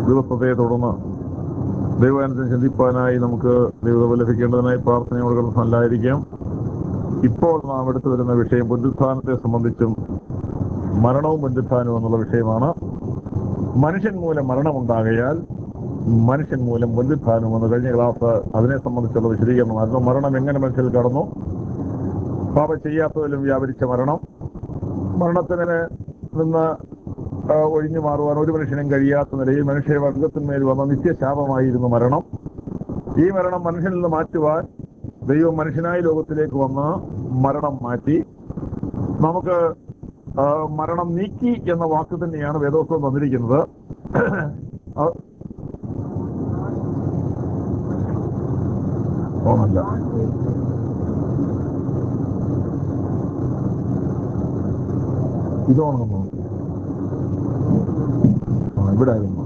ദിവസത്തെ തുടർന്ന് ദൈവാനുസരിച്ച് ചിന്തിപ്പാനായി നമുക്ക് ദൈവം ലഭിക്കേണ്ടതിനായി പ്രാർത്ഥനയോട് കിടന്ന് നല്ലതായിരിക്കാം ഇപ്പോൾ നാം എടുത്തു വരുന്ന വിഷയം പുനരുത്ഥാനത്തെ സംബന്ധിച്ചും മരണവും പുനരുത്ഥാനവും എന്നുള്ള വിഷയമാണ് മനുഷ്യൻ മൂലം മരണമുണ്ടാകയാൽ മനുഷ്യൻ മൂലം പുനരുത്ഥാനം എന്ന് കഴിഞ്ഞ ക്ലാസ് അതിനെ സംബന്ധിച്ചുള്ള വിശദീകരണമായിരുന്നു മരണം എങ്ങനെ മനുഷ്യരിൽ കടന്നു പാപം ചെയ്യാത്തതിലും വ്യാപരിച്ച മരണം മരണത്തിന് നിന്ന് ആ, ഒഴിഞ്ഞു മാറുവാൻ ഒരു മനുഷ്യനും കഴിയാത്ത നിലയിൽ മനുഷ്യവർഗത്തിന്മേൽ വന്ന നിത്യശാപമായിരുന്നു മരണം ഈ മരണം മനുഷ്യനിൽ നിന്ന് മാറ്റുവാൻ ദൈവം മനുഷ്യനായ ലോകത്തിലേക്ക് വന്ന് മരണം മാറ്റി നമുക്ക് ആ, മരണം നീക്കി എന്ന വാക്ക് തന്നെയാണ് വേദോത്സവം തന്നിരിക്കുന്നത് ആ, ഓണല്ല ഇതോണെന്നോ ആ ഇവിടെ ആയിരുന്നു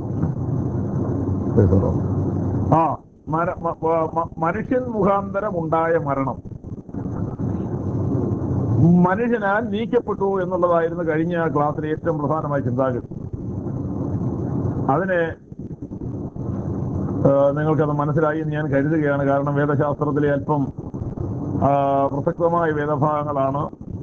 ആ മര മ- മ- മ- മനുഷ്യൻ മുഖാന്തരം ഉണ്ടായ മരണം മനുഷ്യനാൽ നീക്കപ്പെട്ടു എന്നുള്ളതായിരുന്നു കഴിഞ്ഞ ക്ലാസ്സിലെ ഏറ്റവും പ്രധാനമായ ചിന്താഗതി അതിനെ ആ, നിങ്ങൾക്കത് മനസ്സിലായി എന്ന് ഞാൻ കരുതുകയാണ് കാരണം വേദശാസ്ത്രത്തിലെ അല്പം ആ, പ്രസക്തമായ വേദഭാഗങ്ങളാണ്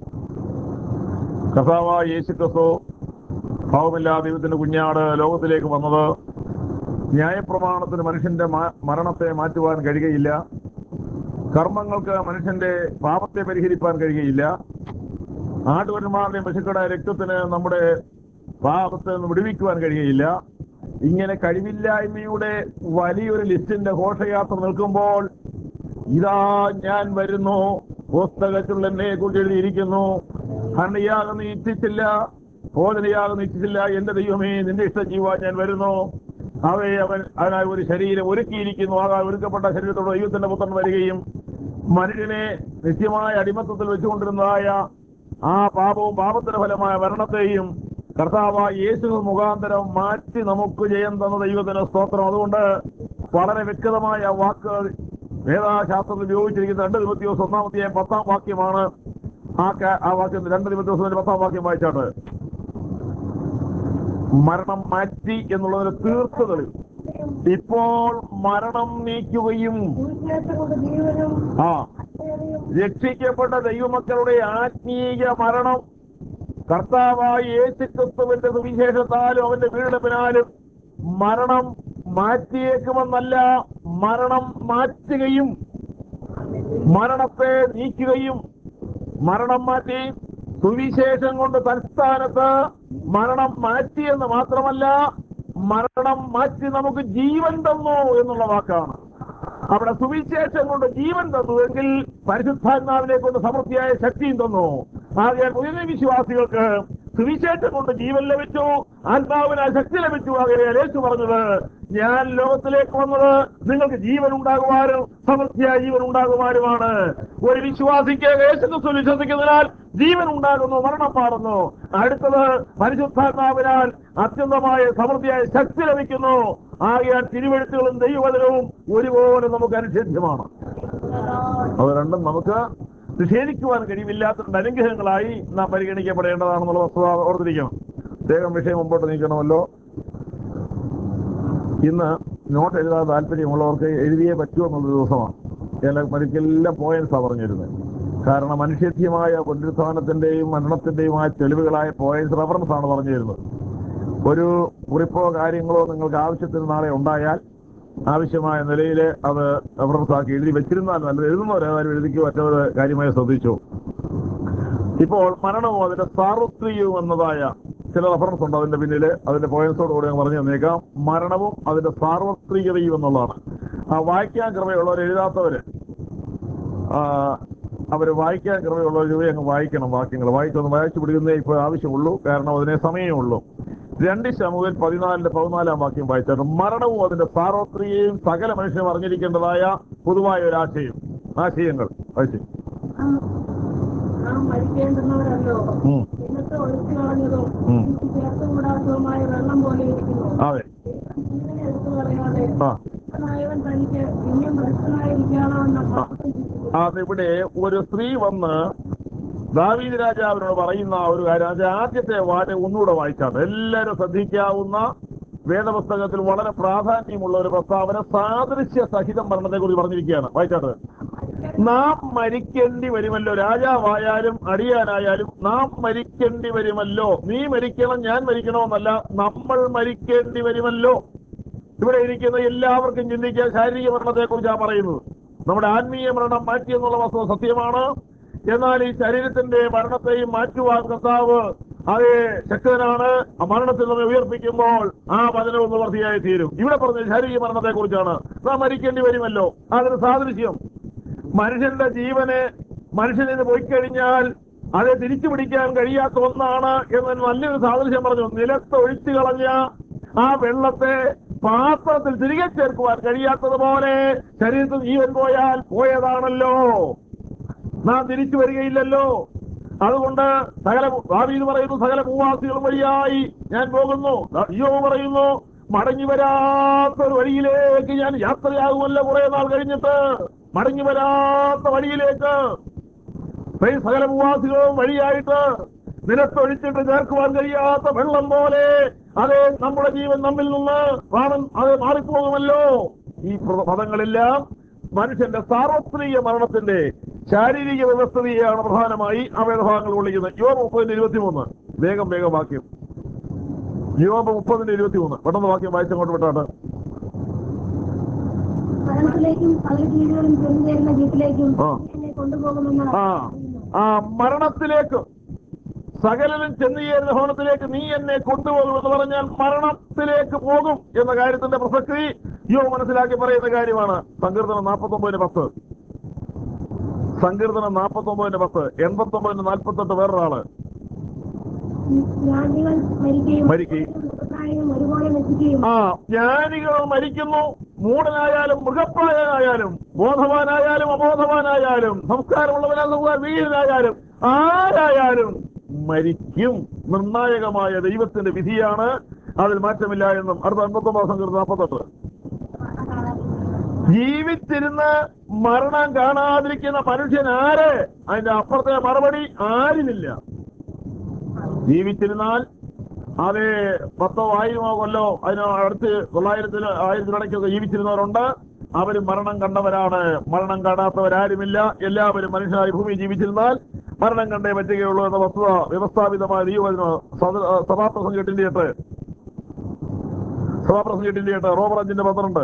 കഥാവായ യേശു ക്രിസ്തു ഭാവമില്ലാ ദൈവത്തിന്റെ കുഞ്ഞാട് ലോകത്തിലേക്ക് വന്നത് ന്യായപ്രമാണത്തിന് മനുഷ്യന്റെ മ- മരണത്തെ മാറ്റുവാൻ കഴിയുകയില്ല കർമ്മങ്ങൾക്ക് മനുഷ്യന്റെ പാപത്തെ പരിഹരിപ്പാൻ കഴിയുകയില്ല ആട്ടുവന്മാരുടെയും പശുക്കളുടെ രക്തത്തിന് നമ്മുടെ പാപത്തെ നിന്ന് വിടുവിക്കുവാൻ കഴിയുകയില്ല ഇങ്ങനെ കഴിവില്ലായ്മയുടെ വലിയൊരു ലിസ്റ്റിന്റെ ഘോഷയാത്ര നിൽക്കുമ്പോൾ ഇതാ ഞാൻ വരുന്നു പുസ്തകത്തിൽ എന്നെ കുറിച്ച് എഴുതിയിരിക്കുന്നു ഹണിയാകുന്ന ഇച്ഛിച്ചില്ല ഭോജനയാകുന്ന ഇച്ഛിച്ചില്ല എന്റെ ദൈവമേ നിന്റെ ഇഷ്ടം ചെയ്യുവാൻ ഞാൻ വരുന്നു അവയെ അവൻ അതിനായി ഒരു ശരീരം ഒരുക്കിയിരിക്കുന്നു ആകാൻ ഒരുക്കപ്പെട്ട ശരീരത്തോട് ദൈവത്തിന്റെ പുത്രൻ വരികയും മനുഷ്യനെ നിത്യമായ അടിമത്തത്തിൽ വെച്ചുകൊണ്ടിരുന്നതായ ആ പാപവും പാപത്തിന്റെ ഫലമായ മരണത്തെയും കർത്താവായ യേശു മുഖാന്തരം മാറ്റി നമുക്ക് ജയം തന്ന ദൈവത്തിന് സ്തോത്രം അതുകൊണ്ട് വളരെ വ്യക്തമായ വാക്ക് വേദാശാസ്ത്രത്തിൽ ഉപയോഗിച്ചിരിക്കുന്ന രണ്ട് ദിവസം ഒന്നാമത്തെ പത്താം വാക്യമാണ് ആ ക- ആ വാക്യം രണ്ട് ദിവസത്തിന്റെ പത്താം വാക്യം വായിച്ചാണ് മരണം മാറ്റി എന്നുള്ളതിന് തീർത്തുകളിൽ ഇപ്പോൾ മരണം നീക്കുകയും സുവിശേഷങ്ങളുടെ ജീവനും ആ അക്ഷയതയും രക്ഷിക്കപ്പെട്ട ദൈവമക്കളുടെ ആത്മീയ മരണം കർത്താവായ യേശുക്രിസ്തുവിന്റെ സുവിശേഷത്താലും അവന്റെ വീണ്ടെടുപ്പിനാലും മരണം മാറ്റിയേക്കുമെന്നല്ല മരണം മാറ്റുകയും മരണത്തെ നീക്കുകയും മരണം മാറ്റി സുവിശേഷം കൊണ്ട് തൽസ്ഥാനത്ത് മരണം മാറ്റിയെന്ന് മാത്രമല്ല മരണം മാറ്റി നമുക്ക് ജീവൻ തന്നു എന്നുള്ള വാക്കാണ് അവിടെ സുവിശേഷം കൊണ്ട് ജീവൻ തന്നു എങ്കിൽ പരിശുദ്ധാത്മാവിനെ കൊണ്ട് സമൃദ്ധിയായ ശക്തിയും തന്നു ആകയാൽ പുതിയ വിശ്വാസികൾക്ക് സുവിശേഷം കൊണ്ട് ജീവൻ ലഭിച്ചു ആത്മാവിനാൽ ശക്തി ലഭിച്ചു ആകയാൽ യേശു പറഞ്ഞത് ഞാൻ ലോകത്തിലേക്ക് വന്നത് നിങ്ങൾക്ക് ജീവൻ ഉണ്ടാകുവാനും സമൃദ്ധിയായ ജീവൻ ഉണ്ടാകുവാനുമാണ് ഒരു വിശ്വാസിക്ക് യേശുക്രിസ്തു വിശ്വസിക്കുന്നതിനാൽ ജീവൻ ഉണ്ടാകുന്നു മരണം പാടുന്നു അടുത്തത് പരിശുദ്ധാത്മാവിനാൽ അത്യന്തമായ സമൃദ്ധിയായ ശക്തി ലഭിക്കുന്നു ആകയാൽ തിരുവെഴുത്തുകളും ദൈവവചനവും ഒരുപോലെ നമുക്ക് അനുഷേധ്യമാണ് അത് രണ്ടും നമുക്ക് നിഷേധിക്കുവാൻ കഴിവില്ലാത്ത രണ്ട് അനുഗ്രഹങ്ങളായി നാം പരിഗണിക്കപ്പെടേണ്ടതാണെന്നുള്ള വസ്തുത ഓർത്തിരിക്കണം വേഗം വിഷയം മുമ്പോട്ട് നീക്കണമല്ലോ ഇന്ന് നോട്ട് എഴുതാൻ താല്പര്യമുള്ളവർക്ക് എഴുതിയേ പറ്റൂ എന്നുള്ള ദിവസമാണ് എല്ലാം ഒരിക്കലെല്ലാം പോയിന്റ്സാണ് പറഞ്ഞിരുന്നത് കാരണം മനുഷ്യത്യമായ പുനരുത്ഥാനത്തിന്റെയും മരണത്തിന്റെയുമായ തെളിവുകളായ പോയിന്റ്സ് റെഫറൻസ് ആണ് പറഞ്ഞിരുന്നത് ഒരു കുറിപ്പോ കാര്യങ്ങളോ നിങ്ങൾക്ക് ആവശ്യത്തിന് നാളെ ഉണ്ടായാൽ ആവശ്യമായ നിലയിൽ അത് റെഫറൻസ് ആക്കി എഴുതി വെച്ചിരുന്നാൽ നല്ലത് എഴുതുന്നവരേതായാലും എഴുതിക്കോ മറ്റവർ കാര്യമായി ശ്രദ്ധിച്ചു ഇപ്പോൾ മരണവും അതിന്റെ സാർവത്രികവും എന്നതായ ചില റെഫറൻസ് ഉണ്ട് അതിന്റെ പിന്നിൽ അതിന്റെ പോയിന്റ്സോട് കൂടി ഞാൻ പറഞ്ഞു തന്നേക്കാം മരണവും അതിന്റെ സാർവത്രികതയും എന്നുള്ളതാണ് ആ വായിക്കാൻ കൃപയുള്ളവർ എഴുതാത്തവര് ആ, അവര് വായിക്കാൻ കൃപയുള്ളവർ രൂപ അങ്ങ് വായിക്കണം വാക്യങ്ങൾ വായിച്ചൊന്ന് വായിച്ചു പിടിക്കുന്നേ ഇപ്പോൾ ആവശ്യമുള്ളൂ കാരണം അതിനെ സമയമുള്ളൂ രണ്ട് ശമുവിൽ പതിനാലിന്റെ പതിനാലാം വാക്യം വായിച്ചാൽ മരണവും അതിന്റെ സാർവത്രികയും സകല മനുഷ്യനും അറിഞ്ഞിരിക്കേണ്ടതായ പൊതുവായ ഒരു ആശയം ആശയങ്ങൾ വായിച്ചു നാം മരിക്കേണ്ടുന്നവരല്ലോ ഉം. ഇന്നത്തെ ഒഴിച്ചു കളഞ്ഞതും ഉം. ചേർത്തുകൂടാത്തതുമായ വെള്ളം പോലെ ഇരിക്കുന്നു അതെ ജീവനെ എടുത്തു കളയാതെ ആ ഭക്തനായവൻ തനിക്ക് ഇനിയും ഭക്തനായിരിക്കാമെന്ന പ്രാർത്ഥിച്ചിരിക്കുന്നു അതിവിടെ ഒരു സ്ത്രീ വന്ന് ദാവീദ് രാജാവിനോട് പറയുന്ന ഒരു കാര്യം അത് ആദ്യത്തെ വാചകം ഒന്നുകൂടെ വായിച്ചാണ് എല്ലാവരും ശ്രദ്ധിക്കാവുന്ന വേദപുസ്തകത്തിൽ വളരെ പ്രാധാന്യമുള്ള ഒരു പ്രസ്താവന സാദൃശ്യ സഹിതം മരണത്തെ കുറിച്ച് പറഞ്ഞിരിക്കുകയാണ് വായിച്ചാട്ട് നാം മരിക്കേണ്ടി വരുമല്ലോ രാജാവായാലും അടിയാനായാലും നാം മരിക്കേണ്ടി വരുമല്ലോ നീ മരിക്കണം ഞാൻ മരിക്കണമെന്നല്ല നമ്മൾ മരിക്കേണ്ടി വരുമല്ലോ ഇവിടെ ഇരിക്കുന്ന എല്ലാവർക്കും ചിന്തിക്കാൻ ശാരീരിക മരണത്തെ കുറിച്ചാണ് പറയുന്നത് നമ്മുടെ ആത്മീയ മരണം മാറ്റി എന്നുള്ള വസ്തുത സത്യമാണ് എന്നാൽ ഈ ശരീരത്തിന്റെ മരണത്തെയും മാറ്റുവാൻ കർത്താവ് അത് ശക്തനാണ് ആ മരണത്തിൽ നമ്മെ ഉയർപ്പിക്കുമ്പോൾ ആ വചനവും നിവർത്തിയായി തീരും ഇവിടെ പറഞ്ഞ ശാരീരിക മരണത്തെ കുറിച്ചാണ് നാം മരിക്കേണ്ടി വരുമല്ലോ അതൊരു സാദൃശ്യം മനുഷ്യന്റെ ജീവന് മനുഷ്യന് പോയി കഴിഞ്ഞാൽ അത് തിരിച്ചു പിടിക്കാൻ കഴിയാത്ത ഒന്നാണ് എന്ന് നല്ലൊരു സാദൃശ്യം പറഞ്ഞു നിലത്ത് ഒഴിച്ചു കളഞ്ഞ ആ വെള്ളത്തെ പാത്രത്തിൽ തിരികെ ചേർക്കുവാൻ കഴിയാത്തതുപോലെ ശരീരത്തിൽ ജീവൻ പോയാൽ പോയതാണല്ലോ നാം തിരിച്ചു വരികയില്ലല്ലോ അതുകൊണ്ട് സകല ഭാവിയിൽ പറയുന്നു സകല ഭൂവാസികൾ വഴിയായി ഞാൻ പോകുന്നു അയ്യോ പറയുന്നു മടങ്ങി വരാത്ത ഒരു വഴിയിലേക്ക് ഞാൻ യാത്രയാകുമല്ലോ കുറെ നാൾ കഴിഞ്ഞിട്ട് മടങ്ങി വരാത്ത വഴിയിലേക്ക് ഈ സകല ഭൂവാസികളും വഴിയായിട്ട് നിലത്തൊഴിച്ചിട്ട് ചേർക്കുവാൻ കഴിയാത്ത വെള്ളം പോലെ അത് നമ്മുടെ ജീവൻ നമ്മിൽ നിന്ന് പ്രാണൻ അത് മാറിപ്പോകുമല്ലോ ഈ പ്ര- പദങ്ങളെല്ലാം മനുഷ്യന്റെ സാർവത്രിക മരണത്തിന്റെ ശാരീരിക വ്യവസ്ഥതയെയാണ് പ്രധാനമായി ആ വേദഭാഗങ്ങൾ കൊള്ളിക്കുന്നത് യോബ് മുപ്പതിന്റെ ഇരുപത്തിമൂന്ന് വേഗം വേഗം വാക്യം യോബ് മുപ്പതിന്റെ ഇരുപത്തിമൂന്ന് പെട്ടെന്ന് വാക്യം വായിച്ചങ്ങോട്ട് വിട്ടാട്ട് മരണത്തിലേക്കും സകല ജീവികളും ചെന്നുചേരുന്ന വീട്ടിലേക്കും ആ. എന്നെ കൊണ്ടുപോകുമെന്ന് ആ ആ മരണത്തിലേക്ക് സകലനും ചെന്ന് ചേരുന്ന ഭവനത്തിലേക്ക് നീ എന്നെ കൊണ്ടുപോകും എന്ന് പറഞ്ഞാൽ മരണത്തിലേക്ക് പോകും എന്ന കാര്യത്തിന്റെ പ്രസക്തി യോ മനസ്സിലാക്കി പറയുന്ന കാര്യമാണ് സങ്കീർത്തനം നാൽപ്പത്തി ഒമ്പതിന് പത്ത് സങ്കീർത്തനം നാൽപ്പത്തി ഒമ്പതിന് പത്ത് എൺപത്തി ഒമ്പതിന് നാൽപ്പത്തെട്ട് വേറൊരാള് ജ്ഞാനികൾ മരിക്കുകയും മരിക്കുകയും. മൃഗപ്രായവും ഒരുപോലെ നശിക്കുകയും ആ ജ്ഞാനികൾ മരിക്കുന്നു മൂടനായാലും മൃഗപ്രായനായാലും ബോധവാനായാലും അബോധവാനായാലും സംസ്കാരമുള്ളവനായ വീരനായാലും ആരായാലും മരിക്കും നിർണായകമായ ദൈവത്തിന്റെ വിധിയാണ് അതിൽ മാറ്റമില്ല എന്നും അടുത്ത അൻപത്തൊമ്പത് സങ്കീർത്തം നാൽപ്പത്തെട്ട് ജീവിച്ചിരുന്ന് മരണം കാണാതിരിക്കുന്ന മനുഷ്യൻ ആര് അതിന്റെ അപ്പുറത്തെ മറുപടി ആരുമില്ല ജീവിച്ചിരുന്നാൽ അത് പത്തോ ആയിരമോ കൊല്ലോ അതിന് അടുത്ത് തൊള്ളായിരത്തിന് ആയിരത്തിനിടയ്ക്കൊക്കെ ജീവിച്ചിരുന്നവരുണ്ട് അവർ മരണം കണ്ടവരാണ് മരണം കാണാത്തവരാരുമില്ല എല്ലാവരും മനുഷ്യനായി ഭൂമി ജീവിച്ചിരുന്നാൽ മരണം കണ്ടേ പറ്റുകയുള്ളൂ എന്ന വസ്തുത വ്യവസ്ഥാപിതമായ ദൈവവചന സഭാപ്രസംഗം എട്ടിന്റെ എട്ട് സഭാപ്രസംഗം എട്ടിന്റെ എട്ട് റോബർ അഞ്ചിന്റെ പന്ത്രണ്ട്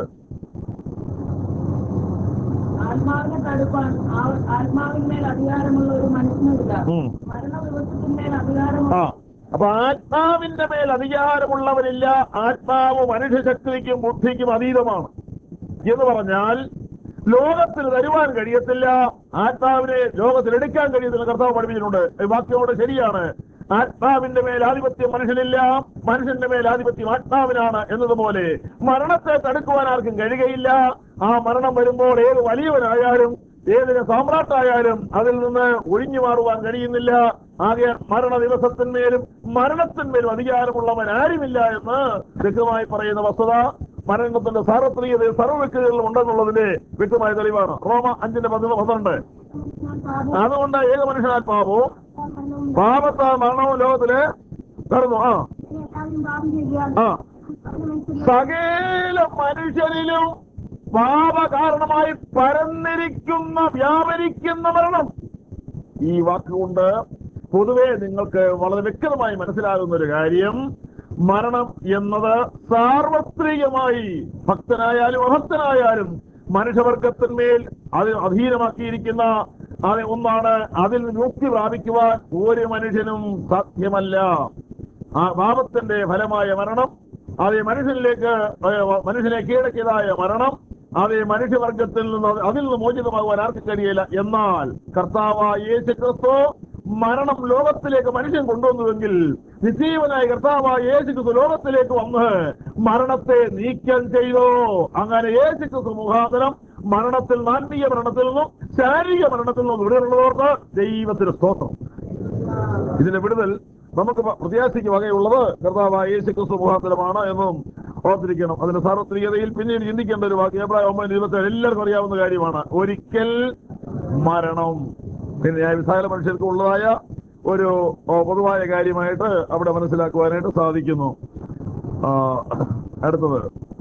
ആത്മാവിനെ തടുപ്പാൻ ആ- ആത്മാവിന്മേൽ അധികാരമുള്ള ഒരു മനുഷ്യനില്ല ഉം. മരണദിവസത്തിന്മേൽ അധികാരമുള്ള ആ അപ്പൊ ആത്മാവിന്റെ മേൽ അധികാരമുള്ളവരില്ല ആത്മാവ് മനുഷ്യശക്തിക്കും ബുദ്ധിക്കും അതീതമാണ് എന്ന് പറഞ്ഞാൽ ലോകത്തിന് തരുവാൻ കഴിയത്തില്ല ആത്മാവിനെ ലോകത്തിൽ എടുക്കാൻ കഴിയത്തില്ല കർത്താവ് പഠിപ്പിച്ചിട്ടുണ്ട് ഈ വാക്യോടെ ശരിയാണ് ആത്മാവിന്റെ മേൽ ആധിപത്യം മനുഷ്യനില്ല മനുഷ്യന്റെ മേൽ ആധിപത്യം ആത്മാവിനാണ് എന്നതുപോലെ മരണത്തെ തടുക്കുവാൻ ആർക്കും കഴിയുകയില്ല ആ മരണം വരുമ്പോൾ ഏത് വലിയവനായാലും ഏതിന് സാമ്രാട്ടായാലും അതിൽ നിന്ന് ഒഴിഞ്ഞു മാറുവാൻ കഴിയുന്നില്ല ആകെ മരണ ദിവസത്തിന്മേലും മരണത്തിന്മേലും അധികാരമുള്ളവൻ ആരുമില്ല എന്ന് വ്യക്തമായി പറയുന്ന വസ്തുത മരണത്തിന്റെ സാർവത്രികത സർവ്വ വ്യക്തികളിലും ഉണ്ടെന്നുള്ളതിന്റെ വ്യക്തമായ തെളിവാണ് റോമ അഞ്ചിന്റെ പതിനൊന്ന് പന്ത്രണ്ട് പാപം അതുകൊണ്ട് ഏക മനുഷ്യനാത്മാവോ പാപത്താൽ മരണവും ലോകത്തില് കടന്നു ആ എല്ലാവരും പാപം ചെയ്യാൻ ആ മനുഷ്യരെ സകല മനുഷ്യരിലും പാപ കാരണമായി പരന്നിരിക്കുന്ന വ്യാപരിക്കുന്ന മരണം ഈ വാക്കുകൊണ്ട് പൊതുവെ നിങ്ങൾക്ക് വളരെ വ്യക്തമായി മനസ്സിലാകുന്ന ഒരു കാര്യം മരണം എന്നത് സാർവത്രികമായി ഭക്തനായാലും അഭക്തനായാലും മനുഷ്യവർഗത്തിന്മേൽ അത് അധീനമാക്കിയിരിക്കുന്ന അത് ഒന്നാണ് അതിൽ നിന്ന് മുക്തി പ്രാപിക്കുവാൻ ഒരു മനുഷ്യനും സാധ്യമല്ല ആ പാപത്തിന്റെ ഫലമായ മരണം അത് മനുഷ്യനിലേക്ക് ഏഹ്, മനുഷ്യനെ കീഴടക്കിയതായ മരണം അത് മനുഷ്യവർഗത്തിൽ നിന്ന് അത് അതിൽ നിന്ന് മോചിതമാകുവാൻ ആർക്കും കഴിയില്ല എന്നാൽ കർത്താവായ യേശു ക്രിസ്തു മരണം ലോകത്തിലേക്ക് മനുഷ്യൻ കൊണ്ടുവന്നുവെങ്കിൽ നിശ്ചയവനായ കർത്താവായ യേശു ക്രിസ്തു ലോകത്തിലേക്ക് വന്ന് മരണത്തെ നീക്കം ചെയ്തു അങ്ങനെ യേശു ക്രിസ്തു മുഖാന്തരം മരണത്തിൽ നാന്മീയ മരണത്തിൽ നിന്നും ശാരീരിക മരണത്തിൽ നിന്നും ഇവിടെയുള്ളവർക്ക് ദൈവത്തിന് സ്തോത്രം ഇതിന്റെ വിടുതൽ നമുക്ക് പ- പ്രത്യാശയ്ക്ക് വകയുള്ളത് കർത്താവായ യേശു ക്രിസ്തു മുഖാന്തരമാണ് എന്നും ഓർത്തിരിക്കണം അതിന്റെ സാർവത്രികതയിൽ പിന്നീട് ചിന്തിക്കേണ്ട ഒരു വാക്യം എബ്രായ ഒമ്പത് ഇരുപത്തി എല്ലാവർക്കും അറിയാവുന്ന കാര്യമാണ് ഒരിക്കൽ മരണം പിന്നെ ന്യായവിധാന മനുഷ്യർക്ക് ഉള്ളതായ ഒരു ഓ, പൊതുവായ കാര്യമായിട്ട് അവിടെ മനസ്സിലാക്കുവാനായിട്ട് സാധിക്കുന്നു ആ, അടുത്തത്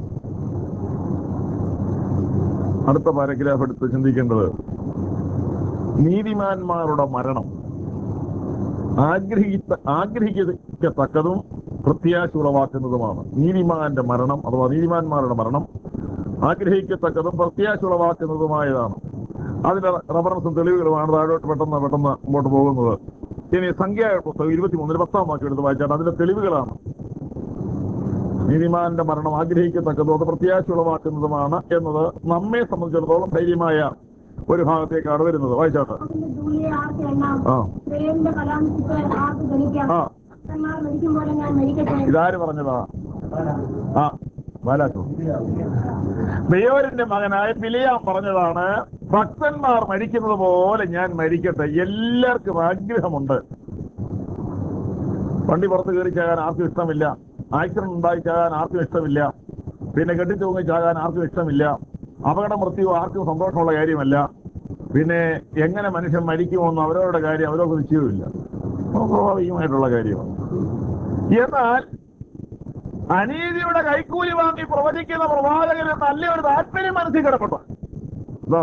അടുത്ത പാരഗ്രാഫ് എടുത്ത് ചിന്തിക്കേണ്ടത് നീതിമാന്മാരുടെ മരണം ആഗ്രഹിത്ത ആഗ്രഹിക്കത്തക്കതും പ്രത്യാശ ഉളവാക്കുന്നതുമാണ് നീതിമാന്റെ മരണം അഥവാ നീതിമാന്മാരുടെ മരണം ആഗ്രഹിക്കത്തക്കതും പ്രത്യാശ ഉളവാക്കുന്നതുമായതാണ് അതിന്റെ റഫറൻസും തെളിവുകളുമാണ് താഴോട്ട് പെട്ടെന്ന് പെട്ടെന്ന് മുമ്പോട്ട് പോകുന്നത് ഇനി സംഖ്യ പുസ്തകം ഇരുപത്തിമൂന്നിന് പത്താം വാക്യം എടുത്ത് വായിച്ചാൽ അതിന്റെ തെളിവുകളാണ് നീതിമാന്റെ മരണം ആഗ്രഹിക്കത്തക്കതും അത് പ്രത്യാശ ഉളവാക്കുന്നതുമാണ് എന്നത് നമ്മെ സംബന്ധിച്ചിടത്തോളം ധൈര്യമായ ഒരു ഭാഗത്തേക്കാണ് വരുന്നത് വായിച്ചാട്ടെ അവന്റെ ധൂളിയെ ആർക്ക് എണ്ണാം ആ പ്രേമിന്റെ കലാംശത്തെ ആർക്ക് ഗണിക്കാം ആ ഭക്തന്മാർ മരിക്കും പോലെ ഞാൻ മരിക്കട്ടെ ഇതാര് പറഞ്ഞതാ ആ ബാലാച്ചു ബയോരിന്റെ മകനായ ബിലിയാം പറഞ്ഞതാണ് ഭക്തന്മാർ മരിക്കുന്നത് പോലെ ഞാൻ മരിക്കട്ടെ എല്ലാവർക്കും ആഗ്രഹമുണ്ട് വണ്ടി പുറത്ത് കയറി ചാകാൻ ആർക്കും ഇഷ്ടമില്ല ആക്സിഡന്റ് ഉണ്ടായി ചാകാൻ ആർക്കും ഇഷ്ടമില്ല പിന്നെ കെട്ടിത്തൂങ്ങി ചാകാൻ ആർക്കും ഇഷ്ടമില്ല അപകട മൃത്യു ആർക്കും സന്തോഷമുള്ള കാര്യമല്ല പിന്നെ എങ്ങനെ മനുഷ്യൻ മരിക്കുമെന്ന് അവരവരുടെ കാര്യം അവരവർക്ക് നിശ്ചയവുമില്ല സ്വാഭാവികമായിട്ടുള്ള കാര്യമാണ് എന്നാൽ അനീതിയുടെ കൈക്കൂലി വാങ്ങി പ്രവചിക്കുന്ന പ്രവാചകന് നല്ലൊരു താല്പര്യം മനസ്സിൽ കിടപ്പുണ്ട് ഇതാ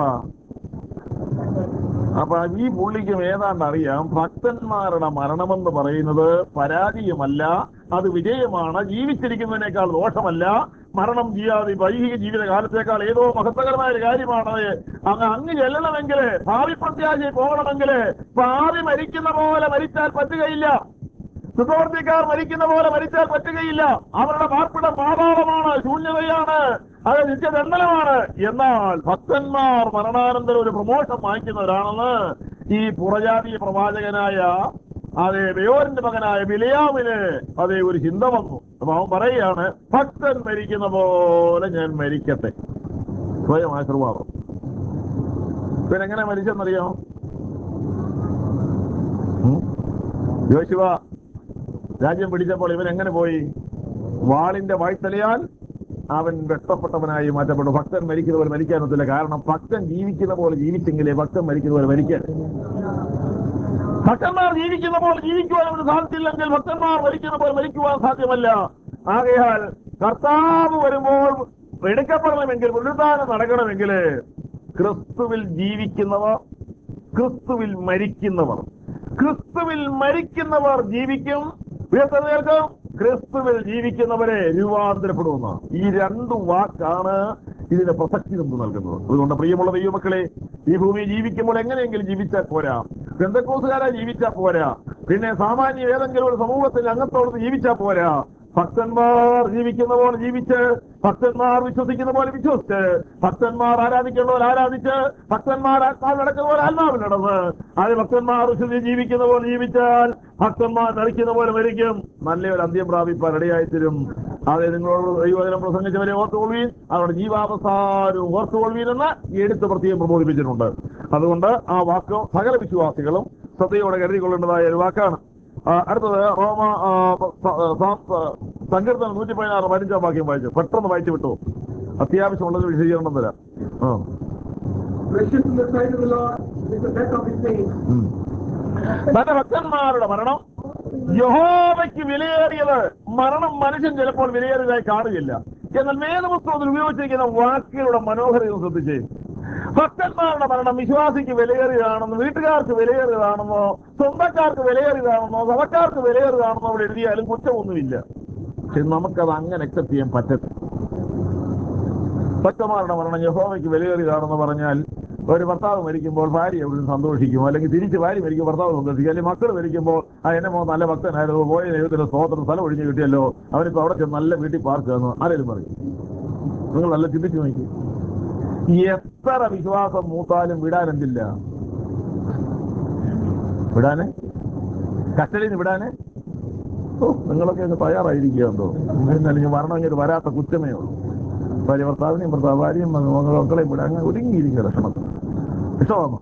അപ്പൊ ഈ പുള്ളിക്കും ഏതാണ്ട് അറിയാം ഭക്തന്മാരുടെ മരണമെന്ന് പറയുന്നത് പരാജയമല്ല അത് വിജയമാണ് ജീവിച്ചിരിക്കുന്നതിനേക്കാൾ ദോഷമല്ല മരണം ചെയ്യാതെ വൈകിക ജീവിത കാലത്തേക്കാൾ ഏതോ മഹത്വകരമായ ഒരു കാര്യമാണ് അങ്ങ് അങ്ങ് ചെല്ലണമെങ്കിൽ ഭാവി പ്രത്യാശയിൽ പോകണമെങ്കിൽ ഭാവി മരിക്കുന്ന പോലെ മരിച്ചാൽ പറ്റുകയില്ല സുപ്രവർത്തിക്കാർ മരിക്കുന്ന പോലെ മരിച്ചാൽ പറ്റുകയില്ല അവരുടെ പാർപ്പിടം പാതാളമാണ് ശൂന്യതയാണ് അത് നിത്യദണ്ഡനമാണ് എന്നാൽ ഭക്തന്മാർ മരണാനന്തരം ഒരു പ്രമോഷൻ വാങ്ങിക്കുന്നവരാണെന്ന് ഈ പുറജാതീയ പ്രവാചകനായ അതെ ബയോറിന്റെ മകനായ ബിലിയാമിന് അതേ ഒരു ചിന്ത വന്നു അപ്പൊ അവൻ പറയുകയാണ് ഭക്തൻ മരിക്കുന്ന പോലെ ഞാൻ മരിക്കട്ടെ സ്വയം ആശീർവാദം പിന്നെ എങ്ങനെ മരിച്ചെന്നറിയാം ഉം? യോശുവ രാജ്യം പിടിച്ചപ്പോൾ ഇവൻ എങ്ങനെ പോയി വാളിന്റെ വായ്ത്തലയാൽ അവൻ വെട്ടപ്പെട്ടവനായി മാറ്റപ്പെട്ടു ഭക്തൻ മരിക്കുന്ന പോലെ മരിക്കാനൊത്തില്ല കാരണം ഭക്തൻ ജീവിക്കുന്ന പോലെ ജീവിച്ചെങ്കിലേ ഭക്തൻ മരിക്കുന്ന പോലെ മരിക്കാൻ ഭക്തന്മാർ ജീവിക്കുന്ന പോലെ ജീവിക്കുവാൻ അവന് സാധിച്ചില്ലെങ്കിൽ ഭക്തന്മാർ മരിക്കുന്ന പോലെ മരിക്കുവാൻ സാധ്യമല്ല ആകയാൽ കർത്താവ് വരുമ്പോൾ എടുക്കപ്പെടണമെങ്കിൽ പുനരുദ്ധാനം നടക്കണമെങ്കിൽ ക്രിസ്തുവിൽ ജീവിക്കുന്നവർ ക്രിസ്തുവിൽ മരിക്കുന്നവർ ക്രിസ്തുവിൽ മരിക്കുന്നവർ ജീവിക്കും ഉയർത്തെഴുന്നേൽക്കും ക്രിസ്തുവിൽ ജീവിക്കുന്നവരെ രൂപാന്തരപ്പെടുമെന്ന് ഈ രണ്ടു വാക്കാണ് ഇതിന് പ്രസക്തി നമുക്ക് നൽകുന്നത് അതുകൊണ്ട് പ്രിയമുള്ള ദൈവമക്കളെ ഈ ഭൂമി ജീവിക്കുമ്പോൾ എങ്ങനെയെങ്കിലും ജീവിച്ചാൽ പോരാ ബന്ധക്കോസുകാരെ ജീവിച്ചാൽ പോരാ പിന്നെ സാമാന്യ ഏതെങ്കിലും ഒരു സമൂഹത്തിൽ അംഗത്തോട് ജീവിച്ചാൽ പോരാ ഭക്തന്മാർ ജീവിക്കുന്ന പോലെ ജീവിച്ച് ഭക്തന്മാർ വിശ്വസിക്കുന്ന പോലെ വിശ്വസിച്ച് ഭക്തന്മാർ ആരാധിക്കേണ്ടവർ ആരാധിച്ച് ഭക്തന്മാർ ആത്മാവ് നടക്കുന്ന പോലെ ആത്മാവിൽ നടന്ന് അത് ഭക്തന്മാർ വിശ്വസിച്ച് ജീവിക്കുന്ന പോലെ ജീവിച്ചാൽ ഭക്തന്മാർ മരിക്കുന്ന പോലെ മരിക്കും നല്ലൊരു അന്ത്യം പ്രാപിപ്പാൻ ഇടയായിത്തരും അതെ നിങ്ങളോട് ദൈവജനം പ്രസംഗിച്ചവരെ ഓർത്തുകൊള്ളുവീൻ അവരുടെ ജീവാവസാനവും ഓർത്തുകൊള്ളുവീൻ എന്ന് എടുത്ത് പ്രത്യേകം പ്രബോധിപ്പിച്ചിട്ടുണ്ട് അതുകൊണ്ട് ആ വാക്ക് സകല വിശ്വാസികളും ശ്രദ്ധയോടെ കരുതിക്കൊള്ളേണ്ടതായ ഒരു വാക്കാണ് ആ, അടുത്തത് റോമ ആ, സ- സ- സ- സങ്കീർത്തനം നൂറ്റി പതിനാറ് പതിനഞ്ചാം വാക്യം വായിച്ചു പെട്ടെന്ന് വായിച്ചു വിട്ടു അത്യാവശ്യമുള്ളത് വിശദീകരണം തരാം ആ Precious in the sight of the Lord is the death of his saints. ഉം. തന്റെ ഭക്തന്മാരുടെ മരണം യഹോവയ്ക്ക് വിലയേറിയത് മരണം മനുഷ്യൻ ചിലപ്പോൾ വിലയേറിയതായി കാണുകയില്ല എന്നാൽ വേദപുസ്തകത്തിൽ ഉപയോഗിച്ചിരിക്കുന്ന വാക്കുകളുടെ മനോഹരത ശ്രദ്ധിച്ചേ ഭക്തന്മാരുടെ മരണം വിശ്വാസിക്ക് വിലയേറിയതാണെന്നോ വീട്ടുകാർക്ക് വിലയേറിയതാണെന്നോ സ്വന്തക്കാർക്ക് വിലയേറിയതാണെന്നോ സഭക്കാർക്ക് വിലയേറിയതാണെന്നോ അവിടെ എഴുതിയാലും കുറ്റമൊന്നുമില്ല പക്ഷെ നമുക്കത് അങ്ങനെ അക്സെപ്റ്റ് ചെയ്യാൻ പറ്റത്തില്ല ഭക്തന്മാരുടെ മരണം യഹോവയ്ക്ക് വിലയേറിയതാണെന്ന് പറഞ്ഞാൽ ഒരു ഭർത്താവ് മരിക്കുമ്പോൾ ഭാര്യ എവിടെ സന്തോഷിക്കും അല്ലെങ്കിൽ തിരിച്ച് ഭാര്യ മരിക്കുമ്പോൾ ഭർത്താവ് സന്തോഷിക്കും അല്ലെങ്കിൽ മക്കൾ മരിക്കുമ്പോൾ ആ എന്നെ മോൻ നല്ല ഭക്തനായിരുന്നു പോയ ദൈവത്തിന്റെ സ്തോത്രം സ്ഥലം ഒഴിഞ്ഞു കിട്ടിയല്ലോ അവനിപ്പോ അവിടെ ചെന്ന് നല്ല വീട്ടിൽ പാർക്കാന്ന് ആരെങ്കിലും പറയും നിങ്ങൾ നല്ല ചിന്തിച്ചു നോക്കി എത്ര വിശ്വാസം മൂത്താലും വിടാനെന്തില്ല വിടാന് കസ്റ്റഡിയിൽ നിന്ന് വിടാന് ഓ നിങ്ങളൊക്കെ ഒന്ന് തയ്യാറായിരിക്കുകയെന്തോ അല്ലെങ്കിൽ മരണം ഇങ്ങനെ വരാത്ത കുറ്റമേ ഉള്ളൂ ഭാര്യ ഭർത്താവിനെയും ഭർത്താവ് ഭാര്യയും മക്കളെ- മക്കളെയും വിടാൻ അങ്ങനെ ഒരുങ്ങിയിരിക്കുക ലക്ഷണത്തിൽ ഇഷ്ടമാണോ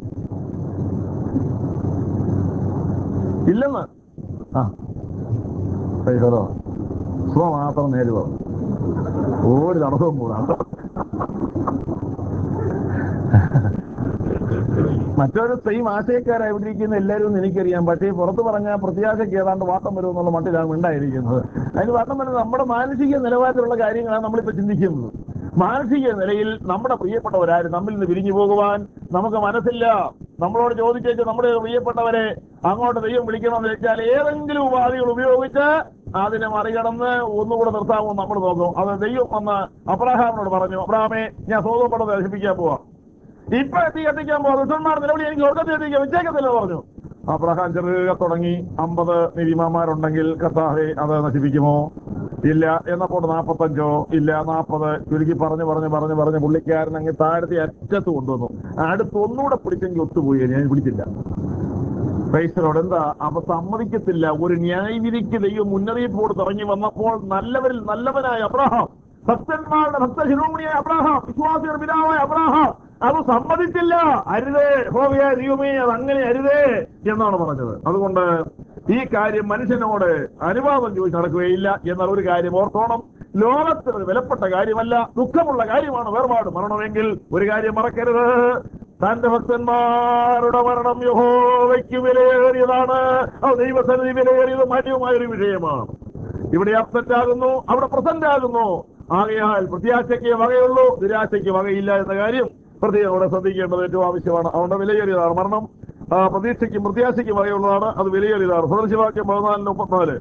ഇല്ലെന്ന് ആ പൈസോ സുഖ മാത്രം നേരുവോ ഒരു തടസ്സവും കൂടാ മറ്റൊരു സെയിം ആശയക്കാരായി ഇവിടെ ഇരിക്കുന്ന എല്ലാവരും എന്ന് എനിക്കറിയാം പക്ഷേ പുറത്ത് പറഞ്ഞ പ്രത്യാശയ്ക്ക് ഏതാണ്ട് വാട്ടം വരും എന്നുള്ള മട്ടിലാണ് ഉണ്ടായിരിക്കുന്നത് അതിന് വാട്ടം വരുന്നത് നമ്മുടെ മാനസിക നിലവാരത്തിലുള്ള കാര്യങ്ങളാണ് നമ്മളിപ്പോൾ ചിന്തിക്കുന്നത് മാനസിക നിലയിൽ നമ്മുടെ പ്രിയപ്പെട്ടവരാരും നമ്മിൽ നിന്ന് പിരിഞ്ഞു പോകുവാൻ നമുക്ക് മനസ്സില്ല നമ്മളോട് ചോദിച്ചേച്ച് നമ്മുടെ പ്രിയപ്പെട്ടവരെ അങ്ങോട്ട് ദൈവം വിളിക്കണമെന്ന് വെച്ചാൽ ഏതെങ്കിലും ഉപാധികൾ ഉപയോഗിച്ച് അതിനെ മറികടന്ന് ഒന്നുകൂടെ നിർത്താമോ നമ്മൾ നോക്കും അത് ദൈവം വന്ന് അബ്രഹാമിനോട് പറഞ്ഞു അബ്രഹാമെ ഞാൻ സ്വതന്ത്രപ്പെടം നശിപ്പിക്കാൻ പോവാം ഇപ്പൊ എത്തി എത്തിക്കാൻ പോകും ദുഷ്ടന്മാർ നിലവിളി എനിക്ക് സ്വർഗത്തിൽ എത്തിക്കാൻ വെച്ചേക്കത്തില്ല പറഞ്ഞു അബ്രഹാം ചെറുക തുടങ്ങി അമ്പത് നിരിമാന്മാരുണ്ടെങ്കിൽ കർത്താവെ അത് നശിപ്പിക്കുമോ ഇല്ല എന്നപ്പോൾ നാപ്പത്തഞ്ചോ ഇല്ല നാപ്പത് ചുരുക്കി പറഞ്ഞു പറഞ്ഞു പറഞ്ഞു പറഞ്ഞ് പുള്ളിക്കാരൻ അങ്ങ് താഴത്തെ അറ്റത്ത് കൊണ്ടുവന്നു അടുത്ത് ഒന്നുകൂടെ പിടിച്ചെങ്കിൽ ഒത്തുപോയി ഞാൻ പിടിച്ചില്ല ക്രൈസ്തവരോട് എന്താ അവ സമ്മതിക്കത്തില്ല ഒരു ന്യായവിധിക്ക് ദൈവം മുന്നറിയിപ്പോട് തുടങ്ങി വന്നപ്പോൾ നല്ലവരിൽ നല്ലവനായ അബ്രഹാം ഭക്തന്മാരുടെ ഭക്ത ശിരോമണിയായ അബ്രഹാം വിശ്വാസിയുടെ പിതാവായ അബ്രഹാം അത് സമ്മതിച്ചില്ല അരുതേ ഹോവിയ ദൈവമേ അത് അങ്ങനെ അരുതേ എന്നാണ് പറഞ്ഞത് അതുകൊണ്ട് ഈ കാര്യം മനുഷ്യനോട് അനുവാദം ചോദിച്ച് നടക്കുകയില്ല എന്നാൽ ഒരു കാര്യം ഓർത്തോണം ലോകത്തിന് ഒരു വിലപ്പെട്ട കാര്യമല്ല ദുഃഖമുള്ള കാര്യമാണ് വേർപാട് മരണമെങ്കിൽ ഒരു കാര്യം മറക്കരുത് തന്റെ ഭക്തന്മാരുടെ മരണം യഹോവയ്ക്ക് വിലയേറിയതാണ് അത് ദൈവസന്നിധി വിലയേറിയത് മാന്യവുമായ ഒരു വിഷയമാണ് ഇവിടെ അപ്സെറ്റ് ആകുന്നു അവിടെ പ്രസന്റ് ആകുന്നു ആകയാൽ പ്രത്യാശയ്ക്ക് വകയുള്ളൂ നിരാശയ്ക്ക് വകയില്ല എന്ന കാര്യം പ്രത്യേകം അവിടെ ശ്രദ്ധിക്കേണ്ടത് ഏറ്റവും ആവശ്യമാണ് അതുകൊണ്ട് വിലയേറിയതാണ് മരണം ആ, പ്രതീക്ഷയ്ക്കും പ്രത്യാശയ്ക്കും വകയുള്ളതാണ് അത് വിലയേറിയതാണ് സദൃശവാക്യം പതിനാലിന് മുപ്പത്തിനാല്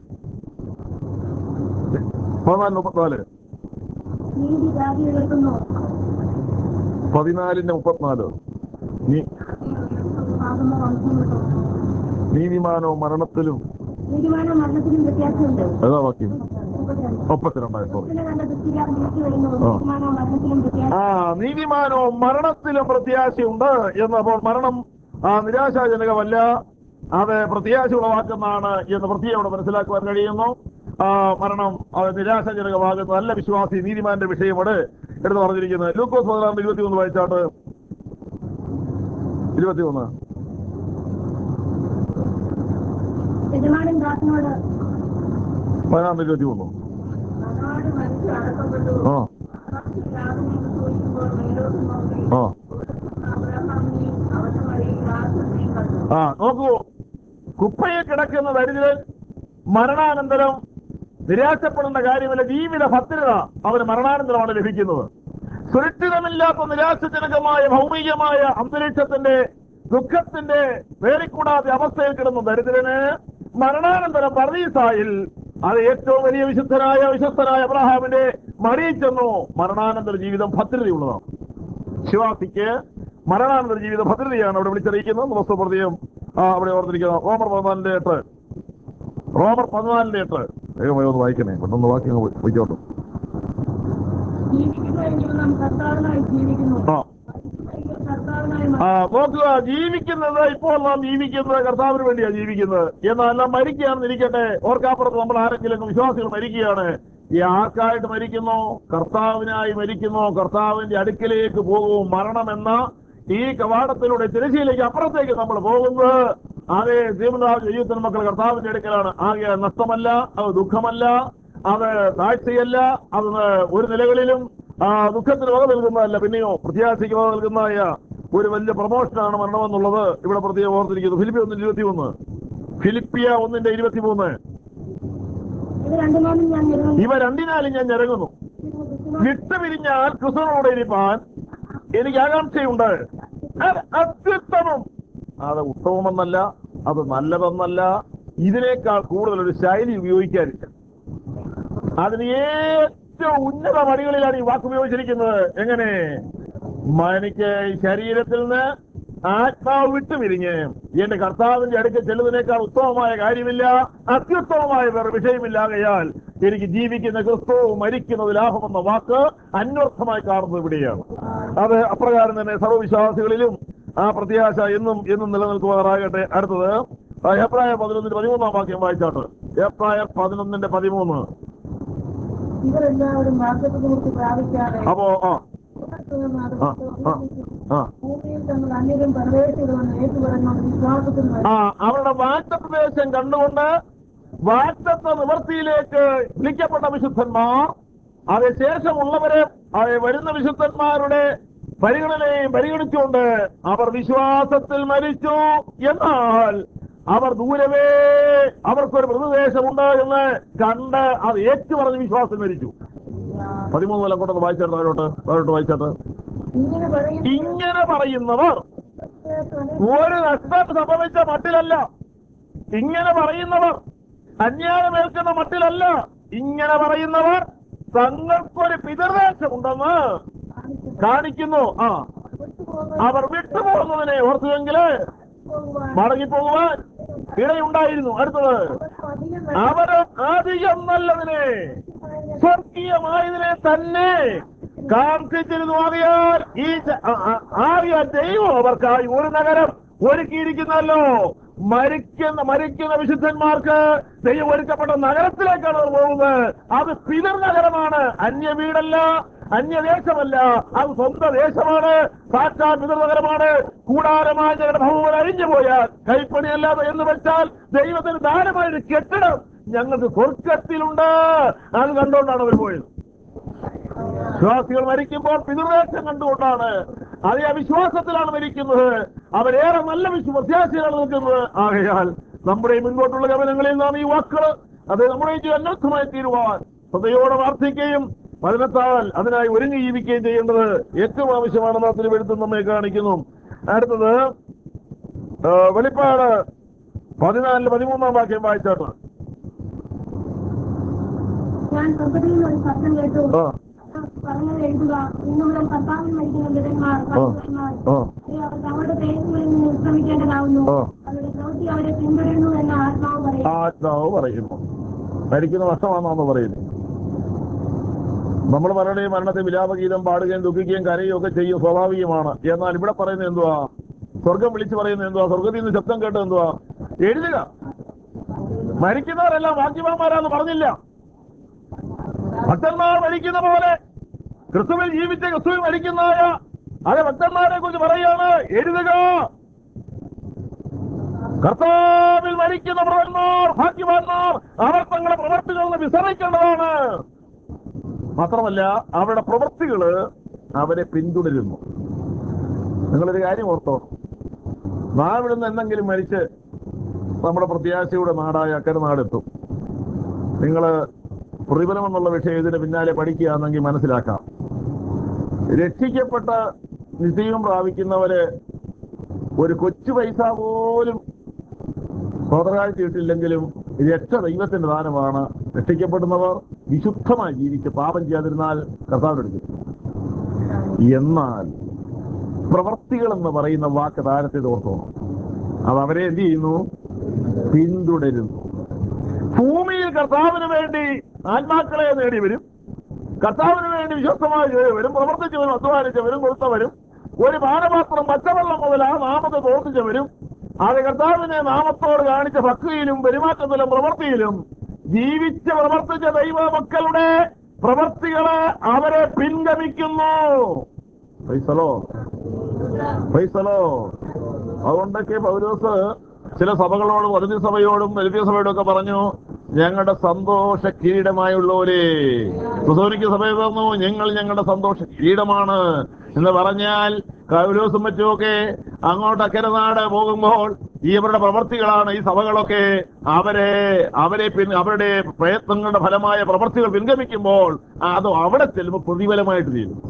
പതിനാലിന് മുപ്പത്തിനാല് നീതി ജാതി എതിർക്കുന്നു പതിനാലിന്റെ മുപ്പത്തിനാല് നീ ആകുന്ന വംശങ്ങളും നീതിമാനോ മരണത്തിലും നീതിമാന മരണത്തിനും വ്യത്യാസമുണ്ട് ഏതാ വാക്യം മുപ്പത്തിരണ്ടായി സോറി പിന്നെ കണ്ട ദൃഷ്ടിക്കാർ വിളിച്ചു വരുന്നു ആ. നീതിമാന മരണത്തിനും വ്യത്യാസം ആ നീതിമാനോ മരണത്തിലും പ്രത്യാശയുണ്ട് എന്നപ്പോൾ മരണം ആ നിരാശാജനകമല്ല അത് പ്രത്യാശ ഉളവാക്കുന്നതാണ് എന്ന് പ്രത്യേകം ഇവിടെ മനസ്സിലാക്കുവാൻ കഴിയുന്നു ആ മരണം അത് നിരാശാജനകമാകുന്ന നല്ല വിശ്വാസി നീതിമാന്റെ വിഷയമോട് എടുത്തു പറഞ്ഞിരിക്കുന്നത് ലൂക്കോസ് പതിനാറ് ഇരുപത്തിയൊന്ന് വായിച്ചാട്ട് ഇരുപത്തിയൊന്ന് യജമാനൻ ദാസനോട് പതിനാറ് ഇരുപത്തിയൊന്ന് നന്നാട് മരിച്ചു അടക്കപ്പെട്ടു ആ യാതൊന്നും ചോദിക്കുമ്പോൾ മേലോട്ട് നോക്കി ആ അബ്രഹാമിനെയും അവന്റെ വഴിയിൽ ദാസനെയും കണ്ടു ആ നോക്കൂ കുപ്പയിൽ കിടക്കുന്ന ദരിദ്രൻ മരണാനന്തരം നിരാശപ്പെടേണ്ട കാര്യമില്ല ജീവിത ഭദ്രത അവന് മരണാനന്തരമാണ് ലഭിക്കുന്നത് സുരക്ഷിതമില്ലാത്ത നിരാശജനകമായ ഭൗമികമായ അന്തരീക്ഷത്തിന്റെ ദുഃഖത്തിന്റെ വേറിക്കൂടാത്ത അവസ്ഥയിൽ കിടന്ന ദരിദ്രന് മരണാനന്തരം പർദീസായിൽ അത് ഏറ്റവും വലിയ വിശുദ്ധനായ വിശ്വസ്തനായ അബ്രഹാമിന്റെ മടിയിൽ ചെന്നു മരണാനന്തര ജീവിതം ഭദ്രതയുള്ളതാണ് വിശ്വാസിക്ക് മരണാനന്തര ജീവിത ഭദ്രതയാണ് അവിടെ വിളിച്ചറിയിക്കുന്നത് വസ്തുപ്രതിയും ആ അവിടെ ഓർത്തിരിക്കുന്നത് റോമർ പതിനാലിന്റെ എട്ട് റോമർ പതിനാലിന്റെ എട്ട് വേഗമായി ഒന്ന് വായിക്കണേ പെട്ടെന്ന് വാക്യങ്ങൾ വയ്ക്കോട്ടെ ജീവിക്കുന്നുവെങ്കിലും നാം കർത്താവിനായി ജീവിക്കുന്നു ആ കർത്താവിനായി ആ നോക്കുക ജീവിക്കുന്നത് ഇപ്പോൾ നാം ജീവിക്കുന്നത് കർത്താവിന് വേണ്ടിയാണ് ജീവിക്കുന്നത് എന്നാൽ നാം മരിക്കുകയാണെന്ന് ഇരിക്കട്ടെ ഓർക്കാപ്പുറത്ത് നമ്മൾ ആരെങ്കിലും വിശ്വാസികൾ മരിക്കുകയാണ് ഈ ആർക്കായിട്ട് മരിക്കുന്നു കർത്താവിനായി മരിക്കുന്നു കർത്താവിന്റെ അടുക്കിലേക്ക് പോകും മരണമെന്ന ഈ കവാടത്തിലൂടെ തിരശ്ശീലേക്ക് അപ്പുറത്തേക്ക് നമ്മൾ പോകുന്നത് അതേ ജീവനാഥ ദൈവത്തിന് മക്കൾ കർത്താവിന്റെ അടുക്കലാണ് ആകെ നഷ്ടമല്ല അത് ദുഃഖമല്ല അത് താഴ്ചയല്ല അത് ഒരു നിലകളിലും ആ ദുഃഖത്തിന് വക നൽകുന്നതല്ല പിന്നെയോ പ്രത്യാശയ്ക്ക് വക നൽകുന്നതായ ഒരു വലിയ പ്രമോഷനാണ് മരണമെന്നുള്ളത് ഇവിടെ പ്രത്യേകം ഓർത്തിരിക്കുന്നു ഫിലിപ്പിയ ഒന്നിന്റെ ഇരുപത്തിമൂന്ന് ഫിലിപ്പിയ ഒന്നിന്റെ ഇരുപത്തിമൂന്ന് ഇത് രണ്ടുമാനും ഞാൻ നിരവധി ഇവ രണ്ടിനാലും ഞാൻ ഞരങ്ങുന്നു വിട്ടുപിരിഞ്ഞാൽ ക്രിസ്തുവിനോട് ഇരിപ്പാൻ എനിക്ക് ആകാംക്ഷയുണ്ട് അത് അത്യുത്തമം അത് ഉത്തമമെന്നല്ല അത് നല്ലതെന്നല്ല ഇതിനേക്കാൾ കൂടുതൽ ഒരു ശൈലി ഉപയോഗിക്കാനില്ല അതിന് ഏറ്റവും ഉന്നത മടികളിലാണ് ഈ വാക്ക് ഉപയോഗിച്ചിരിക്കുന്നത് എങ്ങനെ എനിക്ക് ശരീരത്തിൽ നിന്ന് ആത്മാവ് വിട്ടുപിരിഞ്ഞ് എന്റെ കർത്താവിന്റെ അടുക്കൽ ചെല്ലുന്നതിനേക്കാൾ ഉത്തമമായ കാര്യമില്ല അത്യുത്തമമായ വേറെ വിഷയമില്ലാകയാൽ എനിക്ക് ജീവിക്കുന്ന ക്രിസ്തു മരിക്കുന്നത് ലാഭമെന്ന വാക്ക് അന്വർത്ഥമായി കാണുന്നത് ഇവിടെയാണ് അത് അപ്രകാരം തന്നെ സർവ്വവിശ്വാസികളിലും ആ പ്രത്യാശ എന്നും എന്നും നിലനിൽക്കുമാറാകട്ടെ അടുത്തത് ആ എബ്രായ പതിനൊന്നിന്റെ പതിമൂന്നാം വാക്യം വായിച്ചാട്ട് എബ്രായ പതിനൊന്നിന്റെ പതിമൂന്ന് ഇവരെല്ലാവരും വാഗ്ദത്തെ കുറിച്ച് പ്രാപിക്കാതെ അപ്പോ ആ ആ ആ ആ ഭൂമിയിൽ തങ്ങൾ അന്യരും പരവേശിടുമെന്ന് ഏറ്റു പറഞ്ഞുകൊണ്ട് വിശ്വാസത്തിൽ ആ അവരുടെ വാറ്റപ്രദേശം കണ്ടുകൊണ്ട് വാറ്റത്വ നിവർത്തിയിലേക്ക് വിളിക്കപ്പെട്ട വിശുദ്ധന്മാർ അതിന് ശേഷമുള്ളവരെ അത് വരുന്ന വിശുദ്ധന്മാരുടെ പരിഗണനയും പരിഗണിച്ചുകൊണ്ട് അവർ വിശ്വാസത്തിൽ മരിച്ചു എന്നാൽ അവർ ദൂരവേ അവർക്കൊരു മൃതദേശമുണ്ട് എന്ന് കണ്ട് അത് ഏറ്റുപറഞ്ഞ് വിശ്വാസം മരിച്ചു പതിമൂന്ന് കൊല്ലം കൊണ്ടൊന്ന് വായിച്ചാട്ട് അവരോട്ട് അവരോട്ട് വായിച്ചാട്ട് ഇങ്ങനെ പറയും ഇങ്ങനെ പറയുന്നവർ ഒരു നഷ്ടം സംഭവിച്ച മട്ടിലല്ല ഇങ്ങനെ പറയുന്നവർ അന്യായമേൽക്കുന്ന മട്ടിലല്ല ഇങ്ങനെ പറയുന്നവർ തങ്ങൾക്കൊരു പിതൃദേശമുണ്ടെന്ന് കാണിക്കുന്നു ആ അവർ വിട്ടുപോകുന്നതിനെ ഓർത്തുവെങ്കില് മടങ്ങിപ്പോകുവാൻ ഇടയുണ്ടായിരുന്നു അടുത്തത് അവര് അധികം നല്ലതിനെ സ്വർഗീയമായതിനെ തന്നെ കാക്ഷിച്ചിരുന്നു ആകയാൽ ഈ ജ- ആ- ആ- ആകയാൽ ദൈവം അവർക്കായി ഒരു നഗരം ഒരുക്കിയിരിക്കുന്നല്ലോ മരിക്കുന്ന മരിക്കുന്ന വിശുദ്ധന്മാർക്ക് ദൈവം ഒരുക്കപ്പെട്ട നഗരത്തിലേക്കാണ് അവർ പോകുന്നത് അത് പിതർ നഗരമാണ് അന്യ വീടല്ല അന്യദേശമല്ല അത് സ്വന്തം ദേശമാണ് സാക്ഷാ പിതൃനഗരമാണ് കൂടാരമായ ഞങ്ങളുടെ ഭവനം അഴിഞ്ഞു പോയാൽ കൈപ്പണിയല്ലാതെ എന്ന് വെച്ചാൽ ദൈവത്തിന് ദാനമായൊരു കെട്ടിടം ഞങ്ങൾക്ക് സ്വർഗത്തിലുണ്ട് അത് കണ്ടുകൊണ്ടാണ് അവർ പോയത് വിശ്വാസികൾ മരിക്കുമ്പോൾ പിതൃദേശം കണ്ടുകൊണ്ടാണ് അതേ അവിശ്വാസത്തിലാണ് മരിക്കുന്നത് അവരേറെ നല്ല വിശ്വാസികളാണ് നിൽക്കുന്നത് ആകയാൽ നമ്മുടെ ഈ മുൻപോട്ടുള്ള ഗമനങ്ങളിൽ നാം ഈ വാക്കുകൾ അത് നമ്മുടെ ഈ അന്വർത്ഥമായി തീരുവാൻ ശ്രദ്ധയോടെ പ്രാർത്ഥിക്കുകയും വചനത്താൽ അതിനായി ഒരുങ്ങി ജീവിക്കുകയും ചെയ്യേണ്ടത് ഏറ്റവും ആവശ്യമാണെന്ന് തിരുവെടുത്തും നമ്മെ കാണിക്കുന്നു അടുത്തത് ആ, വെളിപ്പാട് പതിനാലിന് പതിമൂന്നാം വാക്യം വായിച്ചാട്ട് ഞാൻ സ്വർഗത്തിൽ നിന്ന് ഒരു ശബ്ദം കേട്ടു ആ പറഞ്ഞത് എഴുതുക ഇന്നു മുതൽ കർത്താവിൽ മരിക്കുന്ന വിധന്മാർ ഭക്തന്മാർ, ആ അവർ തങ്ങളുടെ പേരുകളിൽ നിന്ന് വിശ്രമിക്കേണ്ടതാവുന്നു ആ. അവരുടെ പ്രവൃത്തി അവരെ പിന്തുടരുന്നു എന്ന ആത്മാവ് പറയും ആത്മാവ് പറയുന്നു മരിക്കുന്ന വർഷമാണെന്ന് പറയുന്നു നമ്മൾ പലരുടെയും മരണത്തെ വിലാപഗീതം പാടുകയും ദുഃഖിക്കുകയും കരയുകയും ഒക്കെ ചെയ്യും സ്വാഭാവികമാണ് എന്നാൽ ഇവിടെ പറയുന്നത് എന്തുവാ സ്വർഗം വിളിച്ചു പറയുന്നത് എന്തുവാ സ്വർഗത്തിൽ നിന്ന് ശബ്ദം കേട്ടത് എന്തുവാ എഴുതുക മരിക്കുന്നവരെല്ലാം ഭാഗ്യവാന്മാരാന്ന് പറഞ്ഞില്ല ഭക്തന്മാർ മരിക്കുന്ന പോലെ ക്രിസ്തുവിൽ ജീവിച്ച ക്രിസ്തുവിൽ മരിക്കുന്നതായ അത് ഭക്തന്മാരെ കുറിച്ച് പറയാണ് എഴുതുക കർത്താവിൽ മരിക്കുന്ന പ്രവന്മാർ ഭാഗ്യവാന്മാർ അവർ തങ്ങളുടെ പ്രവർത്തികളിൽ നിന്ന് വിസർജിക്കേണ്ടതാണ് മാത്രമല്ല അവരുടെ പ്രവൃത്തികള് അവരെ പിന്തുടരുന്നു നിങ്ങളൊരു കാര്യം ഓർത്തോ നാം ഇവിടുന്ന് എന്തെങ്കിലും മരിച്ച് നമ്മുടെ പ്രത്യാശയുടെ നാടായ അക്കരെ നാടെത്തും നിങ്ങൾ പ്രതിഫലം എന്നുള്ള വിഷയം ഇതിന് പിന്നാലെ പഠിക്കുകയാണെങ്കിൽ മനസ്സിലാക്കാം രക്ഷിക്കപ്പെട്ട നിശ്ചയം പ്രാപിക്കുന്നവര് ഒരു കൊച്ചു പൈസ പോലും സ്വതകാഴ്ചയിട്ടില്ലെങ്കിലും രക്ഷ ദൈവത്തിന്റെ ദാനമാണ് രക്ഷിക്കപ്പെടുന്നവർ വിശുദ്ധമായി ജീവിച്ച് പാപം ചെയ്യാതിരുന്നാൽ കർത്താവിനെടുക്കും എന്നാൽ പ്രവർത്തികൾ എന്ന് പറയുന്ന വാക്ക് താരത്തെ ഓർത്തോണം അത് അവരെ എന്ത് ചെയ്യുന്നു പിന്തുടരുന്നു ഭൂമിയിൽ കർത്താവിന് വേണ്ടി ആത്മാക്കളെ നേടി വരും കർത്താവിന് വേണ്ടി വിശ്വസ്തമായി ചെയ്തവരും പ്രവർത്തിച്ചവരും അധ്വാനിച്ചവരും കൊടുത്തവരും ഒരു പാനപാത്രം പച്ചവെള്ളം മുതൽ ആ നാമത്തെ തോർത്തിച്ചവരും അത് കർത്താവിനെ നാമത്തോട് കാണിച്ച ഭക്തിയിലും പെരുമാറ്റത്തിലും പ്രവൃത്തിയിലും ജീവിച്ച് പ്രവർത്തിച്ച ദൈവ മക്കളുടെ പ്രവർത്തികള് അവരെ പിൻഗമിക്കുന്നു പൈസലോ പൈസലോ അതുകൊണ്ടൊക്കെ പൗലോസ് ചില സഭകളോടും അതിഥി സഭയോടും വലിയ സഭയോടും ഒക്കെ പറഞ്ഞു ഞങ്ങളുടെ സന്തോഷ കിരീടമായുള്ളവരെ സുസോനിക്ക് സഭയെ പറഞ്ഞു ഞങ്ങൾ ഞങ്ങളുടെ സന്തോഷ കിരീടമാണ് എന്ന് പറഞ്ഞാൽ കൗലോസും മറ്റുമൊക്കെ അങ്ങോട്ട് അക്കരെ നാട് പോകുമ്പോൾ ഈ അവരുടെ പ്രവർത്തികളാണ് ഈ സഭകളൊക്കെ അവരെ അവരെ പിൻ അവരുടെ പ്രയത്നങ്ങളുടെ ഫലമായ പ്രവർത്തികൾ പിൻഗമിക്കുമ്പോൾ അത് അവിടെ ചെല്ലുമ്പോൾ പ്രതിഫലമായിട്ട് തീരും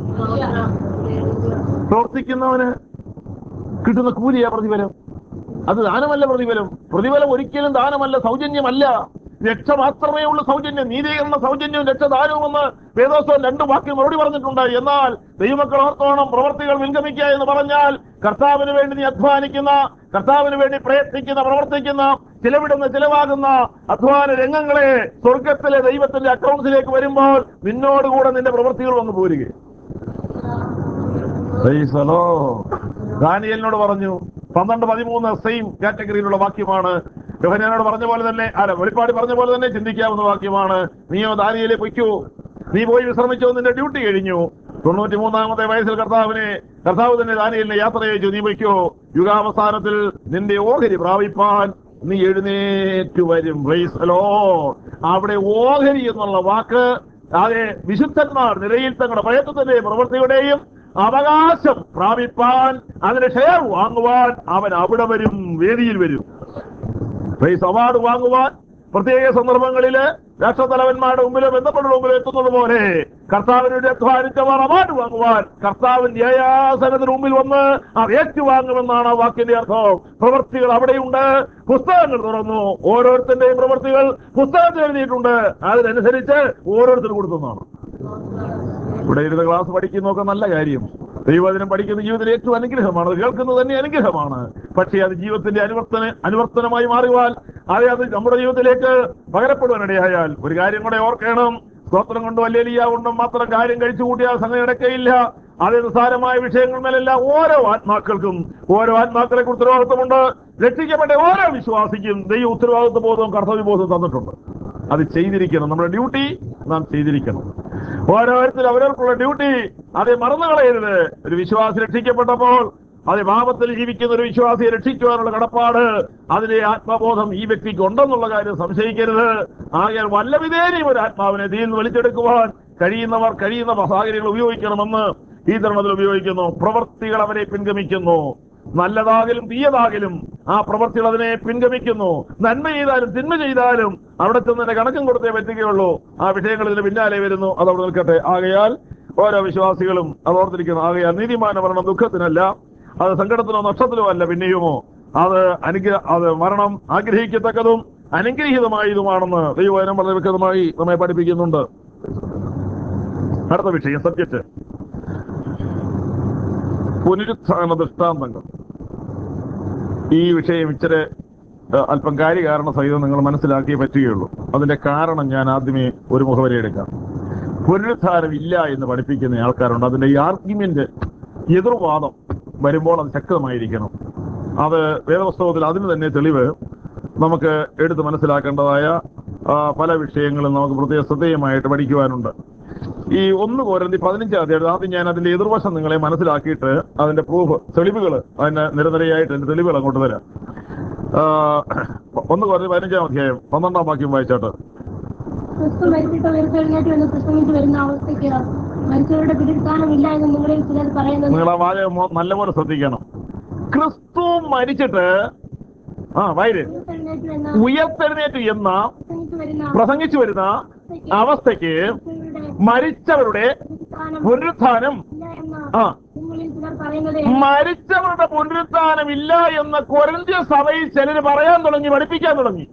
പ്രവർത്തിക്കുന്നവന് കിട്ടുന്ന കൂലിയാ പ്രതിഫലം അത് ദാനമല്ല പ്രതിഫലം പ്രതിഫലം ഒരിക്കലും ദാനമല്ല സൗജന്യമല്ല രക്ഷ മാത്രമേ ഉള്ളൂ സൗജന്യം നീതീകരണ സൗജന്യവും രക്ഷദാനവും എന്ന് വേദോത്സവം രണ്ടു വാക്യം മറുപടി പറഞ്ഞിട്ടുണ്ട് എന്നാൽ ദൈവമക്കൾ ഓർത്തോണം പ്രവർത്തികൾ പിൻഗമിക്കുക എന്ന് പറഞ്ഞാൽ കർത്താവിന് വേണ്ടി നീ അധ്വാനിക്കുന്ന കർത്താവിന് വേണ്ടി പ്രയത്നിക്കുന്ന പ്രവർത്തിക്കുന്ന ചിലവിടുന്ന ചിലവാകുന്ന അധ്വാന രംഗങ്ങളെ സ്വർഗത്തിലെ ദൈവത്തിന്റെ അക്കൗണ്ട്സിലേക്ക് വരുമ്പോൾ നിന്നോടുകൂടെ നിന്റെ പ്രവൃത്തികൾ വന്നു പോരുകയും പ്രൈസലോ ദാനിയലിനോട് പറഞ്ഞു പന്ത്രണ്ട് പതിമൂന്ന് സെയിം കാറ്റഗറിയിലുള്ള വാക്യമാണ് യോഹനാനോട് പറഞ്ഞ പോലെ തന്നെ അല്ല വെളിപ്പാട് പറഞ്ഞ പോലെ തന്നെ ചിന്തിക്കാവുന്ന വാക്യമാണ് നീയോ ദാനിയലെ പൊയ്ക്കോ നീ പോയി വിശ്രമിച്ചോ നിന്റെ ഡ്യൂട്ടി കഴിഞ്ഞു തൊണ്ണൂറ്റി മൂന്നാമത്തെ വയസ്സിൽ കർത്താവിനെ കർത്താവ് തന്നെ ദാനിയലിനെ യാത്ര അയച്ചു നീ പൊയ്ക്കോ യുഗാവസാനത്തിൽ നിന്റെ ഓഹരി പ്രാപിപ്പാൻ നീ എഴുന്നേറ്റ് വരും പ്രൈസലോ അവിടെ ഓഹരി എന്നുള്ള വാക്ക് അതെ വിശുദ്ധന്മാർ നിലയിൽ തങ്ങളുടെ പ്രയത്നത്തിന്റെയും പ്രവൃത്തിയുടെയും അവകാശം പ്രാപിപ്പാൻ അതിന്റെ ഷെയർ വാങ്ങുവാൻ അവൻ അവിടെ വരും വേദിയിൽ വരും പ്രൈസ് അവാർഡ് വാങ്ങുവാൻ പ്രത്യേക സന്ദർഭങ്ങളില് രാഷ്ട്രതലവന്മാരുടെ മുമ്പിലോ ബന്ധപ്പെട്ട മുമ്പിലോ എത്തുന്നത് പോലെ കർത്താവിനുടെ അധ്വാനിച്ചവർ അവാർഡ് വാങ്ങുവാൻ കർത്താവിൻ ന്യായാസനത്തിന് മുമ്പിൽ വന്ന് അത് ഏറ്റുവാങ്ങുമെന്നാണ് ആ വാക്കിന്റെ അർത്ഥം പ്രവൃത്തികൾ അവിടെയുണ്ട് പുസ്തകങ്ങൾ തുറന്നു ഓരോരുത്തരുടെയും പ്രവൃത്തികൾ പുസ്തകത്തിൽ എഴുതിയിട്ടുണ്ട് അതിനനുസരിച്ച് ഓരോരുത്തർ കൊടുക്കുന്നതാണ് ഇവിടെ ഇരുന്ന് ക്ലാസ് പഠിക്കുന്നതൊക്കെ നല്ല കാര്യം ദൈവദിനം പഠിക്കുന്ന ജീവിതത്തിൽ ഏറ്റവും അനുഗ്രഹമാണ് അത് കേൾക്കുന്നത് തന്നെ അനുഗ്രഹമാണ് പക്ഷേ അത് ജീവിതത്തിന്റെ അനുവർത്തന അനുവർത്തനമായി മാറുവാൻ അതെ അത് നമ്മുടെ ജീവിതത്തിലേക്ക് പകരപ്പെടുവാനിടയായാൽ ഒരു കാര്യം കൂടെ ഓർക്കണം സ്തോത്രം കൊണ്ട് വലിയ കൊണ്ടും മാത്രം കാര്യം കഴിച്ചു കൂട്ടിയാൽ സംഗതി നടക്കയില്ല അത് നിസ്സാരമായ വിഷയങ്ങളിലെല്ലാം ഓരോ ആത്മാക്കൾക്കും ഓരോ ആത്മാക്കളെ ഉത്തരവാദിത്വമുണ്ട് രക്ഷിക്കപ്പെട്ട ഓരോ വിശ്വാസിക്കും ദൈവ ഉത്തരവാദിത്വ ബോധവും കർത്തവ്യ ബോധവും തന്നിട്ടുണ്ട് അത് ചെയ്തിരിക്കണം നമ്മുടെ ഡ്യൂട്ടി നാം ചെയ്തിരിക്കണം ഓരോരുത്തരും അവരവർക്കുള്ള ഡ്യൂട്ടി അത് മറന്നു കളയരുത് ഒരു വിശ്വാസി രക്ഷിക്കപ്പെട്ടപ്പോൾ അത് പാപത്തിൽ ജീവിക്കുന്ന ഒരു വിശ്വാസിയെ രക്ഷിക്കുവാനുള്ള കടപ്പാട് അതിന്റെ ആത്മബോധം ഈ വ്യക്തിക്ക് ഉണ്ടെന്നുള്ള കാര്യം സംശയിക്കരുത് ആകയാൽ വല്ല വിധേനയും ഒരു ആത്മാവിനെ തീയിൽ നിന്ന് വലിച്ചെടുക്കുവാൻ കഴിയുന്നവർ കഴിയുന്ന സാഹചര്യങ്ങൾ ഉപയോഗിക്കണമെന്ന് ഈ തരുണത്തിൽ ഉപയോഗിക്കുന്നു പ്രവർത്തികൾ അവരെ പിൻഗമിക്കുന്നു നല്ലതാകലും തീയതാകലും ആ പ്രവൃത്തികൾ അതിനെ പിൻഗമിക്കുന്നു നന്മ ചെയ്താലും തിന്മ ചെയ്താലും അവിടെ ചെന്നതിന്റെ കണക്കും കൊടുത്തേ പറ്റുകയുള്ളൂ ആ വിഷയങ്ങൾ ഇതിന് പിന്നാലെ വരുന്നു അത് അവിടെ നിൽക്കട്ടെ ആകയാൽ ഓരോ വിശ്വാസികളും അത് ഓർത്തിരിക്കുന്നു ആകയാൽ നീതിമാന മരണം ദുഃഖത്തിനല്ല അത് സങ്കടത്തിനോ നഷ്ടത്തിനോ അല്ല പിന്നെയുമോ അത് അനുഗ്രഹ അത് മരണം ആഗ്രഹിക്കത്തക്കതും അനുഗ്രഹീതമായതുമാണെന്ന് ദൈവവചനം വളരെ വ്യക്തമായി നമ്മെ പഠിപ്പിക്കുന്നുണ്ട് അടുത്ത വിഷയം സബ്ജക്റ്റ് പുനരുത്ഥാന ദൃഷ്ടാന്തങ്ങൾ ഈ വിഷയം ഇച്ചിരി ഏഹ്, അല്പം കാര്യകാരണ സഹിതം നിങ്ങൾ മനസ്സിലാക്കിയേ പറ്റുകയുള്ളൂ അതിന്റെ കാരണം ഞാൻ ആദ്യമേ ഒരു മുഖവരെ എടുക്കാം പുനരുദ്ധാരം ഇല്ല എന്ന് പഠിപ്പിക്കുന്ന ആൾക്കാരുണ്ട് അതിന്റെ ഈ ആർഗ്യുമെന്റ് എതിർവാദം വരുമ്പോൾ അത് ശക്തമായിരിക്കണം അത് വേദപുസ്തകത്തിൽ അതിന് തന്നെ തെളിവ് നമുക്ക് എടുത്ത് മനസ്സിലാക്കേണ്ടതായ ആ, പല വിഷയങ്ങളും നമുക്ക് പ്രത്യേക ശ്രദ്ധേയമായിട്ട് പഠിക്കുവാനുണ്ട് ഈ ഒന്ന് കോരന്തി പതിനഞ്ചാം അധ്യായം ആദ്യം ഞാൻ അതിന്റെ എതിർവശം നിങ്ങളെ മനസ്സിലാക്കിയിട്ട് അതിന്റെ പ്രൂഫ് തെളിവുകൾ അതിന്റെ നിരനിരയായിട്ട് അതിന്റെ തെളിവുകൾ അങ്ങോട്ട് തരാം ആ, ഒന്ന് കോരന്തി പതിനഞ്ചാം അധ്യായം പന്ത്രണ്ടാം വാക്യം വായിച്ചാട്ട് ക്രിസ്തു മരിച്ചിട്ട് ഉയർത്തെഴുന്നേറ്റ് എന്ന് പ്രസംഗിച്ചു വരുന്ന അവസ്ഥയ്ക്ക് മരിച്ചവരുടെ പിടിസ്ഥാനമില്ല എന്ന് നിങ്ങളിൽ ചിലർ പറയുന്നത് നിങ്ങൾ ആ വാചകം മോ- നല്ലപോലെ ശ്രദ്ധിക്കണം ക്രിസ്തു മരിച്ചിട്ട് ആ വൈര് ഉയർത്തെഴുന്നേറ്റ് എന്ന് ഉയർത്തെഴുന്നേറ്റ് എന്ന പ്രസംഗിച്ചു വരുന്ന പ്രസംഗിച്ചു വരുന്ന അവസ്ഥയ്ക്ക് മരിച്ചവരുടെ മരിച്ചവരുടെ പിടിസ്ഥാനം പുനരുത്ഥാനം ഇല്ല എന്ന് ആ നിങ്ങളിൽ ചിലർ പറയുന്നത് മരിച്ചവരുടെ പുനരുത്ഥാനം ഇല്ല എന്ന് കൊരന്ത്യ സഭയിൽ ചിലര് പറയാൻ തുടങ്ങി പഠിപ്പിക്കാൻ തുടങ്ങി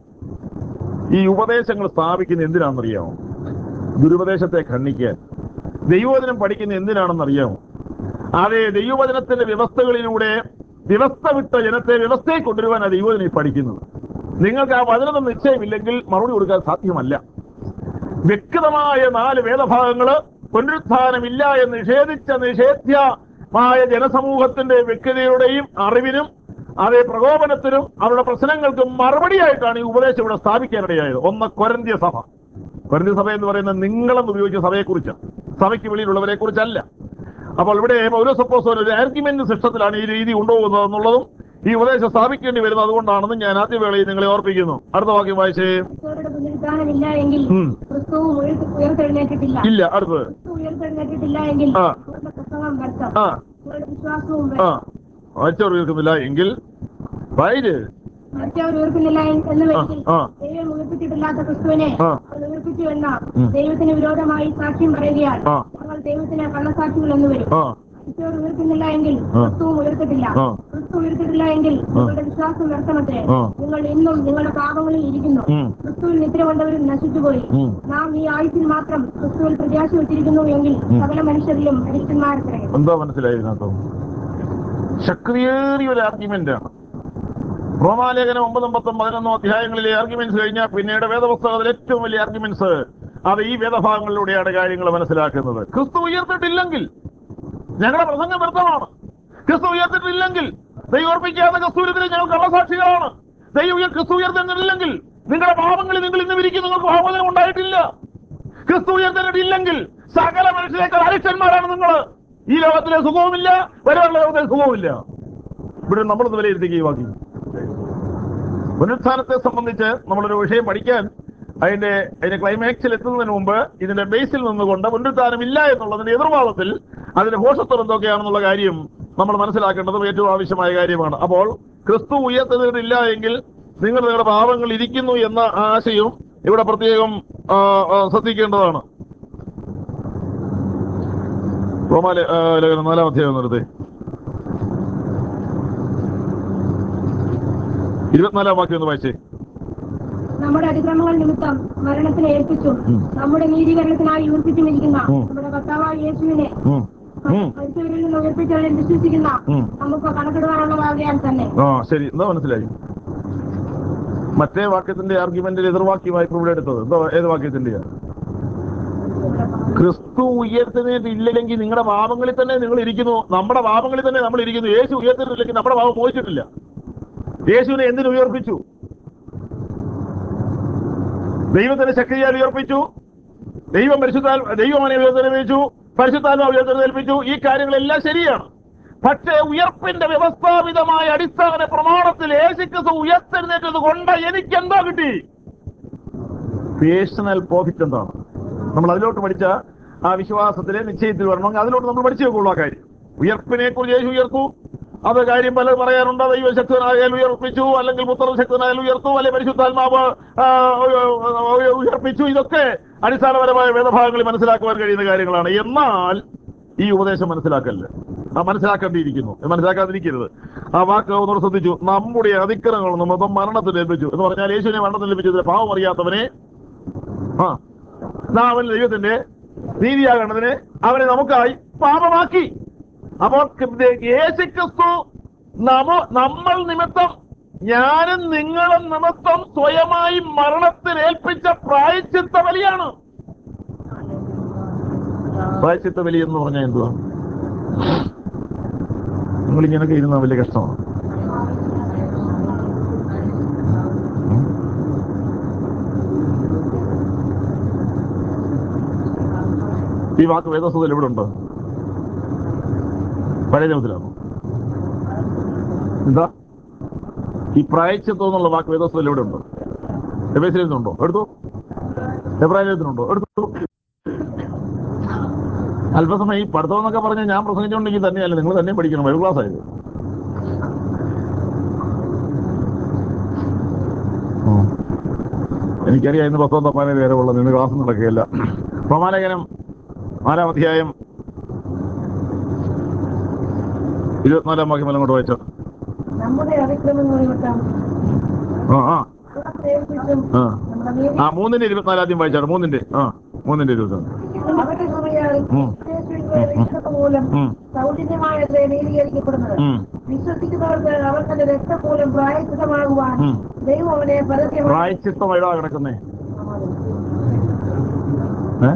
ഈ ഉപദേശങ്ങൾ സ്ഥാപിക്കുന്ന എന്തിനാണെന്നറിയാമോ ദുരുപദേശത്തെ ഖണ്ഡിക്കാൻ ദൈവവചനം പഠിക്കുന്ന എന്തിനാണെന്നറിയാമോ അതെ ദൈവവചനത്തിന്റെ വ്യവസ്ഥകളിലൂടെ വ്യവസ്ഥ വിട്ട ജനത്തെ വ്യവസ്ഥയെ കൊണ്ടുവരുവാനാണ് ദൈവവചനം ഈ പഠിക്കുന്നത് നിങ്ങൾക്ക് ആ വചനം നിശ്ചയമില്ലെങ്കിൽ മറുപടി കൊടുക്കാൻ സാധ്യമല്ല വ്യക്തമായ നാല് വേദഭാഗങ്ങള് പുനരുത്ഥാനമില്ല എന്ന് നിഷേധിച്ച നിഷേധ്യമായ ജനസമൂഹത്തിന്റെ വ്യക്തതയുടെയും അറിവിനും അതേ പ്രകോപനത്തിനും അവരുടെ പ്രശ്നങ്ങൾക്കും മറുപടിയായിട്ടാണ് ഈ ഉപദേശം ഇവിടെ സ്ഥാപിക്കാനിടയായത് ഒന്ന് കൊരന്ത്യ സഭ കൊരന്ത്യ സഭ എന്ന് പറയുന്നത് നിങ്ങളെന്ന് ഉപയോഗിച്ച സഭയെക്കുറിച്ചാണ് സഭയ്ക്ക് വെളിയിലുള്ളവരെ കുറിച്ചല്ല അപ്പോൾ ഇവിടെ പൗരസപ്പോസോൻ ഒരു ആർഗ്യുമെന്റ് സിസ്റ്റത്തിലാണ് ഈ രീതി കൊണ്ടുപോകുന്നത് എന്നുള്ളതും ഈ ഉപദേശം സ്ഥാപിക്കേണ്ടി വരുന്നത് അതുകൊണ്ടാണെന്ന് ഞാൻ ആദ്യവേളയിൽ നിങ്ങളെ ഓർപ്പിക്കുന്നു അടുത്ത വാക്യം വായിച്ചേ മരിച്ചവരുടെ പുനരുദ്ധാനമില്ല എങ്കിൽ ഉം. ക്രിസ്തുവും ഉയർത്ത് ഉയർത്തെഴുന്നേറ്റിട്ടില്ല ഇല്ല അടുത്തത് ക്രിസ്തു ഉയർത്തെഴുന്നേറ്റിട്ടില്ല എങ്കിൽ ആ. അവരുടെ പ്രസംഗം വ്യർത്ഥം ആ അവരുടെ വിശ്വാസവും ആ വ്യർത്ഥം വായിച്ചവർ കേൾക്കുന്നില്ല എങ്കിൽ വൈര് മറ്റവർ ഉയർത്തുന്നില്ല എന്ന് വെച്ചിൽ ആ. ദൈവം ഉയർപ്പിച്ചിട്ടില്ലാത്ത ക്രിസ്തുവിനെ ആ. അവർ ഉയർപ്പിച്ചു എന്ന ഉം. ദൈവത്തിന് വിരോധമായി സാക്ഷ്യം പറയുകയാൽ ആ. ഞങ്ങൾ ദൈവത്തിന് കള്ളസാക്ഷികൾ എന്ന് വരും ആ മറ്റവർ ഉയർത്തുന്നില്ല എങ്കിൽ ആ. ക്രിസ്തുവും ഉയർത്തിട്ടില്ല ആ. ക്രിസ്തു ഉയർത്തിട്ടില്ല എങ്കിൽ നിങ്ങളുടെ വിശ്വാസം വ്യർത്ഥമത്രേ ആ. നിങ്ങൾ ഇന്നും നിങ്ങളുടെ പാപങ്ങളിൽ ഇരിക്കുന്നു ഉം. ക്രിസ്തുവിൽ നിദ്ര കൊണ്ടവരും നശിച്ചുപോയി ഉം. നാം ഈ ആയുസിൽ മാത്രം ക്രിസ്തുവിൽ പ്രത്യാശ വെച്ചിരിക്കുന്നു എങ്കിൽ ഉം. സകല മനുഷ്യരിലും മനുഷ്യന്മാരത്രേ എന്താ മനസ്സിലായി ഇതിനകത്ത് ശക്തിയേറിയ ഒരു ആർഗ്യുമെന്റ് ആണ് റോമാലേഖനം ഒമ്പതും പത്തും പതിനൊന്നും അധ്യായങ്ങളിലെ ആർഗ്യുമെന്റ്സ് കഴിഞ്ഞാൽ പിന്നീട് വേദപുസ്തകത്തിൽ ഏറ്റവും വലിയ ആർഗ്യുമെന്റ്സ് അത് ഈ വേദഭാഗങ്ങളിലൂടെയാണ് കാര്യങ്ങൾ മനസ്സിലാക്കുന്നത് ക്രിസ്തു ഉയർത്തിട്ടില്ലെങ്കിൽ ഞങ്ങളുടെ പ്രസംഗം വ്യർത്ഥമാണ് ക്രിസ്തു ഉയർത്തിട്ടില്ലെങ്കിൽ ദൈവം ഓർപ്പിക്കാത്ത ക്രിസ്തുവിനെതിരെ ഞങ്ങൾ കള്ളസാക്ഷികളാണ് ദൈവം ഉയർ- ക്രിസ്തു ഉയർത്തിട്ടില്ലെങ്കിൽ നിങ്ങളുടെ പാപങ്ങളിൽ നിങ്ങൾ ഇന്ന് വിരിക്കും നിങ്ങൾക്ക് ഭാവോദനം ഉണ്ടായിട്ടില്ല ക്രിസ്തു ഉയർത്തിട്ടില്ലെങ്കിൽ സകല മനുഷ്യരെക്കാൾ അരിഷ്ടന്മാരാണ് നിങ്ങൾ ഈ ലോകത്തിലെ സുഖവുമില്ല വരാനുള്ള ലോകത്തിലെ സുഖവുമില്ല ഇവിടെ നമ്മളൊന്ന് വിലയിരുത്തുക ഈ വാക്യം പുനരുത്ഥാനത്തെ സംബന്ധിച്ച് നമ്മളൊരു വിഷയം പഠിക്കാൻ അതിന്റെ അതിന്റെ ക്ലൈമാക്സിൽ എത്തുന്നതിന് മുമ്പ് ഇതിന്റെ ബേസിൽ നിന്നുകൊണ്ട് പുനരുത്ഥാനം ഇല്ല എന്നുള്ളതിന്റെ എതിർവാദത്തിൽ അതിന്റെ ഭോഷത്വം എന്തൊക്കെയാണെന്നുള്ള കാര്യം നമ്മൾ മനസ്സിലാക്കേണ്ടതും ഏറ്റവും ആവശ്യമായ കാര്യമാണ് അപ്പോൾ ക്രിസ്തു ഉയർത്തുന്നില്ല എങ്കിൽ നിങ്ങൾ നിങ്ങളുടെ പാവങ്ങൾ ഇരിക്കുന്നു എന്ന ആശയവും ഇവിടെ പ്രത്യേകം ആ, ആ, ശ്രദ്ധിക്കേണ്ടതാണ് റോമാലെ ആ, ലേഖനം നാലാം അധ്യായം നിർത്തി ഇരുപത്തിനാലാം വാക്യം ഒന്ന് വായിച്ചേ നമ്മുടെ അതിക്രമങ്ങൾ നിമിത്തം മരണത്തിന് ഏൽപ്പിച്ചു ഉം. നമ്മുടെ നീതീകരണത്തിനായി ഉയർപ്പിച്ചിരിക്കുന്ന ഉം. നമ്മുടെ കർത്താവായ യേശുവിനെ ഉം. ഉം. മരിച്ചവരിൽ നിന്ന് ഉയർപ്പിച്ചവരെ വിശ്വസിക്കുന്ന ഉം. നമുക്ക് കണക്കിടുവാനുള്ളതാകിയാൽ തന്നെ ആ ശരി എന്താ മനസ്സിലായി മറ്റേ വാക്യത്തിന്റെ ആർഗ്യുമെന്റിൽ എതിർവാക്യമായി ഇവിടെ എടുത്തത് എന്താ ഏത് വാക്യത്തിന്റെയാ ക്രിസ്തു ഉയർത്തുന്നിട്ടില്ലെങ്കിൽ നിങ്ങളുടെ പാപങ്ങളിൽ തന്നെ നിങ്ങൾ ഇരിക്കുന്നു നമ്മുടെ പാപങ്ങളിൽ തന്നെ നമ്മൾ ഇരിക്കുന്നു യേശു ഉയർത്തിട്ടില്ലെങ്കിൽ നമ്മുടെ പാപം പോയിട്ടില്ല യേശുവിനെ എന്തിനു ഉയർപ്പിച്ചു ദൈവത്തിന്റെ ശക്തിയാൽ ഉയർപ്പിച്ചു ദൈവം പരിശുദ്ധാൽ ദൈവം അവനെ ഉയർത്തെഴുന്നേൽപ്പിച്ചു പരിശുദ്ധാത്മാവ് ഉയർത്തെഴുന്നേൽപ്പിച്ചു ഈ കാര്യങ്ങളെല്ലാം ശരിയാണ് പക്ഷേ ഉയർപ്പിന്റെ വ്യവസ്ഥാപിതമായ അടിസ്ഥാന പ്രമാണത്തിൽ യേശുക്രിസ്തു ഉയർത്തെഴുന്നേറ്റത് കൊണ്ട് എനിക്ക് എന്താ കിട്ടി പേഴ്സണൽ പ്രോഫിറ്റ് എന്താണ് നമ്മൾ അതിലോട്ട് പഠിച്ച ആ വിശ്വാസത്തിലെ നിശ്ചയത്തിൽ വരണമെങ്കിൽ അതിലോട്ട് നമ്മൾ പഠിച്ചു വെക്കുള്ളൂ ആ കാര്യം ഉയർപ്പിനെ കുറിച്ച് യേശു ഉയർത്തു അത് കാര്യം പലരും പറയാറുണ്ട് ദൈവ ശക്തനായാൽ ഉയർപ്പിച്ചു അല്ലെങ്കിൽ പുത്ര ശക്തനായാൽ ഉയർത്തു അല്ലെങ്കിൽ പരിശുദ്ധാത്മാവ് ആ, ഉ- ഉയർപ്പിച്ചു ഇതൊക്കെ അടിസ്ഥാനപരമായ വേദഭാഗങ്ങളിൽ മനസ്സിലാക്കുവാൻ കഴിയുന്ന കാര്യങ്ങളാണ് എന്നാൽ ഈ ഉപദേശം മനസ്സിലാക്കല്ല ആ മനസ്സിലാക്കേണ്ടിയിരിക്കുന്നു മനസ്സിലാക്കാതിരിക്കരുത് ആ വാക്ക് ഒന്നുകൂടെ ശ്രദ്ധിച്ചു നമ്മുടെ അതിക്രമങ്ങൾ നിമിത്തം മരണത്തിൽ ലഭിച്ചു എന്ന് പറഞ്ഞാൽ യേശുവിനെ മരണത്തിൽ ലഭിച്ചതിന് പാവം അറിയാത്തവനെ ആ നാം അവൻ ദൈവത്തിന്റെ നീതിയാകേണ്ടതിന് അവനെ നമുക്കായി പാപമാക്കി അപ്പോൾ യേശുക്രിസ്തു നമ നമ്മൾ നിമിത്തം ഞാനും നിങ്ങളും നിമിത്തം സ്വയമായി മരണത്തിൽ ഏൽപ്പിച്ച പ്രായച്ചിത്ത ബലിയാണ് പ്രായച്ചിത്ത ബലി എന്ന് പറഞ്ഞാൽ എന്തുവാ നിങ്ങളിങ്ങനൊക്കെ ഇരുന്ന വലിയ കഷ്ടമാണ് ഉം. ഈ വാക്ക് വേദസ്വതയിൽ എവിടെ ഉണ്ട് പഴയ നിയമത്തിലാണോ എന്താ ഈ പ്രായച്ചിത്വം എന്നുള്ള വാക്ക് വേദസ്വതയിൽ എവിടെ ഉണ്ട് എബേസിലുണ്ടോ എടുത്തു എബ്രാഹിലത്തിനുണ്ടോ എടുത്തു അല്പസമയം ഈ പഠിത്തം എന്നൊക്കെ പറഞ്ഞ് ഞാൻ പ്രസംഗിച്ചുകൊണ്ടെങ്കിൽ തന്നെയല്ല നിങ്ങൾ തന്നെ പഠിക്കണം ബൈബിൾ ക്ലാസ് ആയത് ഉം. എനിക്കറിയാം ഇന്ന് പത്തോ തപ്പാനേ നേരെ ഉള്ളത് ഇന്ന് ക്ലാസ് നടക്കുകയില്ല പ്രമാലേഖനം നാലാം അധ്യായം ഇരുപത്തിനാലാം വാക്യം എല്ലാം കൊണ്ട് വായിച്ചോ നമ്മുടെ അതിക്രമങ്ങൾ നിമിത്തം ആ ആ മരണത്തെ ഏൽപ്പിച്ചും ആ നമ്മുടെ നീതി ആ മൂന്നിന്റെ ഇരുപത്തിനാല് ആദ്യം വായിച്ചാണ് മൂന്നിന്റെ ആ മൂന്നിന്റെ ഇരുപത്തിനാല് അവരുടെ കൃപയാൽ ഉം. യേശുവിന്റെ വിശ്വസ മൂലം ഉം. സൗജന്യമായ നീതീകരിക്കപ്പെടുന്നത് ഉം. വിശ്വസിക്കുന്നവർക്ക് അവർ തന്റെ രക്തം മൂലം പ്രായച്ചിതമാകുവാൻ ഉം. ദൈവം അവനെ പരസ്യമായി പ്രായച്ചിത്തം എവിടാ കിടക്കുന്നേ ഏ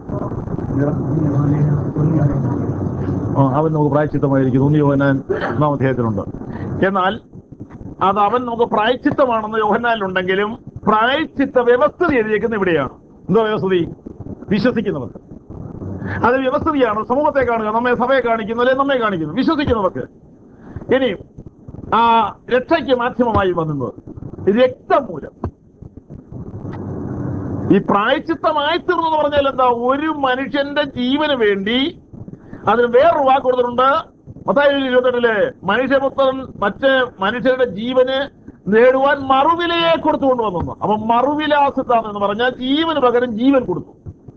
ആ, അവൻ നമുക്ക് പ്രായച്ചിത്തമായിരിക്കും തോന്നി യോഹനാൻ ഒന്നാം അധ്യായത്തിലുണ്ട് എന്നാൽ അത് അവൻ നമുക്ക് പ്രായച്ചിത്തമാണെന്ന് യോഹനാനിലുണ്ടെങ്കിലും പ്രായച്ചിത്ത വ്യവസ്ഥിതി എഴുതിയേക്കുന്ന ഇവിടെയാണ് എന്തോ വ്യവസ്ഥിതി വിശ്വസിക്കുന്നവർക്ക് അത് വ്യവസ്ഥിതിയാണ് സമൂഹത്തെ കാണുക നമ്മെ സഭയെ കാണിക്കുന്നു അല്ലെ നമ്മെ കാണിക്കുന്നു വിശ്വസിക്കുന്നവർക്ക് ഇനി ആ രക്ഷയ്ക്ക് മാധ്യമമായി വന്നത് രക്തം മൂലം ഈ പ്രായച്ചിത്തമായി തീർന്നു എന്ന് പറഞ്ഞാൽ എന്താ ഒരു മനുഷ്യന്റെ ജീവന് വേണ്ടി അതിന് വേറൊരു വാക്ക് കൊടുത്തിട്ടുണ്ട് മത്തായി ഇരുപത്തെട്ടില് മനുഷ്യപുത്രൻ മറ്റ് മനുഷ്യരുടെ ജീവന് നേടുവാൻ മറുവിലയെ കൊടുത്തുകൊണ്ട് വന്നു അപ്പൊ മറുവിലാസിത്താൻ എന്ന് പറഞ്ഞാൽ ജീവന് പകരം ജീവൻ കൊടുത്തു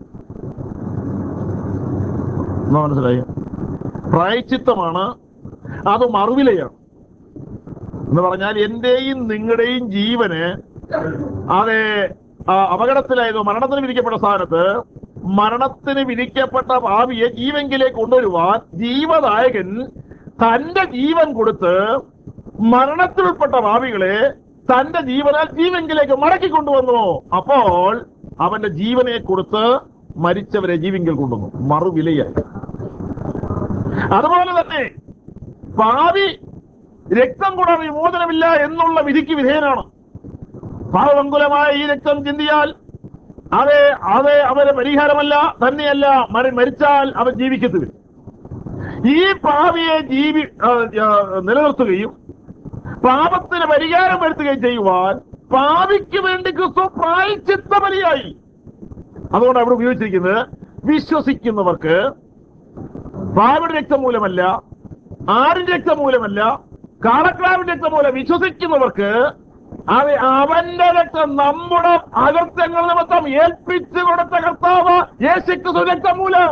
എന്നാ മനസ്സിലായി പ്രായച്ചിത്തമാണ് അത് മറുവിലയാണ് എന്ന് പറഞ്ഞാൽ എന്റെയും നിങ്ങളുടെയും ജീവന് അതെ ആ, അപകടത്തിലായതോ മരണത്തിന് വിധിക്കപ്പെട്ട സ്ഥാനത്ത് മരണത്തിന് വിധിക്കപ്പെട്ട ഭാവിയെ ജീവങ്കിലേക്ക് കൊണ്ടുവരുവാൻ ജീവദായകൻ തന്റെ ജീവൻ കൊടുത്ത് മരണത്തിൽപ്പെട്ട ഭാവികളെ തന്റെ ജീവനാൽ ജീവങ്കിലേക്ക് മടക്കി കൊണ്ടുവന്നു അപ്പോൾ അവന്റെ ജീവനെ കൊടുത്ത് മരിച്ചവരെ ജീവങ്കിൽ കൊണ്ടുവന്നു മറുവിലയായി അതുപോലെ തന്നെ ഭാവി രക്തം കൂടാതെ വിമോചനമില്ല എന്നുള്ള വിധിക്ക് വിധേയനാണ് പാവങ്കുലമായ ഈ രക്തം ചിന്തിയാൽ അതെ അതെ അവരെ പരിഹാരമല്ല തന്നെയല്ല മര- മരിച്ചാൽ അവൻ ജീവിക്കത്തില്ല ഈ പാവിയെ ജീവി ആ, ആ, നിലനിർത്തുകയും പാപത്തിന് പരിഹാരം വരുത്തുകയും ചെയ്യുവാൻ പാവിക്ക് വേണ്ടി ക്രിസ്തു പ്രായച്ചിത്ത ബലിയായി അതുകൊണ്ട് അവിടെ ഉപയോഗിച്ചിരിക്കുന്നത് വിശ്വസിക്കുന്നവർക്ക് പാവയുടെ രക്തം മൂലമല്ല ആറിന്റെ രക്തം മൂലമല്ല കാളക്രാവിന്റെ രക്തം മൂലം വിശ്വസിക്കുന്നവർക്ക് അത് അവന്റെ രക്തം നമ്മുടെ അകൃത്യങ്ങൾ നിമിത്തം ഏൽപ്പിച്ചു കൊടുത്ത കർത്താവ് യേശുക്രിസ്തു രക്തം മൂലം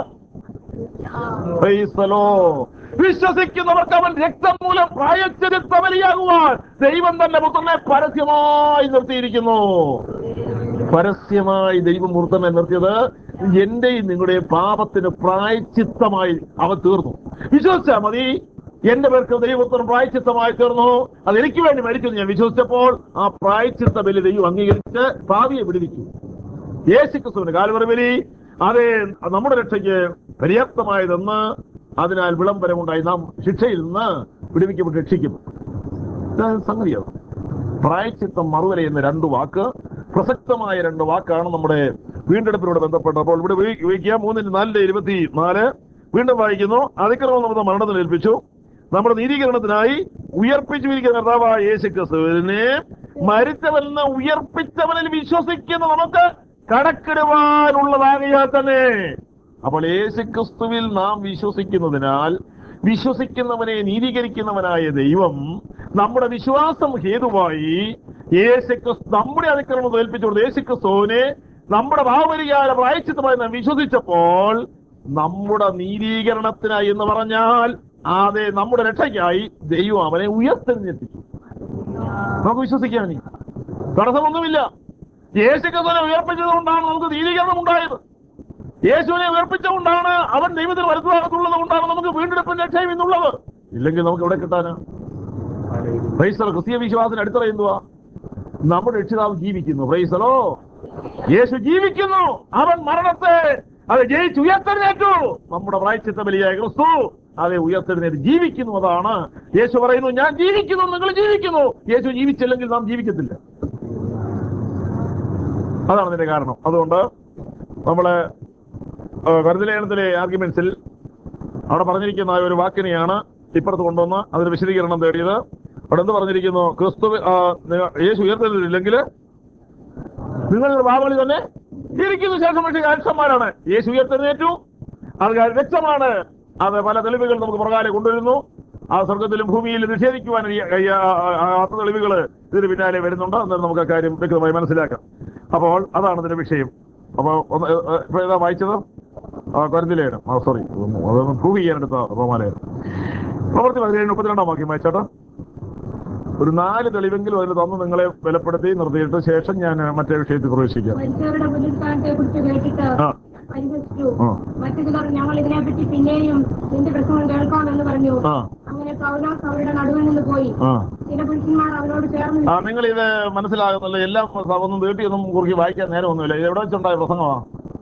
Praise the Lord. വിശ്വസിക്കുന്നവർക്ക് അവൻ രക്തം മൂലം പ്രായച്ചിരുത്ത ബലിയാകുവാൻ ദൈവം തന്നെ പുത്രനെ പരസ്യമായി നിർത്തിയിരിക്കുന്നു പരസ്യമായി ദൈവം പുത്രനെ നിർത്തിയത് എന്റെയും നിങ്ങളുടെയും പാപത്തിന് പ്രായച്ചിത്തമായി അവൻ തീർന്നു വിശ്വസിച്ചാ മതി എന്റെ പേർക്ക് ദൈവത്തിന് പ്രായച്ചിത്തമായി തീർന്നു അത് എനിക്ക് വേണ്ടി മരിക്കുന്നു ഞാൻ വിശ്വസിച്ചപ്പോൾ ആ പ്രായച്ചിത്ത ബലി ദൈവം അംഗീകരിച്ച് ഭാവിയെ വിടുവിച്ചു യേശുക്രിസ്തുവിന് കാൽവറി ബലി അത് നമ്മുടെ രക്ഷയ്ക്ക് പര്യാപ്തമായതെന്ന് അതിനാൽ വിളംബരമുണ്ടായി നാം ശിക്ഷയിൽ നിന്ന് വിടുവിക്കപ്പെട്ട് രക്ഷിക്കും ഇതാണ് സംഗതിയാണ് പ്രായച്ചിത്തം മറുവല എന്ന രണ്ട് വാക്ക് പ്രസക്തമായ രണ്ട് വാക്കാണ് നമ്മുടെ വീണ്ടെടുപ്പിനോട് ബന്ധപ്പെട്ട അപ്പോൾ ഇവിടെ ഉപയോഗി- ഉപയോഗിക്കുക മൂന്നിന് നാലിന്റെ ഇരുപത്തി നാല് വീണ്ടും വായിക്കുന്നു അതിക്രമം നമുക്ക് മരണത്തിൽ ഏൽപ്പിച്ചു നമ്മുടെ നീതീകരണത്തിനായി ഉയർപ്പിച്ചിരിക്കുന്ന കർത്താവായ യേശു ക്രിസ്തുവിനെ മരിച്ചവനിൽ നിന്ന് ഉയർപ്പിച്ചവനിൽ വിശ്വസിക്കുന്ന നമുക്ക് കടക്കിടുവാനുള്ളതാകയാൽ തന്നെ അപ്പോൾ യേശു ക്രിസ്തുവിൽ നാം വിശ്വസിക്കുന്നതിനാൽ വിശ്വസിക്കുന്നവനെ നീതീകരിക്കുന്നവനായ ദൈവം നമ്മുടെ വിശ്വാസം ഹേതുവായി യേശുക്രിസ്തു നമ്മുടെ അതിക്രമം ഏൽപ്പിച്ചുകൊണ്ട് യേശുക്രിസ്തുവിനെ നമ്മുടെ ഭാവപരികാര പ്രായച്ചിത്തമായി നാം വിശ്വസിച്ചപ്പോൾ നമ്മുടെ നീതീകരണത്തിനായി എന്ന് പറഞ്ഞാൽ അതെ നമ്മുടെ രക്ഷയ്ക്കായി ദൈവം അവനെ ഉയർത്തെഴുന്നേൽപ്പിച്ചു നമുക്ക് വിശ്വസിക്കാൻ ഇനി തടസ്സമൊന്നുമില്ല യേശുക്രിസ്തുവിനെ ഉയർപ്പിച്ചത് കൊണ്ടാണ് നമുക്ക് നീതീകരണം ഉണ്ടായത് യേശുവിനെ ഉയർപ്പിച്ചുകൊണ്ടാണ് അവൻ ദൈവത്തിൽ വരുത്തതാകത്തുള്ളത് കൊണ്ടാണ് നമുക്ക് വീണ്ടെടുപ്പിന് രക്ഷയും ഇന്നുള്ളത് ഇല്ലെങ്കിൽ നമുക്ക് എവിടെ കിട്ടാനാ ക്രൈസ്തവ ക്രിസ്തീയ വിശ്വാസത്തിന് അടിത്തറ എന്തുവാ നമ്മുടെ രക്ഷിതാവ് ജീവിക്കുന്നു ക്രൈസ്തലോ യേശു ജീവിക്കുന്നു അവൻ മരണത്തെ അത് ജയിച്ച് ഉയർത്തെഴുന്നേറ്റു നമ്മുടെ പ്രായച്ചിത്ത ബലിയായ ക്രിസ്തു അതെ ഉയർത്തെഴുന്നേറ്റ് ജീവിക്കുന്നു അതാണ് യേശു പറയുന്നു ഞാൻ ജീവിക്കുന്നു നിങ്ങൾ ജീവിക്കുന്നു യേശു ജീവിച്ചില്ലെങ്കിൽ നാം ജീവിക്കത്തില്ല അതാണ് ഇതിന്റെ കാരണം അതുകൊണ്ട് നമ്മള് കരുതലേഖനത്തിലെ ആർഗ്യുമെന്റ്സിൽ അവിടെ പറഞ്ഞിരിക്കുന്ന ആ ഒരു വാക്കിനെയാണ് ഇപ്പുറത്ത് കൊണ്ടുവന്ന് അതിന് വിശദീകരണം തേടിയത് അവിടെ എന്ത് പറഞ്ഞിരിക്കുന്നു ക്രിസ്തു ആ, നിങ്ങ- യേശു ഉയർത്തില്ലെങ്കിൽ നിങ്ങൾ ബാബളി തന്നെ ഇരിക്കുന്ന ശേഷം പക്ഷേ അക്ഷന്മാരാണ് യേശു ഉയർത്തെഴുന്നേറ്റു അത് വ്യക്തമാണ് അത് പല തെളിവുകൾ നമുക്ക് പുറകാലെ കൊണ്ടുവരുന്നു ആ സ്വർഗത്തിലും ഭൂമിയിലും നിഷേധിക്കുവാൻ ഈ- ഈ ആ- ആ- ആ തെളിവുകൾ ഇതിന് പിന്നാലെ വരുന്നുണ്ട് എന്നാലും നമുക്ക് ആ കാര്യം വ്യക്തമായി മനസ്സിലാക്കാം അപ്പോൾ അതാണ് ഇതിന്റെ വിഷയം അപ്പോൾ ഒന്ന് ഏ, ഏ, ഇപ്പൊ ഏതാ വായിച്ചത് ആ കരുതിലേനും ആ സോറി അത് പ്രൂവ് ചെയ്യാനെടുത്ത റോമാലയം പ്രവർത്തി പതിനേഴ് മുപ്പത്തിരണ്ടാം വാക്യം വായിച്ചോട്ടോ ഒരു നാല് തെളിവെങ്കിലും അതിന് തന്ന് നിങ്ങളെ ബലപ്പെടുത്തി നിർത്തിയിട്ട് ശേഷം ഞാൻ മറ്റേ വിഷയത്തിൽ പ്രവേശിക്കാം മരിച്ചവരുടെ പുനരുത്ഥാനത്തെ കുറിച്ച് കേട്ടിട്ട് ആ. പരിഹസിച്ചു ആ. മറ്റു ചിലർ ഞങ്ങൾ ഇതിനെപ്പറ്റി പിന്നെയും നിന്റെ പ്രസംഗം കേൾക്കാമെന്ന് പറഞ്ഞു ആ അങ്ങനെ പൗലോസ് അവരുടെ നടുവിൽ നിന്ന് പോയി ആ ചില പുരുഷന്മാർ അവരോട് ചേർന്ന് ആ നിങ്ങൾ ഇത് മനസ്സിലാകുന്നില്ല എല്ലാം ഒന്നും നീട്ടിയൊന്നും കുറുക്കി വായിക്കാൻ നേരമൊന്നുമില്ല ഇത് എവിടെ വെച്ചുണ്ടായ പ്രസംഗമാ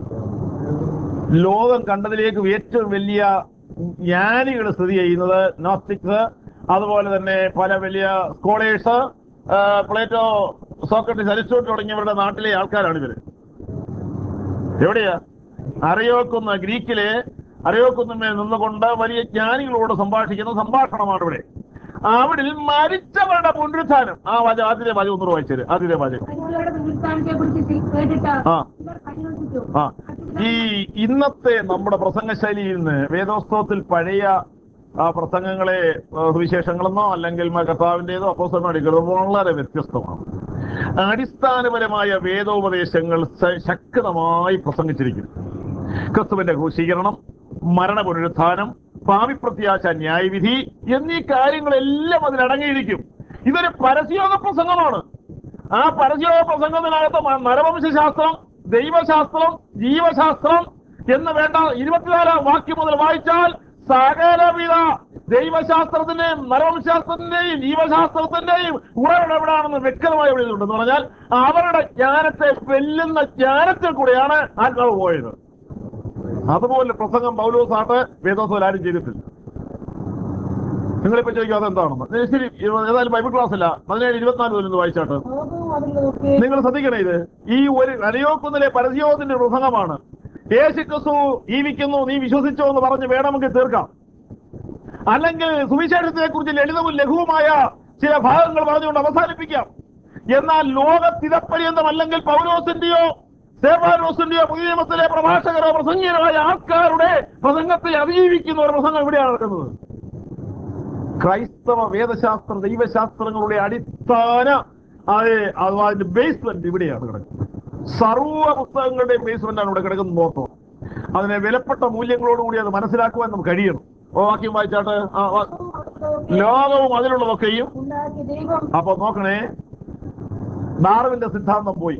ലോകം കണ്ടതിലേക്ക് ഏറ്റവും വലിയ ജ്ഞാനികൾ സ്ഥിതി ചെയ്യുന്നത് നോസ്റ്റിക്സ് അതുപോലെ തന്നെ പല വലിയ സ്കോളേഴ്സ് പ്ലേറ്റോ സോക്രട്ടീസ് അരിസ്റ്റോട്ട് തുടങ്ങിയവരുടെ നാട്ടിലെ ആൾക്കാരാണ് ഇവര് എവിടെയാ അറിയോക്കുന്ന ഗ്രീക്കിലെ അറിയോക്കുന്നുമേൽ നിന്നുകൊണ്ട് വലിയ ജ്ഞാനികളോട് സംഭാഷിക്കുന്ന സംഭാഷണമാണ് ഇവിടെ അവിടെ മരിച്ചവരുടെ പുനരുത്ഥാനം ആ വാചകം ആദ്യത്തെ വാചകം ഒന്നുകൂടെ വായിച്ചേര് ആദ്യത്തെ വാചകം മരിച്ചവരുടെ പുനരുത്ഥാനത്തെ കുറിച്ച് കേട്ടിട്ട് ആ. ഇവർ പരിഹസിച്ചു ആ ഈ ഇന്നത്തെ നമ്മുടെ പ്രസംഗശൈലിയിൽ നിന്ന് വേദോത്സവത്തിൽ പഴയ ആ പ്രസംഗങ്ങളെ ആ, സുവിശേഷങ്ങളെന്നോ അല്ലെങ്കിൽ മ- കർത്താവിന്റേതോ അപ്പോസന്മാരികളോ വളരെ വ്യത്യസ്തമാണ് അടിസ്ഥാനപരമായ വേദോപദേശങ്ങൾ സ- ശക്തമായി പ്രസംഗിച്ചിരിക്കുന്നു ക്രിസ്തുവിന്റെ ക്രൂശീകരണം മരണ പുനരുത്ഥാനം ഭാവിപ്രത്യാശ ന്യായവിധി എന്നീ കാര്യങ്ങളെല്ലാം അതിലടങ്ങിയിരിക്കും ഇതൊരു പരസ്യോഗ പ്രസംഗമാണ് ആ പരസ്യോഗ പ്രസംഗത്തിനകത്ത് മ- നരവംശാസ്ത്രം ദൈവശാസ്ത്രം ജീവശാസ്ത്രം എന്ന് വേണ്ട ഇരുപത്തിനാലാം വാക്യം മുതൽ വായിച്ചാൽ സകലവിധ ദൈവശാസ്ത്രത്തിന്റെയും നരവംശാസ്ത്രത്തിന്റെയും ജീവശാസ്ത്രത്തിന്റെയും ഉറവിടം എവിടെയാണെന്ന് വ്യക്തമായി ഇവിടെ എന്ന് പറഞ്ഞാൽ അവരുടെ ജ്ഞാനത്തെ വെല്ലുന്ന ജ്ഞാനത്തിൽ കൂടെയാണ് ആത്മാവ് പോയത് അതുപോലെ പ്രസംഗം പൗലോസാട്ട് വേദോസത്തിൽ ആരും ചെയ്തിട്ടില്ല നിങ്ങളിപ്പോ ചോദിക്കും അതെന്താണെന്ന് ഏ, ശരി ഏതായാലും ബൈബിൾ ക്ലാസ് അല്ല പതിനേഴ് ഇരുപത്തിനാല് മുതൽ ഒന്ന് വായിച്ചാട്ട് ലോകവും അതിലൊക്കെ നിങ്ങൾ ശ്രദ്ധിക്കണേ ഇത് ഈ ഒരു അനയോക്കുന്നിലെ പരസ്യോഗത്തിന്റെ പ്രസംഗമാണ് യേശു ക്രിസ്തു ജീവിക്കുന്നു നീ വിശ്വസിച്ചോ എന്ന് പറഞ്ഞ് വേണമെങ്കിൽ തീർക്കാം അല്ലെങ്കിൽ സുവിശേഷത്തെ കുറിച്ച് ലളിതവും ലഘുവുമായ ചില ഭാഗങ്ങൾ പറഞ്ഞുകൊണ്ട് അവസാനിപ്പിക്കാം എന്നാൽ ലോകത്തിതപ്പര്യന്തം അല്ലെങ്കിൽ പൗലോസിന്റെയോ സേവാനോസിന്റെയോ പുതിയ നിയമത്തിലെ പ്രഭാഷകരോ പ്രസംഗിയരോ ആയ ആൾക്കാരുടെ പ്രസംഗത്തെ അതിജീവിക്കുന്ന ഒരു പ്രസംഗം എവിടെയാണ് നടക്കുന്നത് ക്രൈസ്തവ വേദശാസ്ത്ര ദൈവശാസ്ത്രങ്ങളുടെ അടിസ്ഥാന അത് അഥവാ അതിന്റെ ബേസ്മെന്റ് ഇവിടെയാണ് കിടക്കുന്നത് സർവ്വ പുസ്തകങ്ങളുടെയും ബേസ്മെന്റ് ആണ് ഇവിടെ കിടക്കുന്നത് നോക്കണം അതിനെ വിലപ്പെട്ട മൂല്യങ്ങളോടുകൂടി അത് മനസ്സിലാക്കുവാൻ നമുക്ക് കഴിയണം ഓ വാക്യം വായിച്ചാട്ട് ആ, വാ- ലോകവും അതിലുള്ളതൊക്കെയും ഉണ്ടാക്കിയ ദൈവം അപ്പൊ നോക്കണേ ഡാർവിന്റെ സിദ്ധാന്തം പോയി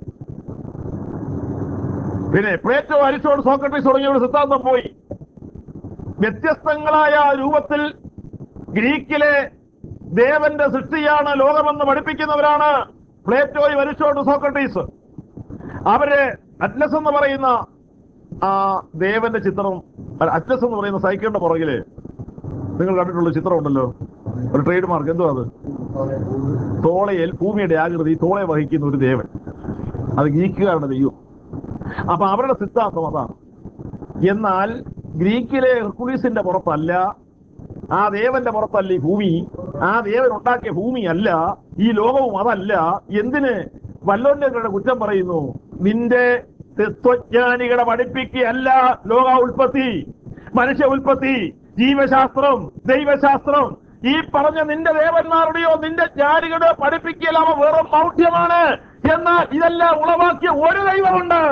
പിന്നെ പ്ലേറ്റോ അരിസ്റ്റോട്ട് സോക്രട്ടീസ് തുടങ്ങിയവരുടെ സിദ്ധാന്തം പോയി വ്യത്യസ്തങ്ങളായ രൂപത്തിൽ ഗ്രീക്കിലെ ദേവന്റെ സൃഷ്ടിയാണ് ലോകമെന്ന് പഠിപ്പിക്കുന്നവരാണ് പ്ലേറ്റോയും അരിസ്റ്റോട്ട് സോക്രട്ടീസ് അവര് അറ്റ്ലസ് എന്ന് പറയുന്ന ആ ദേവന്റെ ചിത്രം അല്ല, അറ്റ്ലസ് എന്ന് പറയുന്ന സൈക്കിളിന്റെ പുറകില് നിങ്ങൾ കണ്ടിട്ടുള്ള ചിത്രം ഉണ്ടല്ലോ ഒരു ട്രേഡ് മാർക്ക് എന്തോ അത് തോളയിൽ ഭൂമിയുടെ ആകൃതി തോളെ വഹിക്കുന്ന ഒരു ദേവൻ അത് ഗ്രീക്കുകാരുടെ ദൈവം അപ്പൊ അവരുടെ സിദ്ധാന്തം അതാണ് എന്നാൽ ഗ്രീക്കിലെ ഹെർക്കുലീസിന്റെ പുറത്തല്ല ആ ദേവന്റെ പുറത്തല്ല ഈ ഭൂമി ആ ദേവൻ ഉണ്ടാക്കിയ ഭൂമിയല്ല ഈ ലോകവും അതല്ല എന്തിന് വല്ലോന്യങ്ങളുടെ കുറ്റം പറയുന്നു നിന്റെ തത്വജ്ഞാനികളെ പഠിപ്പിക്കുകയല്ല ലോക ഉൽപ്പത്തി മനുഷ്യ ഉൽപ്പത്തി ജീവശാസ്ത്രം ദൈവശാസ്ത്രം ഈ പറഞ്ഞ നിന്റെ ദേവന്മാരുടെയോ നിന്റെ ജ്ഞാനികളുടെയോ പഠിപ്പിക്കൽ അവ വെറും മൗഢ്യമാണ് എന്നാൽ ഇതെല്ലാം ഉളവാക്കിയ ഒരു ദൈവമുണ്ട്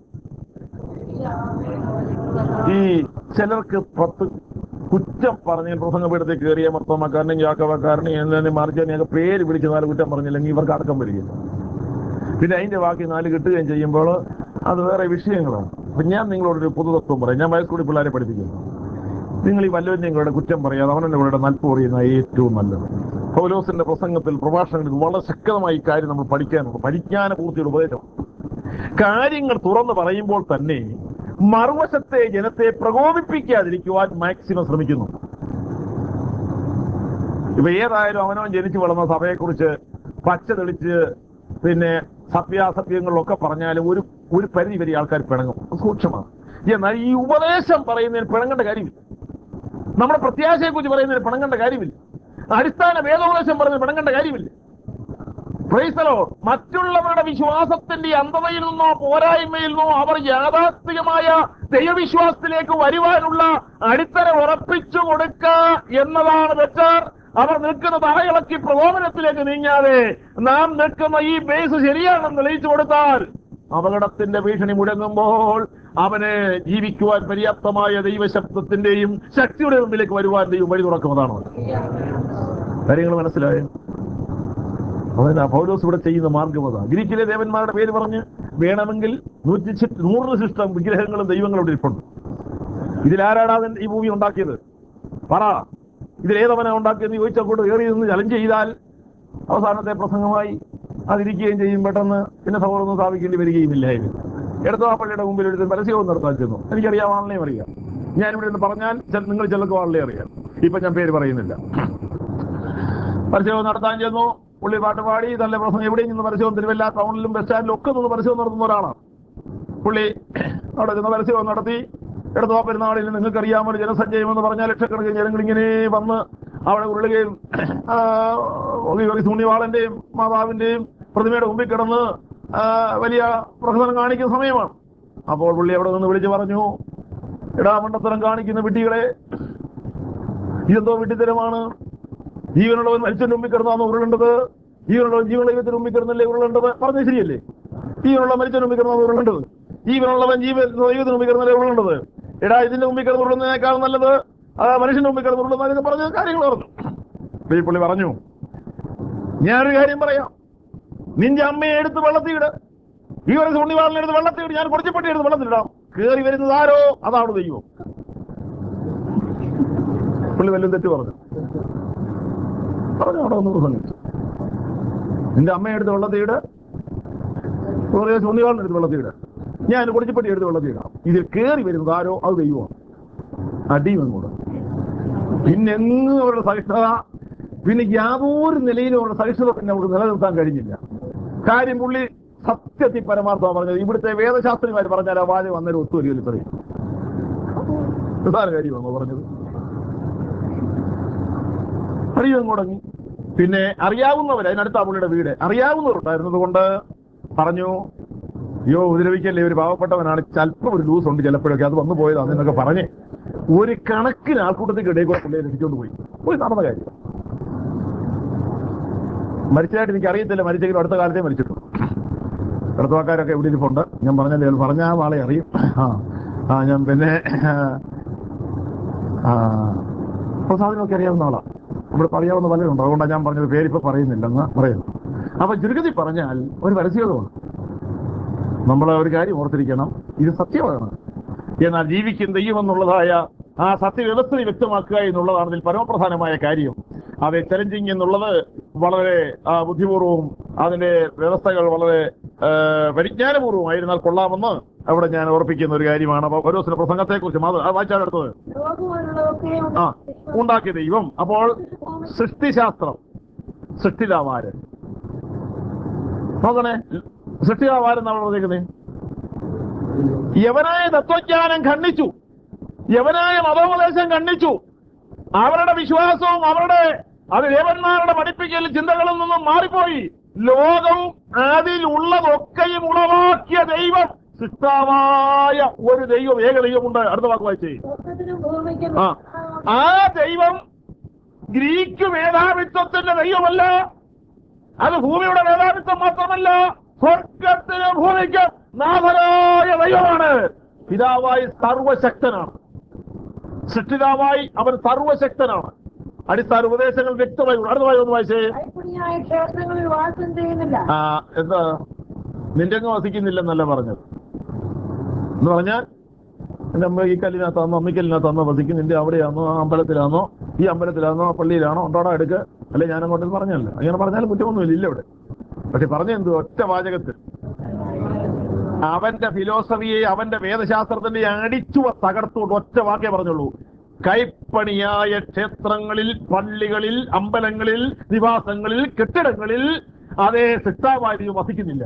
ഈ ചിലർക്ക് പത്ത് കുറ്റം പറഞ്ഞ് പ്രസംഗപീഠത്തിൽ കയറിയ മർത്തോമക്കാരനെയും യാക്കവക്കാരനെയും എന്നെ മറിച്ചതിനെയൊക്കെ പേര് വിളിച്ച് നാല് കുറ്റം പറഞ്ഞില്ലെങ്കിൽ ഇവർക്ക് അടക്കം വരികയില്ല പിന്നെ അതിന്റെ ബാക്കി നാല് കിട്ടുകയും ചെയ്യുമ്പോൾ അത് വേറെ വിഷയങ്ങളാണ് അപ്പൊ ഞാൻ നിങ്ങളോടൊരു പൊതുതത്വം പറയാം ഞാൻ വയസ്കൂടി പിള്ളേരെ പഠിപ്പിക്കുന്നു നിങ്ങൾ ഈ വല്ലോന്യങ്ങളുടെ കുറ്റം പറയാതെ അവനവരുടെ നൽപ്പ് പറയുന്ന ഏറ്റവും നല്ലത് പൗലോസിന്റെ പ്രസംഗത്തിൽ പ്രഭാഷണങ്ങളിൽ വളരെ ശക്തമായി ഈ കാര്യം നമ്മൾ പഠിക്കാനുണ്ട് പഠിക്കാൻ പൂർത്തിയുടെ ഉപദേശം കാര്യങ്ങൾ തുറന്നു പറയുമ്പോൾ തന്നെ മറുവശത്തെ ജനത്തെ പ്രകോപിപ്പിക്കാതിരിക്കുവാൻ മാക്സിമം ശ്രമിക്കുന്നു ഇപ്പൊ ഏതായാലും അവനവൻ ജനിച്ചു വളർന്ന സഭയെക്കുറിച്ച് പച്ച തെളിച്ച് പിന്നെ സത്യാസത്യങ്ങളിലൊക്കെ പറഞ്ഞാലും ഒരു ഒരു പരിധി വരെ ആൾക്കാർ പിണങ്ങും സൂക്ഷ്മമാണ് എന്നാൽ ഈ ഉപദേശം പറയുന്നതിന് പിണങ്ങേണ്ട കാര്യമില്ല നമ്മുടെ പ്രത്യാശയെ കുറിച്ച് പറയുന്നതിന് പിണങ്ങേണ്ട കാര്യമില്ല അടിസ്ഥാന വേദോപദേശം പറയുന്നതിന് പിണങ്ങേണ്ട കാര്യമില്ല ക്രൈസ്തലോ മറ്റുള്ളവരുടെ വിശ്വാസത്തിന്റെ അന്ധതയിൽ നിന്നോ പോരായ്മയിൽ നിന്നോ അവർ യാഥാസ്ഥികമായ ദൈവവിശ്വാസത്തിലേക്ക് വരുവാനുള്ള അടിത്തറ ഉറപ്പിച്ചു കൊടുക്കുക എന്നതാണ് ബെറ്റർ അവർ നിൽക്കുന്ന തറയിളക്കി പ്രലോഭനത്തിലേക്ക് നീങ്ങാതെ നാം നിൽക്കുന്ന ഈ ബേസ് ശരിയാണെന്ന് തെളിയിച്ചു കൊടുത്താൽ അപകടത്തിന്റെ ഭീഷണി മുടങ്ങുമ്പോൾ അവന് ജീവിക്കുവാൻ പര്യാപ്തമായ ദൈവശബ്ദത്തിന്റെയും ശക്തിയുടെ മുമ്പിലേക്ക് വരുവാൻ ദൈവം വഴി തുറക്കുന്നതാണ് കാര്യങ്ങൾ മനസ്സിലായോ അതല്ല പൗലോസ് ഇവിടെ ചെയ്യുന്ന മാർഗം അതാ ഗ്രീക്കിലെ ദേവന്മാരുടെ പേര് പറഞ്ഞ് വേണമെങ്കിൽ നൂറ്റി ചി- നൂറ് ശിഷ്ടം വിഗ്രഹങ്ങളും ദൈവങ്ങളും ഇവിടെ ഇരിപ്പുണ്ട് ഇതിലാരാടാ അതിന്റെ ഈ ഭൂമി ഉണ്ടാക്കിയത് പറ ഇതിലേതവനാ ഉണ്ടാക്കിയെന്ന് ചോദിച്ചങ്ങോട്ട് കയറി നിന്ന് ചലഞ്ച് ചെയ്താൽ അവസാനത്തെ പ്രസംഗമായി അതിരിക്കുകയും ചെയ്യും പെട്ടെന്ന് പിന്നെ സൗഹൃദം സ്ഥാപിക്കേണ്ടി വരികയും ഇല്ലായിരുന്നു എടുത്ത പള്ളിയുടെ മുമ്പിൽ എടുത്ത് പരസ്യവും നടത്താൻ ചെന്നു എനിക്കറിയാം ആളിനെയും അറിയാം ഞാനിവിടെ നിന്ന് പറഞ്ഞാൽ ചെ- നിങ്ങൾ ചിലർക്ക് ആളിനെ അറിയാം ഇപ്പൊ ഞാൻ പേര് പറയുന്നില്ല പരസ്യവും നടത്താൻ ചെന്നു പുള്ളി പാട്ട് പാടി നല്ല പ്രസംഗം എവിടെയും നിന്ന് പരസ്യവും തിരുവല്ല ടൗണിലും ബസ് സ്റ്റാൻഡിലും ഒക്കെ നിന്ന് പരസ്യവും നടത്തുന്ന ഒരാളാണ് പുള്ളി അവിടെ ചെന്ന് പരസ്യവും നടത്തി എടുത്തോ പെരുന്നാളിൽ നിങ്ങൾക്കറിയാമോ ഒരു ജനസഞ്ചയം എന്ന് പറഞ്ഞാൽ ലക്ഷക്കണക്കിന് ജനങ്ങൾ ഇങ്ങനെ വന്ന് അവിടെ ഉരുളുകയും ആ, ഈ സൂണിവാളന്റെയും മാതാവിന്റെയും പ്രതിമയുടെ മുമ്പിൽ കിടന്ന് ആ, വലിയ പ്രഹസനം കാണിക്കുന്ന സമയമാണ് അപ്പോൾ പുള്ളി അവിടെ നിന്ന് വിളിച്ചു പറഞ്ഞു എടാ മണ്ടത്തരം കാണിക്കുന്ന വിട്ടികളെ ഇതെന്തോ വിട്ടിത്തരമാണ് ജീവനുള്ളവൻ മരിച്ചതിന്റെ മുമ്പിൽ കിടന്നാണ് ഉരുളേണ്ടത് ജീവനുള്ളവൻ ജീവനുള്ള ദൈവത്തിന് മുമ്പിൽ കിടന്നല്ലേ ഉരുളേണ്ടത് പറഞ്ഞത് ശരിയല്ലേ ജീവനുള്ള മരിച്ചതിന് മുമ്പിൽ കിടന്നാണ് ഉരുളേണ്ടത് ജീവനുള്ളവൻ ജീവൻ ദൈവത്തിന് മുമ്പിൽ കിടന്നല്ലേ ഉരുളേണ്ടത് എടാ ഇതിന്റെ മുമ്പിൽ കിടന്ന് ഉരുളുന്നതിനേക്കാൾ നല്ലത് ആ മനുഷ്യന്റെ മുമ്പിൽ കിടന്ന് ഉരുളുന്നതൊക്കെ പറഞ്ഞ കാര്യങ്ങൾ പറഞ്ഞു അപ്പൊ ഈ പുള്ളി പറഞ്ഞു ഞാനൊരു കാര്യം പറയാം നിന്റെ അമ്മയെ എടുത്ത് വെള്ളത്തിയിട് ഈ ഒരു ഉണ്ണിവാളിനെ എടുത്ത് വെള്ളത്തിയിട് ഞാൻ കുറച്ചുപെട്ടി എടുത്ത് വെള്ളത്തിലിടാം കയറി വരുന്നത് ആരോ അതാണ് ദൈവം പുള്ളി വല്ലതും തെറ്റ് പറഞ്ഞു പറഞ്ഞു അവിടെ ഒന്ന് പ്രസംഗിച്ചു നിന്റെ അമ്മയെ എടുത്ത് വെള്ളത്തിയിട് കുറേ ഉണ്ണിവാളിനെ എടുത്ത് വെള്ളത്തിയിട് ഞാൻ കുറച്ചുപെട്ടി എടുത്ത് വെള്ളത്തിയിടാം ഇതിൽ കയറി വരുന്നത് ആരോ അത് ദൈവമാണ് അടിയും അങ്ങോട്ട് പിന്നെ എങ്ങും അവരുടെ സഹിഷ്ണുത പിന്നെ യാതൊരു നിലയിലും അവരുടെ സഹിഷ്ണുത പിന്നെ അവർക്ക് നിലനിർത്താൻ കഴിഞ്ഞില്ല കാര്യം പുള്ളി സത്യത്തിൽ പരമാർത്ഥമാണ് പറഞ്ഞത് ഇവിടുത്തെ വേദശാസ്ത്രിമാർ പറഞ്ഞാൽ ആ വാചകം അന്നേരം ഒത്തുവരികയില്ല ഇത്രയും നിസ്സാര കാര്യമാണോ പറഞ്ഞത് അറിയാൻ തുടങ്ങി പിന്നെ അറിയാവുന്നവർ അതിനടുത്ത പുള്ളിയുടെ വീട് അറിയാവുന്നവരുണ്ടായിരുന്നത് കൊണ്ട് പറഞ്ഞു അയ്യോ ഉപദ്രവിക്കല്ലേ ഒരു പാവപ്പെട്ടവനാണ് ചിലപ്പോൾ ഒരു ലൂസ് ഉണ്ട് ചിലപ്പോഴൊക്കെ അത് വന്നു പോയതാണ് എന്നൊക്കെ പറഞ്ഞ് ഒരു കണക്കിന് ആൾക്കൂട്ടത്തിൽ ഇടയിൽ കൂടെ പുള്ളിയെ രക്ഷിച്ചുകൊണ്ട് പോയി പോയി നടന്ന കാര്യം മരിച്ചതായിട്ട് എനിക്ക് അറിയത്തില്ല മരിച്ചെങ്കിലും അടുത്ത കാലത്തെ മരിച്ചിട്ടുണ്ട് കടത്തുവാക്കാരൊക്കെ ഇവിടെ ഇരിപ്പുണ്ട് ഞാൻ പറഞ്ഞല്ലേ പറഞ്ഞ ആ ആളെ അറിയും ആ ആ ഞാൻ പിന്നെ ആ പ്രസാദിനൊക്കെ അറിയാവുന്ന ആളാ ഇവിടെ പറയാവുന്ന പലരുണ്ട് അതുകൊണ്ടാണ് ഞാൻ പറഞ്ഞത് പേരിപ്പോ പറയുന്നില്ലെന്ന് പറയുന്നു അപ്പൊ ചുരുക്കത്തിൽ പറഞ്ഞാൽ ഒരു പരസ്യതമുണ്ട് നമ്മൾ ഒരു കാര്യം ഓർത്തിരിക്കണം ഇത് സത്യമാണ് എന്നാൽ ജീവിക്കും ദൈവം എന്നുള്ളതായ ആ സത്യവ്യവസ്ഥയെ വ്യക്തമാക്കുക എന്നുള്ളതാണ് ഇതിൽ പരമപ്രധാനമായ കാര്യം അത് ചലഞ്ചിങ് എന്നുള്ളത് വളരെ ആ, ബുദ്ധിപൂർവവും അതിന്റെ വ്യവസ്ഥകൾ വളരെ ആ, പരിജ്ഞാനപൂർവ്വമായിരുന്നാൽ കൊള്ളാമെന്ന് അവിടെ ഞാൻ ഓർപ്പിക്കുന്ന ഒരു കാര്യമാണ് അപ്പൊ ഓരോ പ്രസംഗത്തെ കുറിച്ച് വായിച്ചാൽ അടുത്തത് ലോകമുള്ളതൊക്കെ ആ ഉണ്ടാക്കിയ ദൈവം അപ്പോൾ സൃഷ്ടിശാസ്ത്രം സൃഷ്ടിതാവാരൻ നോക്കണേ സൃഷ്ടിതാവാരൻ എന്നാണ് പറഞ്ഞേക്കുന്നത് യവനായ തത്വജ്ഞാനം ഖണ്ഡിച്ചു യവനായ മതോപദേശം ഖണ്ഡിച്ചു അവരുടെ വിശ്വാസവും അവരുടെ അത് ദേവന്മാരുടെ പഠിപ്പിക്കൽ ചിന്തകളിൽ നിന്നും മാറിപ്പോയി ലോകവും അതിലുള്ളതൊക്കെയും ഉളവാക്കിയ ദൈവം സൃഷ്ടാവായ ഒരു ദൈവം ഏക ദൈവമുണ്ട് അടുത്ത വാക്ക് വായിച്ചേ സ്വർഗ്ഗത്തിനും ഭൂമിക്കും ആ ആ ദൈവം ഗ്രീക്ക് മേധാവിത്വത്തിന്റെ ദൈവമല്ല അത് ഭൂമിയുടെ മേധാവിത്വം മാത്രമല്ല സ്വർഗത്തിന് ഭൂമിക്ക് നാഥനായ ദൈവമാണ് പിതാവായി സർവശക്തനാണ് സൃഷ്ടിതാവായി അവൻ സർവശക്തനാണ് അടിസ്ഥാന ഉപദേശങ്ങൾ വ്യക്തമായി അടുത്തമായി ഒന്ന് വായിച്ചേ കൈപ്പിടിയായ ക്ഷേത്രങ്ങളിൽ വാസം ചെയ്യുന്നില്ല ആ എന്താ നിന്റെ അങ്ങ് വസിക്കുന്നില്ലെന്നല്ല പറഞ്ഞത് എന്ന് പറഞ്ഞാൽ എന്റെ അമ്മ ഈ കല്ലിനകത്താന്നോ അമ്മിക്കല്ലിനകത്താന്നോ വസിക്കും നിന്റെ അവിടെയാണോ ആ അമ്പലത്തിലാണോ ഈ അമ്പലത്തിലാണോ ആ പള്ളിയിലാണോ ഉണ്ടോടാ എടുക്ക് അല്ലെ ഞാൻ അങ്ങോട്ട് പറഞ്ഞല്ലോ അങ്ങനെ പറഞ്ഞാലും കുറ്റമൊന്നുമില്ല ഇല്ല ഇവിടെ പക്ഷെ പറഞ്ഞെന്ത് ഒറ്റ വാചകത്തിൽ അവന്റെ ഫിലോസഫിയെ അവന്റെ വേദശാസ്ത്രത്തിന്റെ അടിച്ചു തകർത്തുകൊണ്ട് ഒറ്റ വാക്കേ പറഞ്ഞുള്ളൂ കൈപ്പണിയായ ക്ഷേത്രങ്ങളിൽ പള്ളികളിൽ അമ്പലങ്ങളിൽ നിവാസങ്ങളിൽ കെട്ടിടങ്ങളിൽ അതേ സിട്ടാവാരിയും വസിക്കുന്നില്ല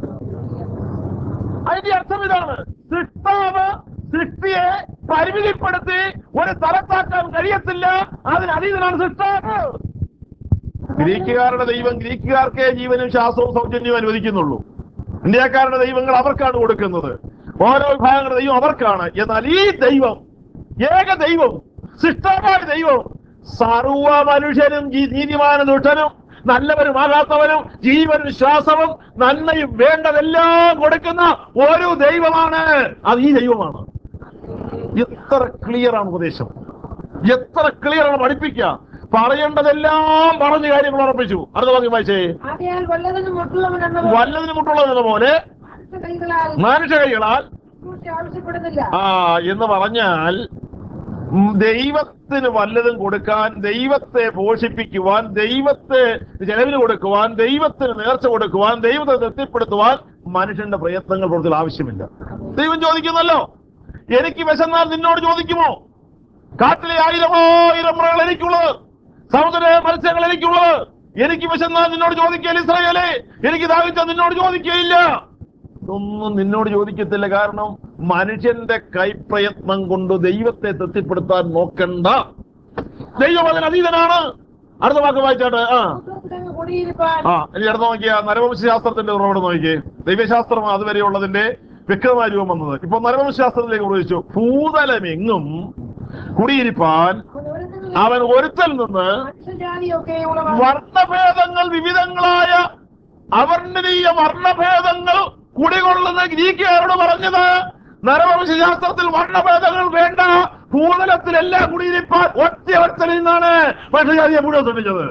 അതിന്റെ അർത്ഥം ഇതാണ് സൃഷ്ടാവ് സൃഷ്ടിയെ പരിമിതിപ്പെടുത്തി ഒരു തലത്താക്കാൻ കഴിയത്തില്ല അതിന് അതീതനാണ് സൃഷ്ടാവ് ഗ്രീക്കുകാരുടെ ദൈവം ഗ്രീക്കുകാർക്കേ ജീവനും ശ്വാസവും സൗജന്യവും അനുവദിക്കുന്നുള്ളൂ ഇന്ത്യക്കാരുടെ ദൈവങ്ങൾ അവർക്കാണ് കൊടുക്കുന്നത് ഓരോ വിഭാഗങ്ങളുടെ ദൈവം അവർക്കാണ് എന്നാൽ ഈ ദൈവം ഏക ദൈവം സൃഷ്ടാവായ ദൈവം സർവ മനുഷ്യനും ജീ- നീതിമാനും ദുഷ്ടനും നല്ലവരുമാകാത്തവനും ജീവനും ശ്വാസവും നന്മയും വേണ്ടതെല്ലാം കൊടുക്കുന്ന ഒരു ദൈവമാണ് അത് ഈ ദൈവമാണ് എത്ര ക്ലിയർ ആണ് ഉപദേശം എത്ര ക്ലിയർ ആണ് പഠിപ്പിക്കുക പറയേണ്ടതെല്ലാം പറഞ്ഞ കാര്യങ്ങൾ ഉറപ്പിച്ചു അടുത്ത വാക്യം വായിച്ചേ ആകയാൽ വല്ലതിനും മുട്ടുള്ളവനെന്ന വല്ലതിന് മുട്ടുള്ളതെന്ന പോലെ കൈകളാൽ മനുഷ്യ കൈകളാൽ ശുശ്രൂഷ ആവശ്യപ്പെടുന്നില്ല ആ എന്ന് പറഞ്ഞാൽ ഉം, ദൈവത്തിന് വല്ലതും കൊടുക്കാൻ ദൈവത്തെ പോഷിപ്പിക്കുവാൻ ദൈവത്തെ ചെലവിന് കൊടുക്കുവാൻ ദൈവത്തിന് നേർച്ച കൊടുക്കുവാൻ ദൈവത്തെ തൃപ്തിപ്പെടുത്തുവാൻ മനുഷ്യന്റെ പ്രയത്നങ്ങൾ പുറത്തിൽ ആവശ്യമില്ല ദൈവം ചോദിക്കുന്നല്ലോ എനിക്ക് വിശന്നാൽ നിന്നോട് ചോദിക്കുമോ കാട്ടിലെ ആയിരമോ ആയിരം മുറകൾ എനിക്കുള്ളത് സമുദ്ര മത്സ്യങ്ങൾ എനിക്കുള്ളത് എനിക്ക് വിശന്നാൽ നിന്നോട് ചോദിക്കൽ ഇസ്രായേലേ എനിക്ക് ദാഹിച്ചാൽ നിന്നോട് ചോദിക്കുകയില്ല ഇതൊന്നും നിന്നോട് ചോദിക്കത്തില്ല കാരണം മനുഷ്യന്റെ കൈപ്രയത്നം കൊണ്ട് ദൈവത്തെ തൃപ്തിപ്പെടുത്താൻ നോക്കണ്ട ദൈവം അതിന് അതീതനാണ് അടുത്ത വാക്ക് വായിച്ചാട്ട് ആ സമുദ്രത്തിലങ്ങ് കുടിയിരിപ്പാൻ ആ ഇനി അടുത്ത നോക്കിയ നരവംശാസ്ത്രത്തിന്റെ ഉറവിടം നോക്കിയേ ദൈവശാസ്ത്രം അതുവരെയുള്ളതിന്റെ വ്യക്തമായ രൂപം വന്നത് ഇപ്പൊ നരവംശാസ്ത്രത്തിലേക്ക് പ്രവേശിച്ചു ഭൂതലമെങ്ങും കുടിയിരിപ്പാൻ അവൻ ഒരുത്തനിൽ അവൻ ഒരുത്തൽ നിന്ന് മനുഷ്യജാതിയൊക്കെ ഉളവാക്കി വർണ്ണഭേദങ്ങൾ വിവിധങ്ങളായ അവർണ്ണനീയ വർണ്ണഭേദങ്ങൾ കുടികൊള്ളുന്ന ഗ്രീക്കുകാരോട് പറഞ്ഞത് നരവംശാസ്ത്രത്തിൽ വർണ്ണഭേദങ്ങൾ വേണ്ട ഭൂതലത്തിലെല്ലാം കുടിയിരിപ്പാൻ ഒറ്റ ഒരുത്തനിൽ നിന്നാണ് മനുഷ്യജാതിയെ മുഴുവൻ ശ്രമിച്ചത്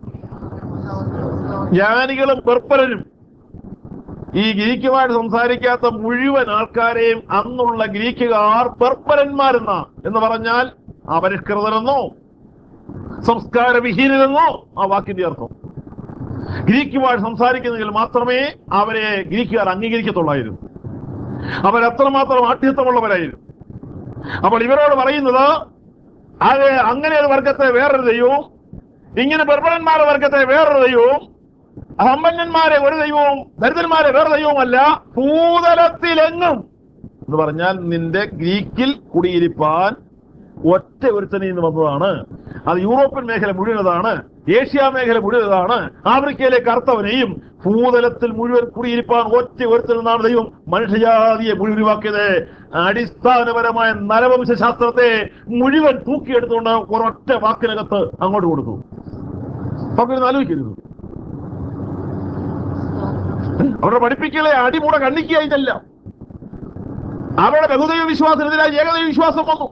ജ്ഞാനികളും പെർപ്പരനും ഈ ഗ്രീക്കുമായിട്ട് സംസാരിക്കാത്ത മുഴുവൻ ആൾക്കാരെയും അന്നുള്ള ഗ്രീക്കുകാർ പെർപ്പരന്മാരെന്ന എന്ന് പറഞ്ഞാൽ അപരിഷ്കൃതരെന്നോ സംസ്കാരവിഹീനരെന്നോ ആ വാക്കിന്റെ അർത്ഥം ഗ്രീക്കുമായിട്ട് സംസാരിക്കുന്നെങ്കിൽ മാത്രമേ അവരെ ഗ്രീക്കുകാർ അംഗീകരിക്കത്തുള്ളായിരുന്നു അവരത്രമാത്രം ആഠ്യത്വമുള്ളവരായിരുന്നു അപ്പോൾ ഇവരോട് പറയുന്നത് അത് അങ്ങനെ ഒരു വർഗത്തെ വേറൊരു ദൈവവും ഇങ്ങനെ ബർബരന്മാരുടെ വർഗത്തെ വേറൊരു ദൈവവും സമ്പന്നന്മാരെ ഒരു ദൈവവും ദരിദ്രന്മാരെ വേറെ ദൈവവുമല്ല ഭൂതലത്തിലെങ്ങും എന്ന് പറഞ്ഞാൽ നിന്റെ ഗ്രീക്കിൽ കുടിയിരിപ്പാൻ ഒറ്റ ഒരുത്തനിൽ നിന്ന് വന്നതാണ് അത് യൂറോപ്യൻ മേഖല മുഴുവനതാണ് ഏഷ്യ മേഖല മുഴുവനതാണ് ആഫ്രിക്കയിലെ കറുത്തവനെയും ഭൂതലത്തിൽ മുഴുവൻ കുടിയിരിപ്പാൻ ഒറ്റ ഒരുത്തിൽ നിന്നാണ് ദൈവം മനുഷ്യജാതിയെ മുഴുവനാക്കിയത് അടിസ്ഥാനപരമായ നരവംശ ശാസ്ത്രത്തെ മുഴുവൻ തൂക്കിയെടുത്തുകൊണ്ട് ഒരൊറ്റ വാക്കിനകത്ത് അങ്ങോട്ട് കൊടുത്തു നമുക്കൊരു ആലോചിക്കരുത് അവരുടെ പഠിപ്പിക്കലെ അടിമൂടെ കണ്ണിക്കുക ഇതല്ല അവരുടെ ബഹുദൈവ വിശ്വാസത്തിനെതിരായി ഏകദൈവ വിശ്വാസം വന്നു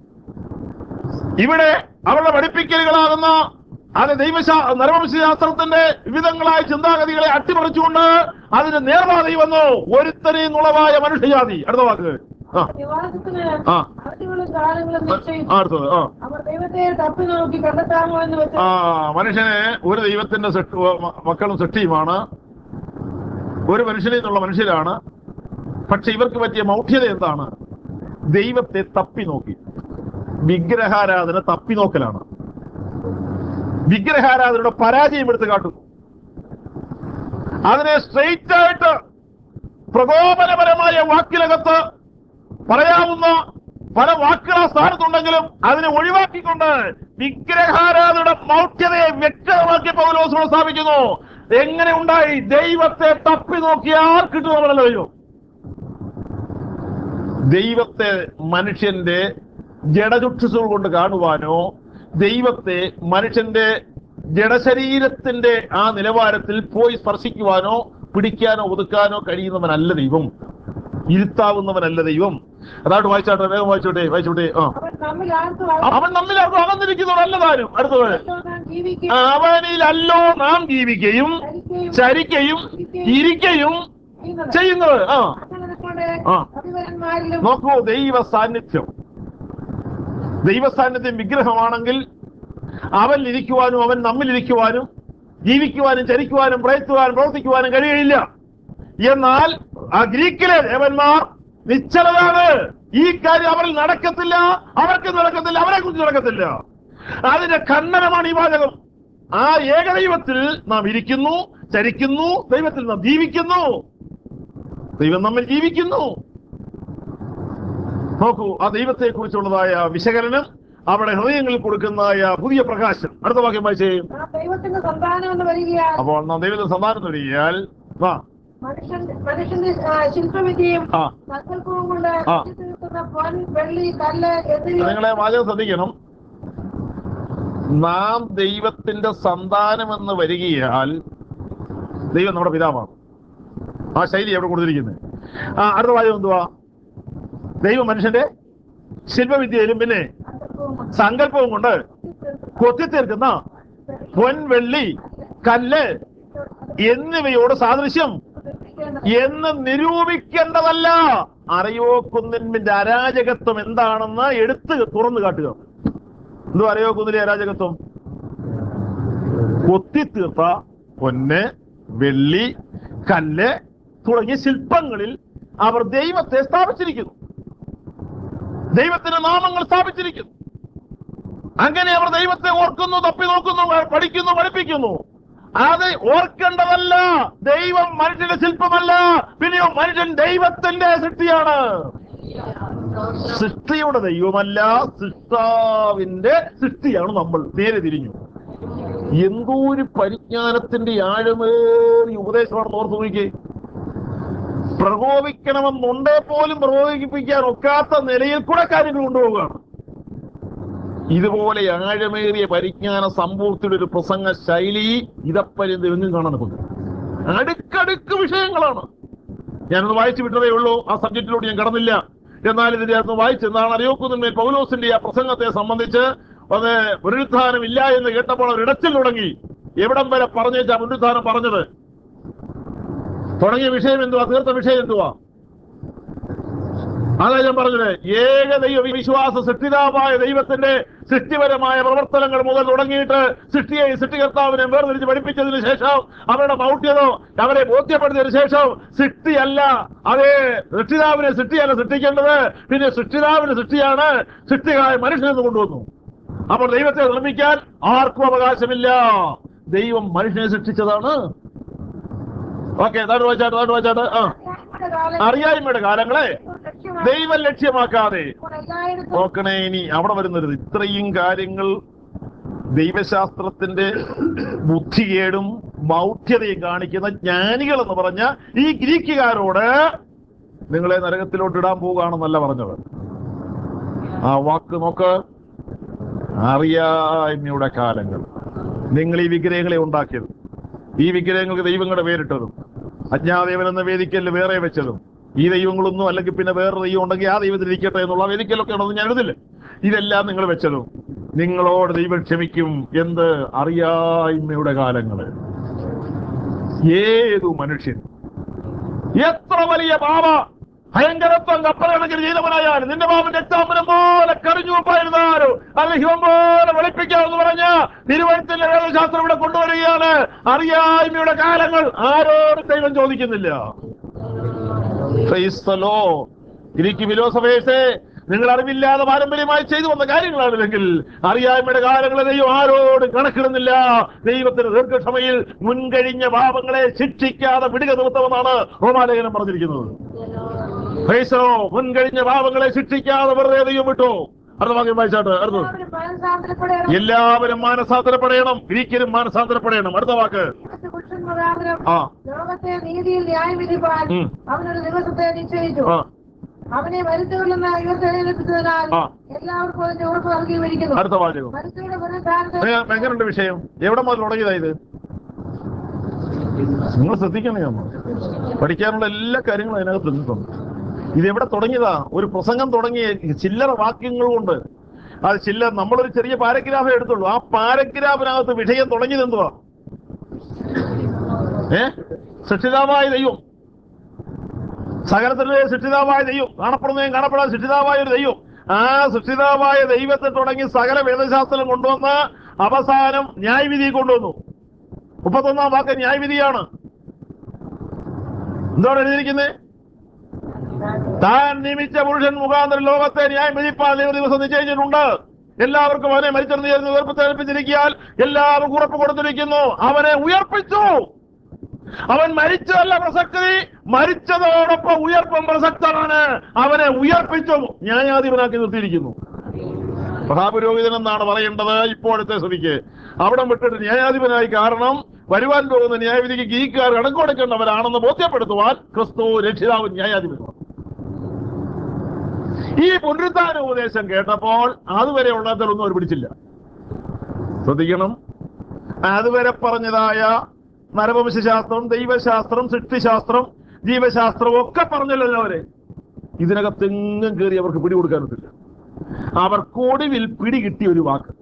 ഇവിടെ അവരുടെ പഠിപ്പിക്കലുകളാകുന്ന അത് ദൈവശാ നരവംശാസ്ത്രത്തിന്റെ വിവിധങ്ങളായ ചിന്താഗതികളെ അട്ടിമറിച്ചുകൊണ്ട് അതിന് നേർവാദി വന്നു ഒരുത്തനെയും നുളവായ മനുഷ്യജാതി അടുത്ത വാക്ക് ആ നിവാസത്തിന് ആ. അവധികളും കാലങ്ങളും നിശ്ചയിച്ചു ആ, അടുത്തത് ആ അവർ ദൈവത്തെ തപ്പി നോക്കി കണ്ടെത്താമോ എന്ന് വെച്ച് ആ മനുഷ്യനെ ഒരു ദൈവത്തിന്റെ സൃഷ്ടി- മ- മക്കളും സൃഷ്ടിയുമാണ് ഒരു മനുഷ്യനിൽ നിന്നുള്ള മനുഷ്യരാണ് പക്ഷെ ഇവർക്ക് പറ്റിയ മൗഢ്യത എന്താണ് ദൈവത്തെ തപ്പി നോക്കി വിഗ്രഹാരാധന തപ്പി നോക്കലാണ് വിഗ്രഹാരാധനയുടെ പരാജയം എടുത്ത് കാട്ടും അതിനെ സ്ട്രെയിറ്റ് ആയിട്ട് പ്രകോപനപരമായ വാക്കിനകത്ത് പറയാവുന്ന പല വാക്കുകൾ ആ സ്ഥാനത്തുണ്ടെങ്കിലും അതിനെ ഒഴിവാക്കിക്കൊണ്ട് വിഗ്രഹാരാധനയുടെ മൗഢ്യതയെ വ്യക്തമാക്കി പൗലോസോട് സ്ഥാപിക്കുന്നു എങ്ങനെ ഉണ്ടായി ദൈവത്തെ തപ്പി നോക്കിയാൽ കിട്ടുന്നവരല്ല ദൈവം ദൈവത്തെ മനുഷ്യന്റെ ജഡചുക്ഷുകൾ കൊണ്ട് കാണുവാനോ ദൈവത്തെ മനുഷ്യന്റെ ജഡശരീരത്തിന്റെ ആ നിലവാരത്തിൽ പോയി സ്പർശിക്കുവാനോ പിടിക്കാനോ ഒതുക്കാനോ കഴിയുന്നവനല്ല ദൈവം ഇരുത്താവുന്നവനല്ല ദൈവം അതായിട്ട് വായിച്ചാട്ടെ വേഗം വായിച്ചോട്ടെ വായിച്ചോട്ടെ ആ അവൻ തമ്മിൽ ആർക്കും അവൻ നമ്മിൽ ആർക്കും അകന്നിരിക്കുന്നവരല്ല താനും അടുത്തത് അകന്നോ നാം ജീവിക്കുകയും അവനിലല്ലോ നാം ജീവിക്കുകയും ചരിക്കുകയും ചരിക്കയും ഇരിക്കയും ചെയ്യുന്നത്. ചെയ്യുന്നത് ആ അങ്ങനെ നിൽക്കൊണ്ട് ആ. അധിപന്മാരിലും നോക്കൂ ദൈവ സാന്നിധ്യം ദൈവ സാന്നിധ്യം വിഗ്രഹമാണെങ്കിൽ അവൻ ഇരിക്കുവാനും അവൻ നമ്മിലിരിക്കുവാനും ജീവിക്കുവാനും ചരിക്കുവാനും പ്രയത്തുവാനും പ്രവർത്തിക്കുവാനും കഴിയില്ല എന്നാൽ ആ ഗ്രീക്കിലെ ദേവന്മാർ നിശ്ചലതാണ് ഈ കാര്യം അവരിൽ നടക്കത്തില്ല അവർക്ക് നടക്കത്തില്ല അവരെ കുറിച്ച് നടക്കത്തില്ല അതിന്റെ ഖണ്ഡനമാണ് ഈ വാചകം ആ ഏകദൈവത്തിൽ നാം ഇരിക്കുന്നു ചരിക്കുന്നു ദൈവത്തിൽ നാം ജീവിക്കുന്നു ദൈവം നമ്മിൽ ജീവിക്കുന്നു നോക്കൂ ആ ദൈവത്തെ കുറിച്ചുള്ളതായ വിശകലനം അവിടെ ഹൃദയങ്ങളിൽ കൊടുക്കുന്നതായ പുതിയ പ്രകാശം അടുത്ത വാക്യം വായിച്ചേ നാം ദൈവത്തിന്റെ സന്താനം എന്ന് വരികയാൽ അപ്പോൾ നാം ദൈവത്തെ സന്താനം തുടങ്ങിയാൽ ആ മനുഷ്യൻ മനുഷ്യന്റെ ആ, ശില്പവിദ്യയും ആ സങ്കല്പവും കൊണ്ട് ആ. തീർക്കുന്ന പൊൻ വെള്ളി കല്ല് എന്നിവ നിങ്ങളെ വാചകം ശ്രദ്ധിക്കണം നാം ദൈവത്തിന്റെ സന്താനമെന്ന് വരികയാൽ ദൈവം നമ്മുടെ പിതാവാണ് ആ ശൈലി എവിടെ കൊടുത്തിരിക്കുന്നത് ആ അടുത്ത വാചകം എന്തുവാ ദൈവം മനുഷ്യന്റെ ശില്പവിദ്യയിലും പിന്നെ സങ്കല്പവും കൊണ്ട് സങ്കല്പവും കൊണ്ട് കൊത്തിത്തീർക്കുന്ന പൊൻവെള്ളി കല്ല് എന്നിവയോട് സാദൃശ്യം സൃഷ്ടിക്കേണ്ടത്. എന്ന് നിരൂപിക്കേണ്ടതല്ല അറിയോ കുന്നിന്റെ അരാജകത്വം എന്താണെന്ന് എടുത്ത് തുറന്നു കാട്ടുക എന്തോ അറിയോ കുന്നിലെ അരാജകത്വം കൊത്തിത്തീർത്ത പൊന്ന് വെള്ളി കല്ല് തുടങ്ങിയ ശില്പങ്ങളിൽ അവർ ദൈവത്തെ സ്ഥാപിച്ചിരിക്കുന്നു ദൈവത്തിന്റെ നാമങ്ങൾ സ്ഥാപിച്ചിരിക്കുന്നു അങ്ങനെ അവർ ദൈവത്തെ ഓർക്കുന്നു തപ്പി നോക്കുന്നു പഠിക്കുന്നു പഠിപ്പിക്കുന്നു അത് ഓർക്കേണ്ടതല്ല ദൈവം മനുഷ്യന്റെ ശില്പമല്ല പിന്നെയോ മനുഷ്യൻ ദൈവത്തിന്റെ സൃഷ്ടിയാണ് സൃഷ്ടിയുടെ ദൈവമല്ല സൃഷ്ടാവിന്റെ സൃഷ്ടിയാണ് നമ്മൾ നേരെ തിരിഞ്ഞു എന്തോ ഒരു പരിജ്ഞാനത്തിന്റെ ആഴമേറിയ ഉപദേശമാണെന്ന് ഓർത്ത് നോക്കിയേ പ്രകോപിക്കണമെന്നുണ്ടേ പോലും പ്രകോപിപ്പിക്കാൻ ഒക്കാത്ത നിലയിൽ കൂടെ കാര്യങ്ങൾ കൊണ്ടുപോവുകയാണ് ഇതുപോലെ ആഴമേറിയ പരിജ്ഞാന സമ്പൂർത്തിയുടെ ഒരു പ്രസംഗ ശൈലി ഇതപ്പര്യന്ത് എങ്ങും കാണാൻ നിൽക്കുന്നു അടുക്കടുക്ക് വിഷയങ്ങളാണ് ഞാനൊന്ന് വായിച്ചു വിട്ടതേ ഉള്ളൂ ആ സബ്ജക്റ്റിലൂടെ ഞാൻ കടന്നില്ല എന്നാൽ ഇതിന്റെ അകത്ത് വായിച്ച് എന്താണ് അറിയോക്കുന്നതിന്മേൽ പൗലോസിന്റെ ആ പ്രസംഗത്തെ സംബന്ധിച്ച് അത് പുനരുത്ഥാനം ഇല്ല എന്ന് കേട്ടപ്പോൾ അവർ ഇടച്ചിൽ തുടങ്ങി എവിടം വരെ പറഞ്ഞേച്ചാ പുനരുത്ഥാനം പറഞ്ഞത് തുടങ്ങിയ വിഷയം എന്തുവാ തീർത്ത വിഷയം എന്തുവാ അതാ ഞാൻ പറഞ്ഞത് ഏക ദൈവ വിശ്വാസ സൃഷ്ടിതാവായ ദൈവത്തിന്റെ സൃഷ്ടിപരമായ പ്രവർത്തനങ്ങൾ മുതൽ തുടങ്ങിയിട്ട് സൃഷ്ടിയെ സൃഷ്ടികർത്താവിനെ വേർതിരിച്ച് പഠിപ്പിച്ചതിന് ശേഷം അവരുടെ മൗഢ്യതോ അവരെ ബോധ്യപ്പെടുത്തിയതിനു ശേഷം സൃഷ്ടിയല്ല അതേ സൃഷ്ടിതാവിനെ സൃഷ്ടിയല്ല സൃഷ്ടിക്കേണ്ടത് പിന്നെ സൃഷ്ടിതാവിന്റെ സൃഷ്ടിയാണ് സൃഷ്ടികായ മനുഷ്യനെന്ന് കൊണ്ടുവന്നു അപ്പോൾ ദൈവത്തെ നിർമ്മിക്കാൻ ആർക്കും അവകാശമില്ല ദൈവം മനുഷ്യനെ സൃഷ്ടിച്ചതാണ് ഓക്കെ താഴെ വായിച്ചാട്ട് താഴെ വായിച്ചാട്ട് ആ നമ്മുടെ കാലം അറിയായ്മയുടെ കാലങ്ങളെ ലക്ഷ്യമാക്കി ദൈവം ലക്ഷ്യമാക്കാതെ ഇപ്പോൾ എല്ലായിടത്തും നോക്കണേ ഇനി അവിടെ വരുന്നൊരു ഇത്രയും കാര്യങ്ങൾ ദൈവശാസ്ത്രത്തിന്റെ ബുദ്ധികേടും ബൗദ്ധ്യതയും കാണിക്കുന്ന ജ്ഞാനികൾ എന്ന് പറഞ്ഞ ഈ ഗ്രീക്കുകാരോട് നിങ്ങളെ നരകത്തിലോട്ട് ഇടാൻ പോവുകയാണെന്നല്ല പറഞ്ഞത് ആ വാക്ക് നോക്ക് അറിയായ്മയുടെ കാലങ്ങൾ നിങ്ങൾ ഈ വിഗ്രഹങ്ങളെ ഉണ്ടാക്കിയത് ഈ വിഗ്രഹങ്ങൾക്ക് ദൈവങ്ങളുടെ പേരിട്ടതും അജ്ഞാദേവൻ എന്ന വേദിക്കല് വേറെ വെച്ചതും ഈ ദൈവങ്ങളൊന്നും അല്ലെങ്കിൽ പിന്നെ വേറെ ദൈവം ഉണ്ടെങ്കിൽ ആ ദൈവത്തിൽ ഇരിക്കട്ടെ എന്നുള്ള വേദിക്കലൊക്കെ ഉണ്ടെന്ന് ഞാൻ എഴുതില്ല ഇതെല്ലാം നിങ്ങൾ വെച്ചതും നിങ്ങളോട് ദൈവം ക്ഷമിക്കും എന്ത് അറിയായ്മയുടെ കാലങ്ങള് ഏതു മനുഷ്യൻ എത്ര വലിയ പാപ ഭയങ്കരത്വം കപ്പലണക്കിൽ ചെയ്തവനായാലും നിന്റെ പാപം രക്താമ്പരം പോലെ കറിഞ്ഞുപ്പായിരുന്നാലോ അത് ഹിമം പോലെ വെളുപ്പിക്കാമെന്ന് പറഞ്ഞ തിരുവനന്തപുരത്തിന്റെ വേദശാസ്ത്രം ഇവിടെ കൊണ്ടുവരികയാണ് അറിയായ്മയുടെ കാലങ്ങൾ ആരോടും ദൈവം ചോദിക്കുന്നില്ല Praise the Lord. ഗ്രീക്ക് ഫിലോസഫേഴ്സെ നിങ്ങൾ അറിവില്ലാതെ പാരമ്പര്യമായി ചെയ്തു വന്ന കാര്യങ്ങളാണില്ലെങ്കിൽ അറിയായ്മയുടെ കാലങ്ങളെ ദൈവം ആരോട് കണക്കിടുന്നില്ല ദൈവത്തിന് ദീർഘക്ഷമയിൽ മുൻകഴിഞ്ഞ പാപങ്ങളെ ശിക്ഷിക്കാതെ വിടുക നിർത്തമെന്നാണ് റോമാലേഖനം പറഞ്ഞിരിക്കുന്നത് Praise the Lord. മുൻകഴിഞ്ഞ പാപങ്ങളെ ശിക്ഷിക്കാതെ വെറുതെ ദൈവം വിട്ടു അടുത്ത വാക്യം വായിച്ചാട്ട് അടുത്ത് എല്ലാവരും മനസ്സാന്തരപ്പെടണം. എല്ലാവരും മാനസാന്തരപ്പെടണം ഗ്രീക്കരും മാനസാന്തരപ്പെടണം അടുത്ത വാക്ക് മറ്റ് പുരുഷന്മാരാകണം. ആ ലോകത്തെ നീതിയിൽ ന്യായം വിധിപ്പാൻ ഉം. അവനൊരു ദിവസത്തെ നിശ്ചയിച്ചു ആ അവനെ മരിച്ചവരിൽ ഉയർത്തെഴുന്നേൽപ്പിച്ചതിനാൽ ആ. എല്ലാവർക്കും അതിന്റെ ഉറപ്പ് നൽകിയിരിക്കുന്നു അടുത്ത വാചകം മരിച്ചവരുടെ പുനരുദ്ധാനത്തെ എങ്ങനെ- എങ്ങനെയുണ്ട് വിഷയം എവിടെ മുതൽ തുടങ്ങിയതാ ഇത് നിങ്ങൾ ശ്രദ്ധിക്കണേ അമ്മ പഠിക്കാനുള്ള എല്ലാ കാര്യങ്ങളും അതിനകത്ത് നിന്നിട്ടുണ്ട് ഇത് എവിടെ തുടങ്ങിയതാ ഒരു പ്രസംഗം തുടങ്ങിയ ചില്ലറ വാക്യങ്ങൾ കൊണ്ട് അത് ചില്ല നമ്മളൊരു ചെറിയ പാരഗ്രാഫേ എടുത്തുള്ളൂ ആ പാരഗ്രാഫിനകത്ത് വിഷയം തുടങ്ങിയത് എന്തുവാ ഏ സൃഷ്ടിതാവായ ദൈവം സകലത്തിലെ സൃഷ്ടിതാവായ ദൈവം കാണപ്പെടുന്നതും കാണപ്പെടാൻ സൃഷ്ടിതാവായ ഒരു ദൈവം ആ സൃഷ്ടിതാവായ ദൈവത്തെ തുടങ്ങി സകല വേദശാസ്ത്രം കൊണ്ടുവന്ന് അവസാനം ന്യായവിധി കൊണ്ടുവന്നു മുപ്പത്തൊന്നാം വാക്ക് ന്യായവിധിയാണ് എന്താണ് എഴുതിയിരിക്കുന്നത് താൻ നിയമിച്ച പുരുഷൻ മുഖാന്തരം ലോകത്തെ ന്യായം വിധിപ്പാൻ ദൈവ ദിവസം നിശ്ചയിച്ചിട്ടുണ്ട് എല്ലാവർക്കും അവനെ മരിച്ചെന്ന് ചേർന്ന് ഉയർപ്പിച്ചേൽപ്പിച്ചിരിക്കാൻ എല്ലാവർക്കും ഉറപ്പ് കൊടുത്തിരിക്കുന്നു അവനെ ഉയർപ്പിച്ചു അവൻ മരിച്ചതല്ല പ്രസക്തി മരിച്ചതോടൊപ്പം ഉയർപ്പം പ്രസക്തമാണ് അവനെ ഉയർപ്പിച്ചു ന്യായാധിപനാക്കി നിർത്തിയിരിക്കുന്നു മഹാപുരോഹിതൻ എന്നാണ് പറയേണ്ടത് ഇപ്പോഴത്തെ സ്ഥിതിക്ക് അവിടെ വിട്ടിട്ട് ന്യായാധിപനായി കാരണം വരുവാൻ പോകുന്ന ന്യായവിധിക്ക് ഗീക്കാർ കണക്കൊടുക്കേണ്ടവരാണെന്ന് ബോധ്യപ്പെടുത്തുവാൻ ക്രിസ്തു രക്ഷിതാവ് ന്യായാധിപനാണ് ഈ പുനരുദ്ധാന ഉപദേശം കേട്ടപ്പോൾ അതുവരെ ഉള്ളതിലൊന്നും അവർ പിടിച്ചില്ല ശ്രദ്ധിക്കണം അതുവരെ പറഞ്ഞതായ നരവംശാസ്ത്രം ദൈവശാസ്ത്രം സൃഷ്ടിശാസ്ത്രം ജീവശാസ്ത്രം ഒക്കെ പറഞ്ഞല്ലോ അവരെ ഇതിനകത്തെങ്ങും കയറി അവർക്ക് പിടികൊടുക്കാനൊത്തില്ല അവർക്കൊടുവിൽ പിടി കിട്ടിയ ഒരു വാക്ക്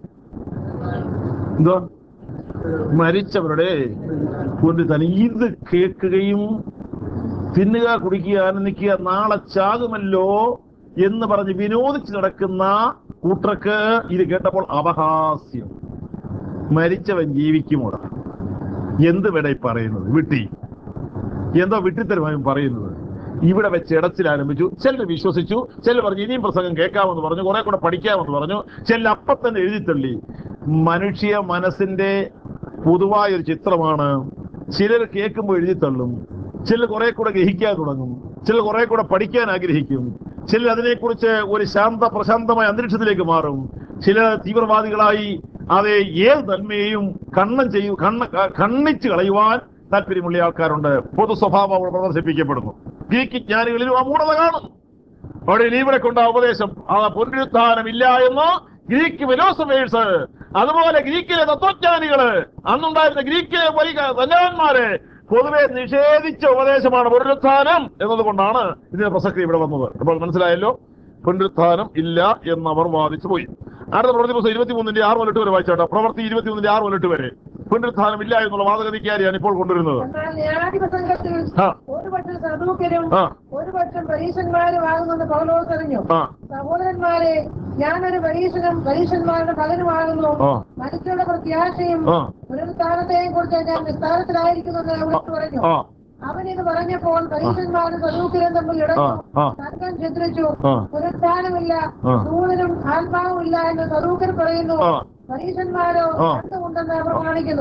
എന്തോ മരിച്ചവരുടെ കൊണ്ട് തന്നെ ഇത് കേൾക്കുകയും തിന്നുക കുടിക്കുക ആനന്ദിക്കുക നാളെ ചാകുമല്ലോ എന്ന് പറഞ്ഞ് വിനോദിച്ച് നടക്കുന്ന കൂട്ടർക്ക് ഇത് കേട്ടപ്പോൾ അപഹാസ്യം മരിച്ചവൻ ജീവിക്കുമോടാ എന്ത് വേട പറയുന്നത് വിട്ടി എന്തോ വിട്ടിത്തരമായും പറയുന്നത് ഇവിടെ വെച്ച് ഇടച്ചിൽ ആരംഭിച്ചു ചിലർ വിശ്വസിച്ചു ചിലർ പറഞ്ഞു ഇനിയും പ്രസംഗം കേൾക്കാമെന്ന് പറഞ്ഞു കുറെ കൂടെ പഠിക്കാമെന്ന് പറഞ്ഞു ചില അപ്പം തന്നെ എഴുതിത്തള്ളി മനുഷ്യ മനസ്സിന്റെ പൊതുവായ ഒരു ചിത്രമാണ് ചിലർ കേൾക്കുമ്പോൾ എഴുതിത്തള്ളും ചിലർ കുറെ കൂടെ ഗ്രഹിക്കാൻ തുടങ്ങും ചിലർ കുറെ കൂടെ പഠിക്കാൻ ആഗ്രഹിക്കും ചിലർ അതിനെക്കുറിച്ച് ഒരു ശാന്ത പ്രശാന്തമായ അന്തരീക്ഷത്തിലേക്ക് മാറും ചില തീവ്രവാദികളായി അതെ ഏത് നന്മയെയും കണ്ണം ചെയ്യും കണ്ണ കണ്ണിച്ച് കളയുവാൻ താല്പര്യമുള്ള ആൾക്കാരുണ്ട് പൊതു സ്വഭാവം അവിടെ പ്രദർശിപ്പിക്കപ്പെടുന്നു ഗ്രീക്ക് ജ്ഞാനികളിലും ആ മൂഢത കാണും അവിടെ ഇവിടെ കൊണ്ട ഉപദേശം ആ പുനരുത്ഥാനം ഇല്ല എന്ന് ഗ്രീക്ക് ഫിലോസഫേഴ്സ് അതുപോലെ ഗ്രീക്കിലെ തത്വജ്ഞാനികള് അന്നുണ്ടായിരുന്ന ഗ്രീക്കിലെ വലിയ ധനവാന്മാര് പൊതുവെ നിഷേധിച്ച ഉപദേശമാണ് പുനരുത്ഥാനം എന്നതുകൊണ്ടാണ് ഇതിന്റെ പ്രസക്തി ഇവിടെ വന്നത് അപ്പോൾ മനസ്സിലായല്ലോ പുനരുത്ഥാനം ഇല്ല എന്നവർ വാദിച്ചു പോയി അടുത്ത പ്രവൃത്തി പുസ്തകം ഇരുപത്തിമൂന്നിന്റെ ആറ് മുതൽ എട്ട് വരെ വായിച്ചാട്ടോ പ്രവൃത്തി ഇരുപത്തിമൂന്നിന്റെ ആറ് മുതൽ എട്ട് വരെ പുനരുത്ഥാനം ഇല്ല എന്നുള്ള വാദഗതിക്കാരിയാണ് ഇപ്പോൾ കൊണ്ടുവരുന്നത് എന്നാൽ ന്യായാധിപ സംഘത്തിൽ ആ. ഒരു പക്ഷം സദൂക്കരും ആ. ഒരു പക്ഷം പരീശന്മാരും ആകുമെന്ന് പൗലോസ് അറിഞ്ഞു ആ സഹോദരന്മാരെ ഞാനൊരു പരീശനും പരീശന്മാരുടെ മകനുമാകുന്നു ആ. മനുഷ്യരുടെ പ്രത്യാശയും ആ. പുനരുത്ഥാനത്തെയും കുറിച്ച് ഞാൻ വിസ്താരത്തിലായിരിക്കുമെന്ന് അവിടുത്തെ പറഞ്ഞു ആ അവൻ ഇത് പറഞ്ഞപ്പോൾ പരീശന്മാരും സദൂക്കരും തമ്മിൽ ആ ഇടഞ്ഞു ആ തർക്കം ചിത്രിച്ചു ആ. പുനരുത്ഥാനമില്ല ആ. ദൂതനും ആത്മാവും ഇല്ല എന്ന് സദൂക്കർ പറയുന്നു ആ. പരീശന്മാരോ ആ. രണ്ടുമുണ്ടെന്ന് അവർ കാണിക്കുന്നു ആ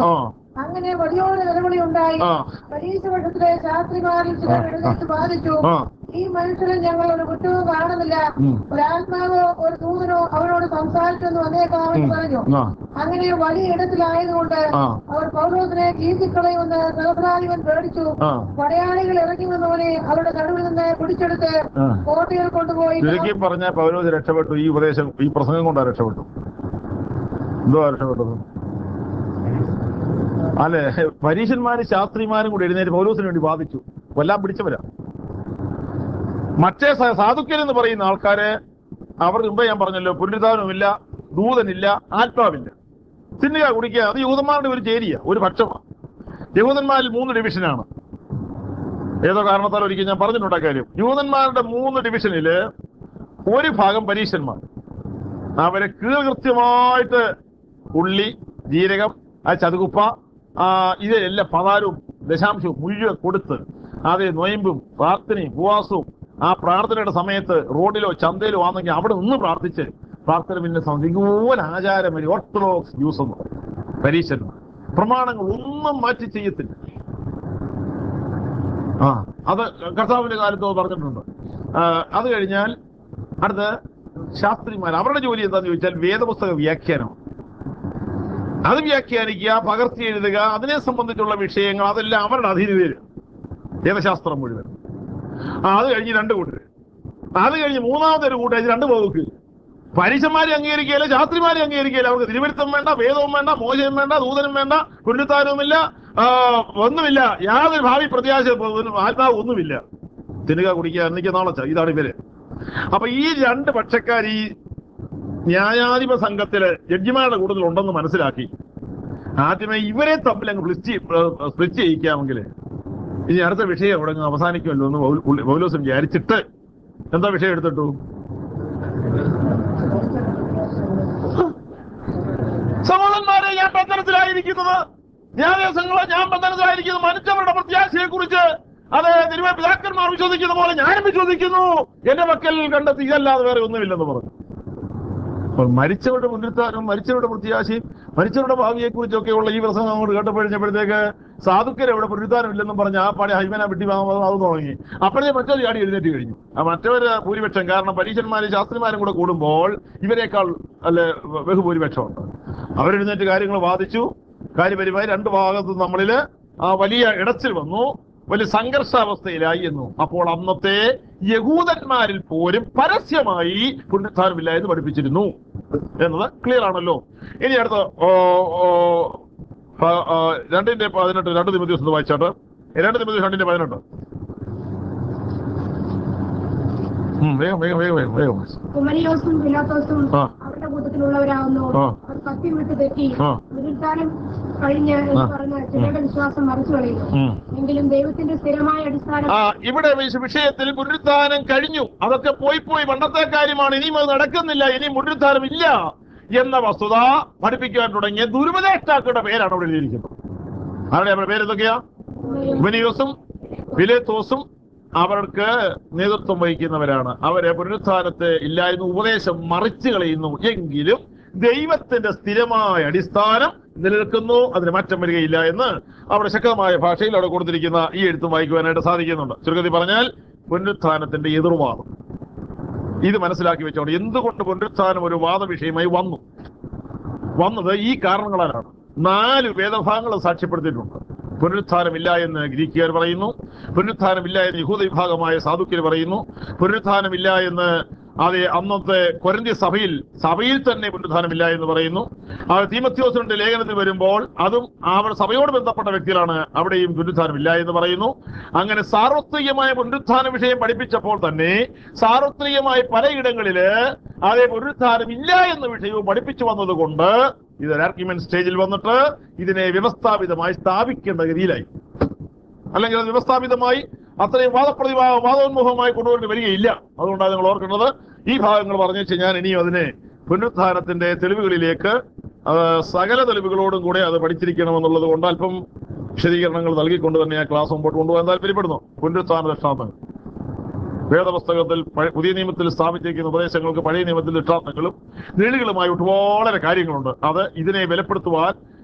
അങ്ങനെ വലിയൊരു നിലവിളി ഉണ്ടായി ആ പരീക്ഷപക്ഷത്തിലെ ശാസ്ത്രിമാരിൽ ആ, ചിലർ എഴുന്നേറ്റ് വാദിച്ചു ആ ഈ മനുഷ്യന് ഞങ്ങൾ ഒരു കുറ്റവും കാണുന്നില്ല ഉം. ഒരാത്മാവോ ഒരു ദൂതനോ അവരോട് സംസാരിച്ചെന്ന് വന്നേക്കാമെന്ന് ഉം. പറഞ്ഞു ആ അങ്ങനെ വലിയ ഇടത്തിലായതുകൊണ്ട് ആ. അവർ പൗരോസിനെ കീഴ്ത്തിക്കളയുമെന്ന് സഹസ്രാധിപൻ പേടിച്ചു ആ പടയാളികൾ ഇറങ്ങി വന്നവനെ അവരുടെ നടുവിൽ നിന്ന് പിടിച്ചെടുത്ത് ആ. കോട്ടയിൽ കൊണ്ടുപോയി ചുരുക്കി പറഞ്ഞ പൗലോസ് രക്ഷപ്പെട്ടു ഈ ഉപദേശം ഈ പ്രസംഗം കൊണ്ടാ രക്ഷപ്പെട്ടു എന്തോ രക്ഷപ്പെട്ടത് അല്ലെ പരീശന്മാരും ശാസ്ത്രിമാരും കൂടി എഴുന്നേറ്റ് പൗലോസിന് വേണ്ടി വാദിച്ചു കൊല്ലാൻ പിടിച്ചവരാ മറ്റേ സ- സാധുക്യൻ എന്ന് പറയുന്ന ആൾക്കാര് അവർ മുമ്പേ ഞാൻ പറഞ്ഞല്ലോ പുനരുദ്ധാനവുമില്ല ദൂതനില്ല ആത്മാവില്ല തിന്നുക കുടിക്കുക അത് യൂതന്മാരുടെ ഒരു ചേരിയ ഒരു പക്ഷമാണ് യഹൂദന്മാരിൽ മൂന്ന് ഡിവിഷനാണ് ഏതോ കാരണത്താൽ ഒരിക്കൽ ഞാൻ പറഞ്ഞിട്ടുണ്ട് ആ കാര്യം യൂതന്മാരുടെ മൂന്ന് ഡിവിഷനില് ഒരു ഭാഗം പരീശന്മാർ അവരെ കൃത്യമായിട്ട് ഉള്ളി ജീരകം ആ ചതുകുപ്പ ആ ഇതെല്ലാം പതാരവും ദശാംശവും മുഴുവൻ കൊടുത്ത് അത് നൊയമ്പും പ്രാർത്ഥനയും ഉപവാസവും ആ പ്രാർത്ഥനയുടെ സമയത്ത് റോഡിലോ ചന്തയിലോ ആണെങ്കിൽ അവിടെ നിന്ന് പ്രാർത്ഥിച്ച് പ്രാർത്ഥന പിന്നെ ഇതുപോലെ ആചാരം വരും ഓർത്തഡോക്സ് ജ്യൂസ് എന്ന് പറയും പരീശന്മാർ പ്രമാണങ്ങൾ ഒന്നും മാറ്റി ചെയ്യത്തില്ല ആ അത് കർത്താവിന്റെ കാലത്ത് പറഞ്ഞിട്ടുണ്ട് ആ, അത് കഴിഞ്ഞാൽ അടുത്ത ശാസ്ത്രിമാർ അവരുടെ ജോലി എന്താന്ന് ചോദിച്ചാൽ വേദപുസ്തക വ്യാഖ്യാനം അത് വ്യാഖ്യാനിക്കുക പകർത്തി എഴുതുക അതിനെ സംബന്ധിച്ചുള്ള വിഷയങ്ങൾ അതെല്ലാം അവരുടെ അധീനതയിൽ വേദശാസ്ത്രം മുഴുവൻ ആ അത് കഴിഞ്ഞ് രണ്ട് കൂട്ടര് അത് കഴിഞ്ഞ് മൂന്നാമതൊരു കൂട്ടർ രണ്ട് വകുപ്പ് പരീശന്മാരെ അംഗീകരിക്കുകയില്ല ശാസ്ത്രിമാരെ അംഗീകരിക്കുകയില്ല അവർക്ക് തിരുവരുത്തം വേണ്ട വേദവും വേണ്ട മോചനം വേണ്ട ദൂതനും വേണ്ട പുനരുത്താരവുമില്ല ആ, ഒന്നുമില്ല യാതൊരു ഭാവി പ്രത്യാശ ആത്മാവ് ഒന്നുമില്ല തിന്നുക കുടിക്കുക എന്നിക്ക് നാളെ ഇതാണ് ഇവര് അപ്പൊ ഈ രണ്ട് പക്ഷക്കാർ ഈ ന്യായാധിപ സംഘത്തില് ജഡ്ജിമാരുടെ കൂടുതൽ ഉണ്ടെന്ന് മനസ്സിലാക്കി ആദ്യമേ ഇവരെ തമ്മിൽ അങ്ങ് സ്പ്ലിറ്റ് സ്പ്ലിറ്റ് ചെയ്യിക്കാമെങ്കിൽ ഇനി അടുത്ത വിഷയം അവിടെ അങ്ങ് അവസാനിക്കുമല്ലോ എന്ന് പൗൽ- പുള്ളി- പൗലോസ് വിചാരിച്ചിട്ട് എന്താ വിഷയം എടുത്തിട്ടു സഹോദരന്മാരെ ഞാൻ ബന്ധനത്തിലായിരിക്കുന്നത് ന്യായാസങ്ങളെ ഞാൻ ബന്ധനത്തിലായിരിക്കുന്നത് മനുഷ്യരുടെ പ്രത്യാശയെ കുറിച്ച് അത് തിരുവ പിതാക്കന്മാർ വിശ്വസിക്കുന്ന പോലെ ഞാനും വിശ്വസിക്കുന്നു എന്റെ മക്കൾ കണ്ടെത്തി ഇതല്ലാതെ വേറെ ഒന്നുമില്ലെന്ന് പറഞ്ഞു അപ്പോൾ മരിച്ചവരുടെ പുനരുത്ഥാനം മരിച്ചവരുടെ പ്രത്യാശയും മരിച്ചവരുടെ ഭാവിയെ കുറിച്ചൊക്കെയുള്ള ഈ പ്രസംഗം അങ്ങോട്ട് കേട്ടപ്പോഴപ്പോഴത്തേക്ക് സാധുക്കർ അവിടെ പുനരുദ്ധാനം ഇല്ലെന്നും പറഞ്ഞ് ആ പാടി ഹൈമന വെട്ടി വാങ്ങാൻ അത് തുടങ്ങി അപ്പോഴേ മറ്റൊരു ചാടി എഴുന്നേറ്റ് കഴിഞ്ഞു ആ മറ്റവര് ഭൂരിപക്ഷം കാരണം പരീക്ഷന്മാരും ശാസ്ത്രിമാരും കൂടെ കൂടുമ്പോൾ ഇവരെക്കാൾ അല്ലെ ബഹുഭൂരിപക്ഷമുണ്ട് അവരെഴുന്നേറ്റ് കാര്യങ്ങൾ വാദിച്ചു കാര്യപരിമായി രണ്ട് ഭാഗത്തും നമ്മളില് ആ വലിയ ഇടച്ചിൽ വന്നു വലിയ സംഘർഷാവസ്ഥയിലായി എന്നു അപ്പോൾ അന്നത്തെ യഹൂദന്മാരിൽ പോലും പരസ്യമായി പുനരുത്ഥാനമില്ല എന്ന് പഠിപ്പിച്ചിരുന്നു എന്നത് ക്ലിയർ ആണല്ലോ ഇനി അടുത്ത ഓ, ഓ, ആ, ആ, രണ്ടിന്റെ പതിനെട്ട് രണ്ട് നിമിതി ദിവസം വായിച്ചാട്ട് രണ്ട് നിമിതി രണ്ടിന്റെ പതിനെട്ട് ഉം, വേഗം വേഗം വേഗം വേഗം വേഗം കുമരിയോസും പിലാത്തോസും ആ. അവരുടെ കൂട്ടത്തിലുള്ളവരാവുന്നു ആ. അവർ സത്യം വിട്ട് തെറ്റി ആ. പുനരുദ്ധാനം കഴിഞ്ഞ് എന്ന് ആ. പറഞ്ഞ ചിലരുടെ വിശ്വാസം മറിച്ചു കളയുന്നു ഉം. എങ്കിലും ദൈവത്തിന്റെ സ്ഥിരമായ അടിസ്ഥാനം ആ ഇവിടെ വിശ- വിഷയത്തിൽ പുനരുത്ഥാനം കഴിഞ്ഞു അതൊക്കെ പോയി പോയി പണ്ടത്തെ കാര്യമാണ് ഇനിയും അത് നടക്കുന്നില്ല ഇനി പുനരുത്ഥാനം ഇല്ല എന്ന വസ്തുത പഠിപ്പിക്കാൻ തുടങ്ങിയ ദുരുപദേഷ്ടാക്കളുടെ പേരാണ് അവിടെ എഴുതിയിരിക്കുന്നത് ആരുടെ അവരുടെ പേര് എന്തൊക്കെയാ ഉപനിയോസും പിലേത്തോസും അവർക്ക് നേതൃത്വം വഹിക്കുന്നവരാണ് അവരെ പുനരുത്ഥാനത്തെ ഇല്ലായ്മ ഉപദേശം മറിച്ചു കളയുന്നു എങ്കിലും ദൈവത്തിന്റെ സ്ഥിരമായ അടിസ്ഥാനം നിലനിൽക്കുന്നു അതിന് മാറ്റം വരികയില്ല എന്ന് അവിടെ ശക്തമായ ഭാഷയിൽ അവിടെ കൊടുത്തിരിക്കുന്ന ഈ എഴുത്തും വായിക്കുവാനായിട്ട് സാധിക്കുന്നുണ്ട് ചുരുക്കത്തിൽ പറഞ്ഞാൽ പുനരുത്ഥാനത്തിന്റെ എതിർവാദം ഇത് മനസ്സിലാക്കി വെച്ചോണ്ട് എന്തുകൊണ്ട് പുനരുത്ഥാനം ഒരു വാദവിഷയമായി വന്നു വന്നത് ഈ കാരണങ്ങളാലാണ് നാല് വേദഭാഗങ്ങൾ സാക്ഷ്യപ്പെടുത്തിയിട്ടുണ്ട് പുനരുത്ഥാനമില്ല എന്ന് ഗ്രീക്കുകാർ പറയുന്നു പുനരുത്ഥാനമില്ല എന്ന് യഹൂദ വിഭാഗമായ സാധുക്യർ പറയുന്നു പുനരുത്ഥാനമില്ല എന്ന് അതെ അന്നത്തെ കൊരന്ത്യ സഭയിൽ സഭയിൽ തന്നെ പുനരുത്ഥാനമില്ല എന്ന് പറയുന്നു ആ തീമത്യോസിന്റെ ലേഖനത്തിൽ വരുമ്പോൾ അതും അവർ സഭയോട് ബന്ധപ്പെട്ട വ്യക്തികളാണ് അവിടെയും പുനരുത്ഥാനമില്ല എന്ന് പറയുന്നു അങ്ങനെ സാർവത്രികമായ പുനരുത്ഥാന വിഷയം പഠിപ്പിച്ചപ്പോൾ തന്നെ സാർവത്രികമായ പലയിടങ്ങളില് അതേ പുനരുത്ഥാനം ഇല്ല എന്ന വിഷയവും പഠിപ്പിച്ചു വന്നതുകൊണ്ട് ഇതൊരു ആർഗ്യുമെന്റ് സ്റ്റേജിൽ വന്നിട്ട് ഇതിനെ വ്യവസ്ഥാപിതമായി സ്ഥാപിക്കേണ്ട ഗതിയിലായി അല്ലെങ്കിൽ അത് വ്യവസ്ഥാപിതമായി അത്രയും വാദപ്രതിഭാ വാദോന്മുഖമായി കൊണ്ടുവരേണ്ടി വരികയില്ല അതുകൊണ്ടാണ് നിങ്ങൾ ഓർക്കേണ്ടത് ഈ ഭാഗങ്ങൾ പറഞ്ഞു വെച്ച് ഞാൻ ഇനിയും അതിനെ പുനരുത്ഥാനത്തിന്റെ തെളിവുകളിലേക്ക് ആ, സകല തെളിവുകളോടും കൂടെ അത് പഠിച്ചിരിക്കണമെന്നുള്ളത് കൊണ്ട് അല്പം വിശദീകരണങ്ങൾ നൽകിക്കൊണ്ട് തന്നെ ആ ക്ലാസ് മുമ്പോട്ട് കൊണ്ടുപോകാൻ താല്പര്യപ്പെടുന്നു പുനരുത്ഥാന ദൃഷ്ടാന്തങ്ങൾ വേദപുസ്തകത്തിൽ പഴ- പുതിയ നിയമത്തിൽ സ്ഥാപിച്ചിരിക്കുന്ന ഉപദേശങ്ങൾക്ക് പഴയ നിയമത്തിൽ ദൃഷ്ടാന്തങ്ങളും നീളുകളുമായി വളരെ കാര്യങ്ങളുണ്ട് അത് ഇതിനെ ബലപ്പെടുത്തുവാൻ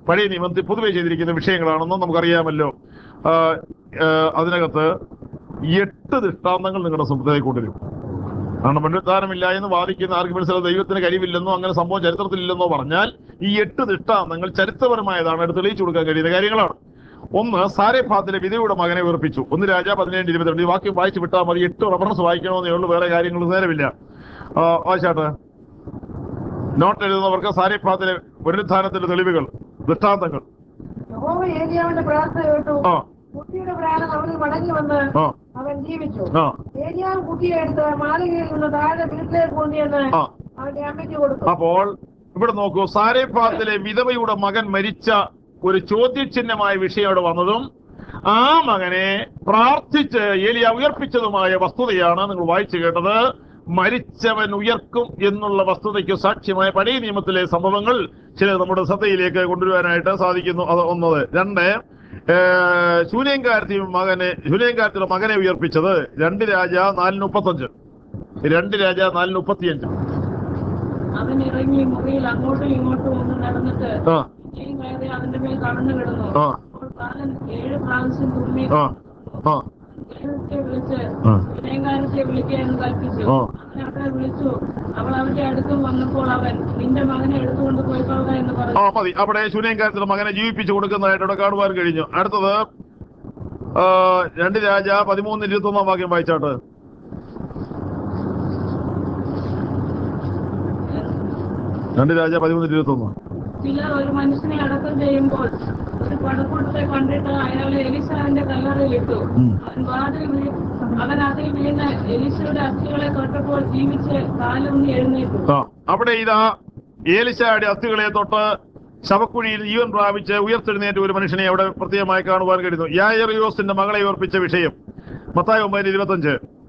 പഴയ നിയമത്തിൽ പൊതുവെ ചെയ്തിരിക്കുന്ന വിഷയങ്ങളാണെന്നും നമുക്കറിയാമല്ലോ ആ, ആ, അതിനകത്ത് എട്ട് ദൃഷ്ടാന്തങ്ങൾ നിങ്ങളുടെ സമുദ്രത്തിൽ കൊണ്ടുവരും കാരണം പുനരുദ്ധാനമില്ല എന്ന് വാദിക്കുന്ന ആർക്കും മനസ്സിലാവും ദൈവത്തിന് കഴിവില്ലെന്നോ അങ്ങനെ സംഭവം ചരിത്രത്തിലില്ലെന്നോ പറഞ്ഞാൽ ഈ എട്ട് ദൃഷ്ടാന്തങ്ങൾ ചരിത്രപരമായതാണ് എടുത്ത് തെളിയിച്ചു കൊടുക്കാൻ കഴിയുന്ന കാര്യങ്ങളാണ് ഒന്ന് സാരേഫാത്തിലെ വിധയുടെ മകനെ ഉറപ്പിച്ചു ഒന്ന് രാജ പതിനേഴ് ഇരുപത്തിരണ്ട് ഈ വാക്യം വായിച്ചു വിട്ടാൽ മതി എട്ട് റഫറൻസ് വായിക്കണമെന്നേ ഉള്ളൂ വേറെ കാര്യങ്ങൾ നേരമില്ല ആ, വായിച്ചാട്ടെ നോട്ട് എഴുതുന്നവർക്ക് സാരേഫാത്തിലെ പുനരുദ്ധാനത്തിന്റെ തെളിവുകൾ ദൃഷ്ടാന്തങ്ങൾ യഹോവ ഏലിയാവിന്റെ പ്രാർത്ഥന കേട്ടു ആ കുട്ടിയുടെ പ്രാണം അവന് മടങ്ങി വന്ന് ആ അവൻ ജീവിച്ചു ആ ഏലിയാവ് കുട്ടിയെ എടുത്ത് മാളികയിൽ നിന്ന് താഴെ വീട്ടിലേക്ക് കൊണ്ടുവന്ന് ആ അവന്റെ അമ്മയ്ക്ക് കൊടുത്തു അപ്പോൾ ഇവിടെ നോക്കൂ സാരേഫാത്തിലെ വിധവയുടെ മകൻ മരിച്ച ഒരു ചോദ്യചിഹ്നമായ വിഷയം അവിടെ വന്നതും ആ മകനെ പ്രാർത്ഥിച്ച് ഏലിയ ഉയർപ്പിച്ചതുമായ വസ്തുതയാണ് നിങ്ങൾ വായിച്ചു കേട്ടത് മരിച്ചവൻ ഉയർക്കും എന്നുള്ള വസ്തുതയ്ക്ക് സാക്ഷ്യമായ പഴയ നിയമത്തിലെ സംഭവങ്ങൾ ചില നമ്മുടെ ശ്രദ്ധയിലേക്ക് കൊണ്ടുവരാനായിട്ട് സാധിക്കുന്നു അത് ഒന്നത് രണ്ട് ഏഹ്, ശൂന്യങ്കാരത്തി മകനെ ശൂന്യങ്കാരത്തിലെ മകനെ ഉയർപ്പിച്ചത് രണ്ട് രാജ നാലിന് മുപ്പത്തഞ്ച് രണ്ട് രാജ നാലിന് മുപ്പത്തിയഞ്ച് അവൻ ഇറങ്ങി മുറിയിൽ അങ്ങോട്ടും ഇങ്ങോട്ടും ഒന്ന് നടന്നിട്ട് ആ ഇനിയും കയറി അവന്റെ മേൽ കടന്നു കിടന്നു ആ അപ്പോൾ കാലൻ ഏഴ് പ്രാവശ്യം തുമ്മി ആ ആ ദൈവത്തെ വിളിച്ച് ആ. വിനയകാരത്തെ വിളിക്കുക എന്ന് കൽപ്പിച്ചു ആ. അവൻ അവളെ വിളിച്ചു അവൾ അവന്റെ അടുത്തും വന്നപ്പോൾ അവൻ നിന്റെ മകനെ എടുത്തുകൊണ്ട് പോയിക്കൊള്ളുക എന്ന് ആ പറഞ്ഞു മതി അവിടെ ശൂന്യങ്കാരത്തിൽ മകനെ ജീവിപ്പിച്ചു കൊടുക്കുന്നതായിട്ട് ഇവിടെ കാണുവാൻ കഴിഞ്ഞു അടുത്തത് ആ, രണ്ട് രാജ പതിമൂന്ന് ഇരുപത്തി ഒന്നാം വാക്യം വായിച്ചാട്ട് രണ്ട് രാജ പതിമൂന്ന് ഇരുപത്തി ഒന്ന് ചിലർ ഒരു മനുഷ്യനെ അടക്കം ചെയ്യുമ്പോൾ ഒരു പടക്കൂട്ടത്തെ കണ്ടിട്ട് അയാളെ എലിസാവിന്റെ കല്ലറയിലിട്ടു ഉം. അവൻ വാതിൽ വീ- അവൻ അതിൽ വീണ് എലിശയുടെ അസ്ഥികളെ തൊട്ടപ്പോൾ ജീവിച്ച് കാലൊന്ന് എഴുന്നേറ്റു ആ അവിടെ ഇതാ ഏലിശായുടെ അസ്ഥികളെ തൊട്ട് ശവക്കുഴിയിൽ ജീവൻ പ്രാപിച്ച് ഉയർത്തെഴുന്നേറ്റ ഒരു മനുഷ്യനെ അവിടെ പ്രത്യേകമായി കാണുവാൻ കഴിയുന്നു യായറിയോസിന്റെ മകളെ ഉയർപ്പിച്ച വിഷയം മത്തായി ഒമ്പതിന് ഇരുപത്തഞ്ച്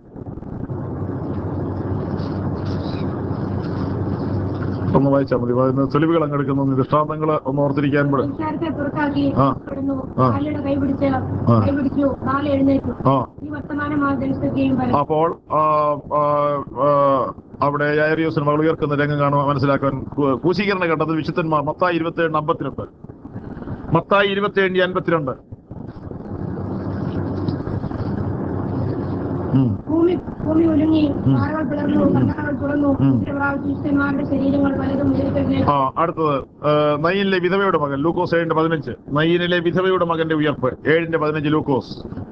ഒന്ന് വായിച്ചാൽ മതി അതിന് തെളിവുകൾ അങ്ങ് എടുക്കുന്നു ദൃഷ്ടാന്തങ്ങൾ ഒന്ന് ഓർത്തിരിക്കാൻ പെടും സംസാരത്തെ പുറത്താക്കി ആ. കിടന്നു ആ. കാലിയുടെ കൈ പിടിച്ച് ആ. കൈ പിടിച്ചു കാല് എഴുന്നേറ്റു ആ ഈ വർത്തമാനം ആ ദിവസത്തെയും പറഞ്ഞു അപ്പോൾ ആ, ആ, ആ, അവിടെ യാരിയോസിന് മകൾ ഉയർക്കുന്ന രംഗം കാണുവാൻ മനസ്സിലാക്കാൻ കൂ- കൂശീകരണ ഘട്ടത്തിൽ വിശുദ്ധന്മാർ മത്തായി ഇരുപത്തി ഏഴ് അമ്പത്തിരണ്ട് മത്തായി ഇരുപത്തി ഏഴ് അൻപത്തിരണ്ട് ഉം. ഭൂമി ഭൂമി ഒരുങ്ങി ഉം. പാറകൾ പിളർന്നു കണ്ടകൾ തുറന്നു ഉം. പ്രാവശ്യം ശിഷ്യന്മാരുടെ ശരീരങ്ങൾ പലതും ഉയർത്തെഴുന്നേറ്റു ആ അടുത്തത് ആ, നയീനിലെ വിധവയുടെ മകൻ ലൂക്കോസ് ഏഴിന്റെ പതിനഞ്ച് നയീനിലെ വിധവയുടെ മകന്റെ ഉയർപ്പ് ഏഴിന്റെ പതിനഞ്ച് ലൂക്കോസ്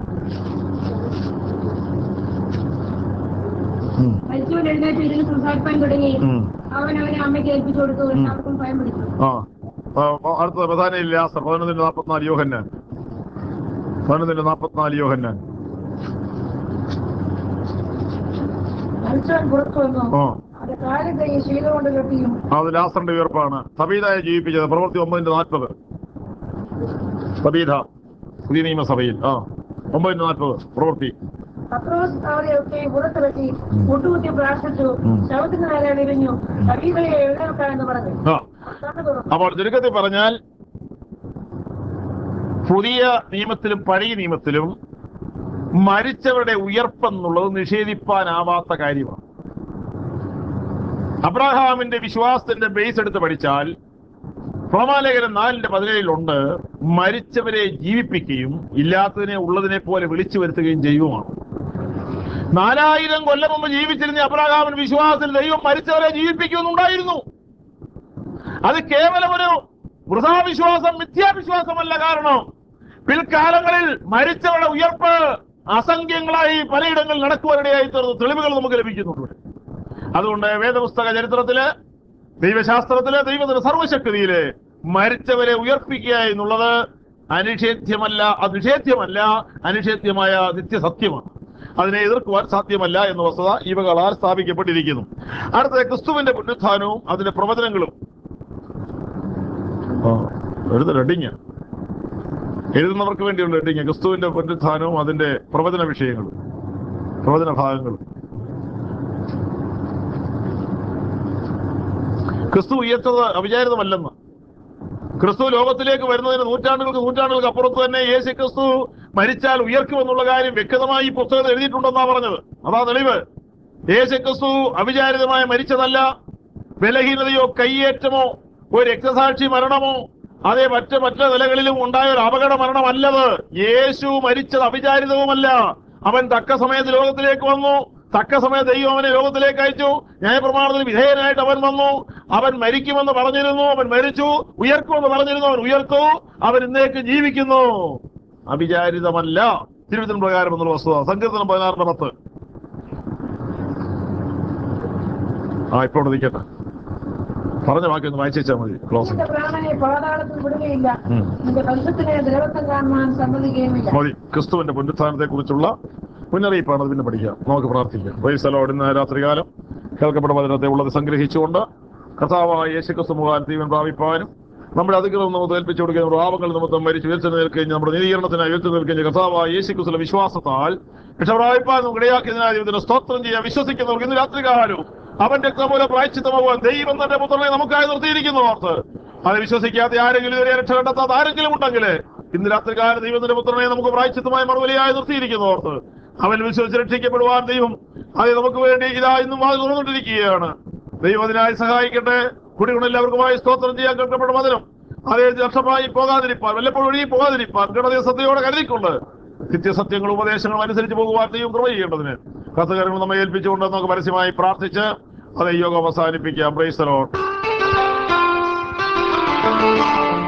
ഉം. മരിച്ചവൻ എഴുന്നേറ്റ് ഇരുന്ന് സംസാരിപ്പാൻ തുടങ്ങി ഉം. അവൻ അവനെ അമ്മയ്ക്ക് ഏൽപ്പിച്ചു കൊടുത്തു എല്ലാവർക്കും ഭയം പിടിച്ചു ആ ആ, ആ, അടുത്തത് പ്രധാനയിൽ ലാസർ പതിനൊന്നിന്റെ നാൽപ്പത്തിനാല് യോഹന്നാൻ പതിനൊന്നിന്റെ നാൽപ്പത്തിനാല് യോഹന്നാൻ മരിച്ചവൻ പുറത്തു വന്നു ആ അത് കാര്യം കൈ ശീല കൊണ്ട് കെട്ടിയും അത് ലാസറിന്റെ ഉയർപ്പാണ് സബീതായെ ജീവിപ്പിച്ചത് പ്രവൃത്തി ഒമ്പതിന്റെ നാൽപ്പത് സബീത പുതിയ നിയമസഭയിൽ ആ ഒമ്പതിന്റെ നാൽപ്പത് പ്രവൃത്തി പത്രോസ് അവരെയൊക്കെ പുറത്ത് വെട്ടി മുട്ടുകുത്തി പ്രാർത്ഥിച്ചു ഉം. ശവത്തിന് നേരെ വിരിഞ്ഞു ശരീരയെ എഴുന്നേൽക്കാം എന്ന് പറഞ്ഞു ആ കണ്ണു തുറന്നു അപ്പോൾ ചുരുക്കത്തിൽ പറഞ്ഞാൽ പുതിയ നിയമത്തിലും പഴയ നിയമത്തിലും മരിച്ചവരുടെ ഉയർപ്പെന്നുള്ളത് നിഷേധിപ്പാനാവാത്ത കാര്യമാണ് അബ്രഹാമിന്റെ വിശ്വാസത്തിന്റെ ബേസ് എടുത്ത് പഠിച്ചാൽ റോമാലേഖനം നാലിന്റെ പതിനേഴിലുണ്ട് മരിച്ചവരെ ജീവിപ്പിക്കുകയും ഇല്ലാത്തതിനെ ഉള്ളതിനെ പോലെ വിളിച്ചു വരുത്തുകയും ചെയ്യുമാണ് നാലായിരം കൊല്ലം മുമ്പ് ജീവിച്ചിരുന്ന അബ്രഹാമിന്റെ വിശ്വാസത്തിൽ ദൈവം മരിച്ചവരെ ജീവിപ്പിക്കുമെന്നുണ്ടായിരുന്നു അത് കേവലം ഒരു വൃഥാവിശ്വാസം മിഥ്യാവിശ്വാസമല്ല കാരണം പിൽക്കാലങ്ങളിൽ മരിച്ചവരുടെ ഉയർപ്പ് അസംഖ്യങ്ങളായി പലയിടങ്ങളിൽ നടക്കുവാനിടയായി തീർന്ന തെളിവുകൾ നമുക്ക് ലഭിക്കുന്നുണ്ട് അതുകൊണ്ട് വേദപുസ്തക ചരിത്രത്തില് ദൈവശാസ്ത്രത്തില് ദൈവത്തിന്റെ സർവശക്തിയില് മരിച്ചവരെ ഉയർപ്പിക്കുക എന്നുള്ളത് അനിഷേധ്യമല്ല അനിഷേധ്യമല്ല അനിഷേധ്യമായ നിത്യസത്യമാണ് അതിനെ എതിർക്കുവാൻ സാധ്യമല്ല എന്ന വസ്തുത ഇവകളാൽ സ്ഥാപിക്കപ്പെട്ടിരിക്കുന്നു അടുത്തത് ക്രിസ്തുവിന്റെ പുനരുത്ഥാനവും അതിന്റെ പ്രവചനങ്ങളും ആ, എഴുത റെഡിങ് എഴുതുന്നവർക്ക് വേണ്ടിയുള്ള റെഡിങ് ക്രിസ്തുവിന്റെ പുനരുത്ഥാനവും അതിന്റെ പ്രവചന വിഷയങ്ങളും പ്രവചന ഭാഗങ്ങളും ക്രിസ്തു ഉയർത്തത് അവിചാരിതമല്ലെന്ന് ക്രിസ്തു ലോകത്തിലേക്ക് വരുന്നതിന് നൂറ്റാണ്ടുകൾക്ക് നൂറ്റാണ്ടുകൾക്ക് അപ്പുറത്ത് തന്നെ യേശു ക്രിസ്തു മരിച്ചാൽ ഉയർക്കുമെന്നുള്ള കാര്യം വ്യക്തമായി ഈ പുസ്തകത്തിൽ എഴുതിയിട്ടുണ്ടെന്നാ പറഞ്ഞത് അതാ തെളിവ് യേശു ക്രിസ്തു അവിചാരിതമായി മരിച്ചതല്ല ബലഹീനതയോ കയ്യേറ്റമോ ഒരു രക്തസാക്ഷി മരണമോ അതേ മറ്റ് മറ്റ് നിലകളിലും ഉണ്ടായ ഒരു അപകട മരണമല്ലത് യേശു മരിച്ചത് അവിചാരിതവുമല്ല അവൻ തക്ക സമയത്ത് ലോകത്തിലേക്ക് വന്നു തക്ക സമയത്ത് ദൈവം അവനെ ലോകത്തിലേക്ക് അയച്ചു ന്യായപ്രമാണത്തിന് വിധേയനായിട്ട് അവൻ വന്നു അവൻ മരിക്കുമെന്ന് പറഞ്ഞിരുന്നു അവൻ മരിച്ചു ഉയർക്കുമെന്ന് പറഞ്ഞിരുന്നു അവൻ ഉയർത്തു അവൻ ഇന്നേക്ക് ജീവിക്കുന്നു അവിചാരിതമല്ല തിരുവചന പ്രകാരം എന്നുള്ള വസ്തുത സങ്കീർത്തനം പതിനാറിന്റെ പത്ത് ആ ഇപ്പോൾ നിൽക്കട്ടെ പറഞ്ഞ വാക്കി ഒന്ന് വായിച്ചാൽ മതി ക്ലോസിംഗ് നിന്റെ പ്രാണനെ പാതാളത്തിൽ വിടുകയില്ല ഉം. നിന്റെ പരിശുദ്ധനെ ദ്രവത്വം കാണുവാൻ സമ്മതിക്കുകയുമില്ല മതി ക്രിസ്തുവിന്റെ പുനരുത്ഥാനത്തെ കുറിച്ചുള്ള മുന്നറിയിപ്പാണ് അത് പിന്നെ പഠിക്കാം നമുക്ക് പ്രാർത്ഥിക്കാം വൈസലോട് ഇന്ന് രാത്രികാലം കേൾക്കപ്പെട്ട വചനത്തെ ഉള്ളത് സംഗ്രഹിച്ചുകൊണ്ട് കർത്താവായ യേശുക്രിസ്തു മുഖാൻ ജീവൻ പ്രാപിപ്പാനും നമ്മുടെ അധികൃതം നമുക്ക് ഏൽപ്പിച്ചു കൊടുക്കുന്ന പാപങ്ങൾ നിമിത്തം മരിച്ചു ഉയർത്തി നിൽക്കുകയും നമ്മുടെ നീതീകരണത്തിനായി ഉയർത്തി നിൽക്കുകയും കർത്താവായ യേശുക്രിസ്തുവിന്റെ വിശ്വാസത്താൽ രക്ഷപ്രാപിപ്പാൻ നമുക്ക് ഇടയാക്കിയതിനായ ദൈവത്തിന് സ്തോത്രം ചെയ്യാൻ വിശ്വസിക്കുന്നവർക്ക് ഇന്ന് രാത്രികാലവും അവന്റെ രക്തമൂലം പ്രായച്ചിത്തമാകുവാൻ ദൈവം തന്റെ പുത്രനെ നമുക്കായി നിർത്തിയിരിക്കുന്നു ഓർത്ത് അത് വിശ്വസിക്കാത്ത ആരെങ്കിലും ഇതുവരെ രക്ഷ കണ്ടെത്താത്ത ആരെങ്കിലും ഉണ്ടെങ്കിൽ ഇന്ന് രാത്രികാലം ദൈവത്തിന്റെ പുത്രനെ നമുക്ക് പ്രായച്ചിത്തമായി മറുപടിയായി നിർത്തിയിരിക്കുന്നു ഓർത്ത് അവൻ വിശ്വസിച്ച് രക്ഷിക്കപ്പെടുവാൻ ദൈവം അത് നമുക്ക് വേണ്ടി ഇതാ ഇന്നും വാതിൽ തുറന്നുകൊണ്ടിരിക്കുകയാണ് ദൈവം അതിനായി സഹായിക്കട്ടെ കുടികളെല്ലാവർക്കുമായി സ്തോത്രം ചെയ്യാൻ കേൾക്കപ്പെട്ട മതിലും അതേ നഷ്ടമായി പോകാതിരിപ്പാൻ വല്ലപ്പോഴും ഒഴുകി പോകാതിരിപ്പാൻ ഗണതീയ സത്യയോടെ കരുതിക്കൊണ്ട് നിത്യസത്യങ്ങളും ഉപദേശങ്ങളും അനുസരിച്ച് പോകുവാൻ ദൈവം കൃപ ചെയ്യേണ്ടതിന് കത്തുകാരങ്ങൾ നമ്മെ ഏൽപ്പിച്ചുകൊണ്ട് നമുക്ക് പരസ്യമായി പ്രാർത്ഥിച്ച് അത് യോഗം അവസാനിപ്പിക്കാം പ്രൈസ്തലോ